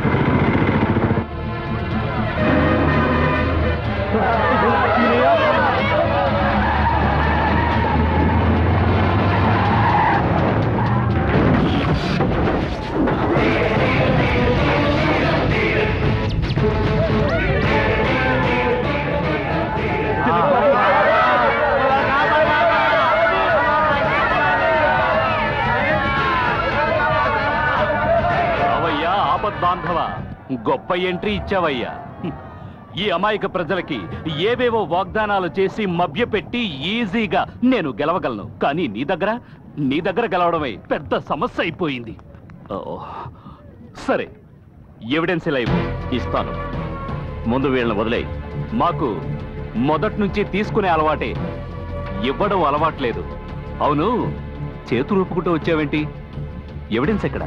రావయ్యా ఆపద్బాంధవ గొప్ప ఎంట్రీ ఇచ్చావయ్యా హ్మ్. ఈ అమాయక ప్రజలకి ఏవేవో వాగ్దానాలు చేసి మభ్యపెట్టి ఈజీగా నేను గెలవగలను కానీ నీ దగ్గర నీ దగ్గర గెలవడమే పెద్ద సమస్య అయిపోయింది ఓ, సరే ఎవిడెన్స్ ఇలా ఇవ్వు ఇస్తాను ముందు వీళ్ళని వదిలే మాకు మొదటి నుంచి తీసుకునే అలవాటే ఇవ్వడం అలవాట్లేదు అవును చేతులు ఊపుకుంటూ వచ్చావేంటి ఎవిడెన్స్ ఎక్కడ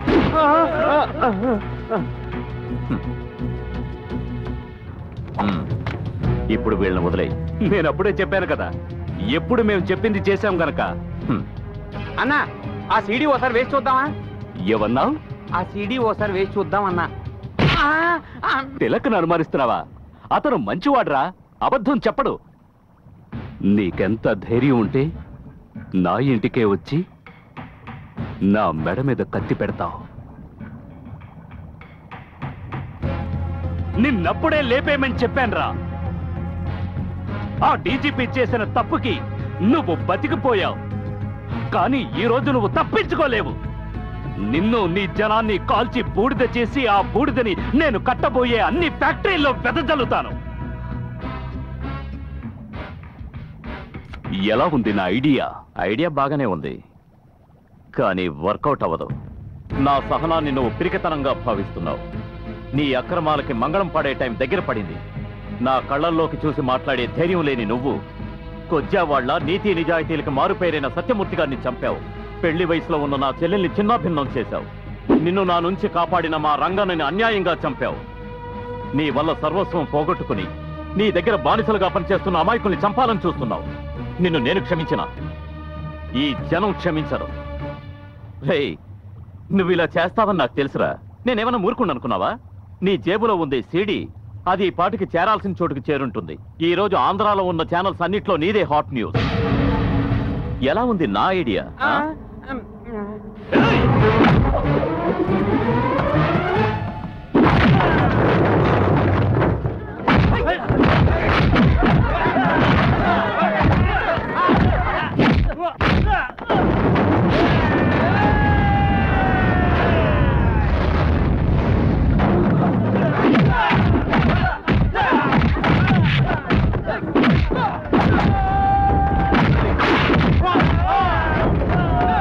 హ్మ్. ఇప్పుడు వీళ్ళని వదిలే నేను అప్పుడే చెప్పాను కదా ఎప్పుడు మేము చెప్పింది చేశాం గనక అన్నా ఆ సీడీ ఓసారి వేసి చూద్దామా ఏమన్నావు ఆ సీడీ ఓసారి వేసి చూద్దాం అన్నా తిలకను అనుమానిస్తున్నావా అతను మంచివాడ్రా అబద్ధం చెప్పడు నీకెంత ధైర్యం ఉంటే నా ఇంటికే వచ్చి నా మెడ మీద కత్తి పెడతావు నిన్నప్పుడే లేపేయమని చెప్పానురా ఆ డీజీపీ చేసిన తప్పుకి నువ్వు బతికిపోయావు కానీ ఈ రోజు నువ్వు తప్పించుకోలేవు నిన్ను నీ జనాన్ని కాల్చి బూడిద చేసి ఆ బూడిదని నేను కట్టబోయే అన్ని ఫ్యాక్టరీల్లో వెదజల్లుతాను ఎలా ఉంది నా ఐడియా ఐడియా బాగానే ఉంది కానీ వర్కౌట్ అవ్వదు నా సహనాన్ని నువ్వు పిరికితనంగా భావిస్తున్నావు నీ అక్రమాలకి మంగళం పడే టైం దగ్గర పడింది నా కళ్ళల్లోకి చూసి మాట్లాడే ధైర్యం లేని నువ్వు కొజ్జావాళ్ల నీతి నిజాయితీలకు మారుపేరైన సత్యమూర్తి గారిని చంపావు పెళ్లి వయసులో ఉన్న నా చెల్లెల్ని చిన్నాభిన్నం చేశావు నిన్ను నా నుంచి కాపాడిన మా రంగాన్ని అన్యాయంగా చంపావు నీ వల్ల సర్వస్వం పోగొట్టుకుని నీ దగ్గర బానిసలుగా పనిచేస్తున్న అమాయకుల్ని చంపాలని చూస్తున్నావు నిన్ను నేను క్షమించిన ఈ జనం క్షమించరు రే నువ్వు ఇలా చేస్తావని నాకు తెలుసురా నేనేమన్నా మూర్ఖుండి అనుకున్నావా నీ జేబులో ఉంది సీడీ అది ఈ పాటికి చేరాల్సిన చోటుకి చేరుంటుంది ఈ రోజు ఆంధ్రాలో ఉన్న ఛానల్స్ అన్నిట్లో నీదే హాట్ న్యూస్ ఎలా ఉంది నా ఐడియా ఆ? Ah!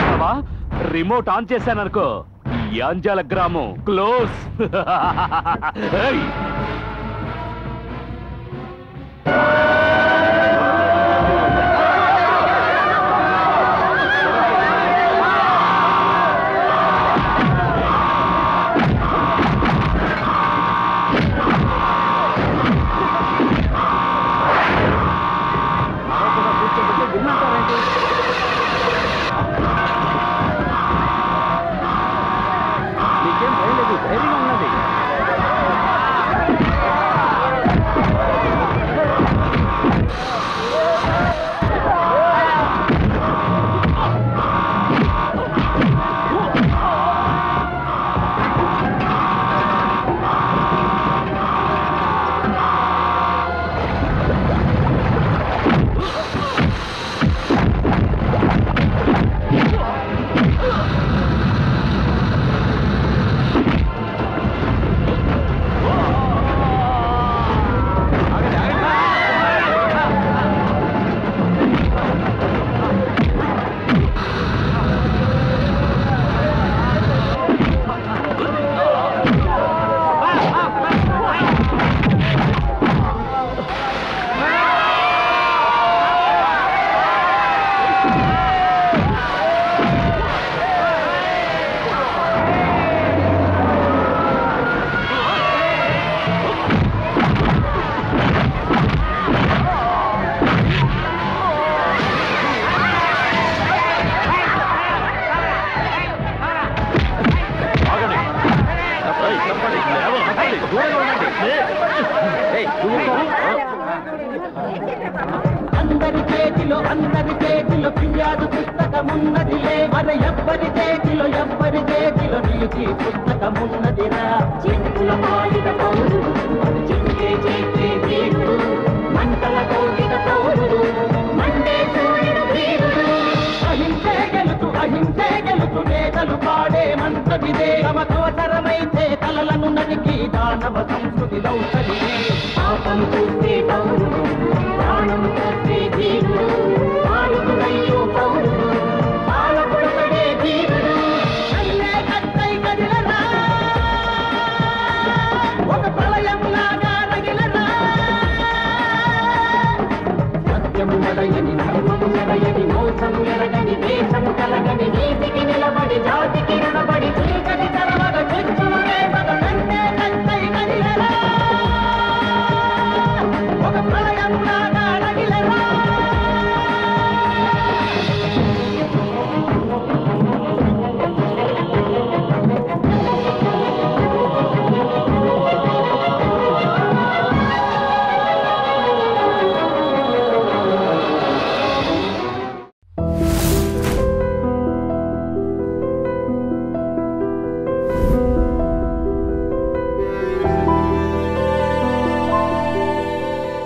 చూసావా రిమోట్ ఆన్ చేశాననుకో ఈ అంజాల గ్రామం క్లోజ్ ఏయ్! నీకేం భయం లేదు ధైర్యంగా ఉన్నది అందరి చేతిలో అందరి చేతిలో ఫిర్యాదు పుస్తకమున్నదిలే మన ఎవ్వరి చేతిలో ఎవ్వరి చేతిలో నీతి పుస్తకమున్నదిరా చిక్కుల పాలిన పౌరుడు చిక్కే చేసే వీరుడు మంటల కోరిన పౌరుడు మండే సూర్యుడు వీరుడు అహింసే గెలుతు అహింసే గెలుతు నేతలు పాడే మంత్రమిదే తమకవసరమైతే తలలను నరికి దానవ సంస్కృతి దౌసరిదే పాపం చూస్తే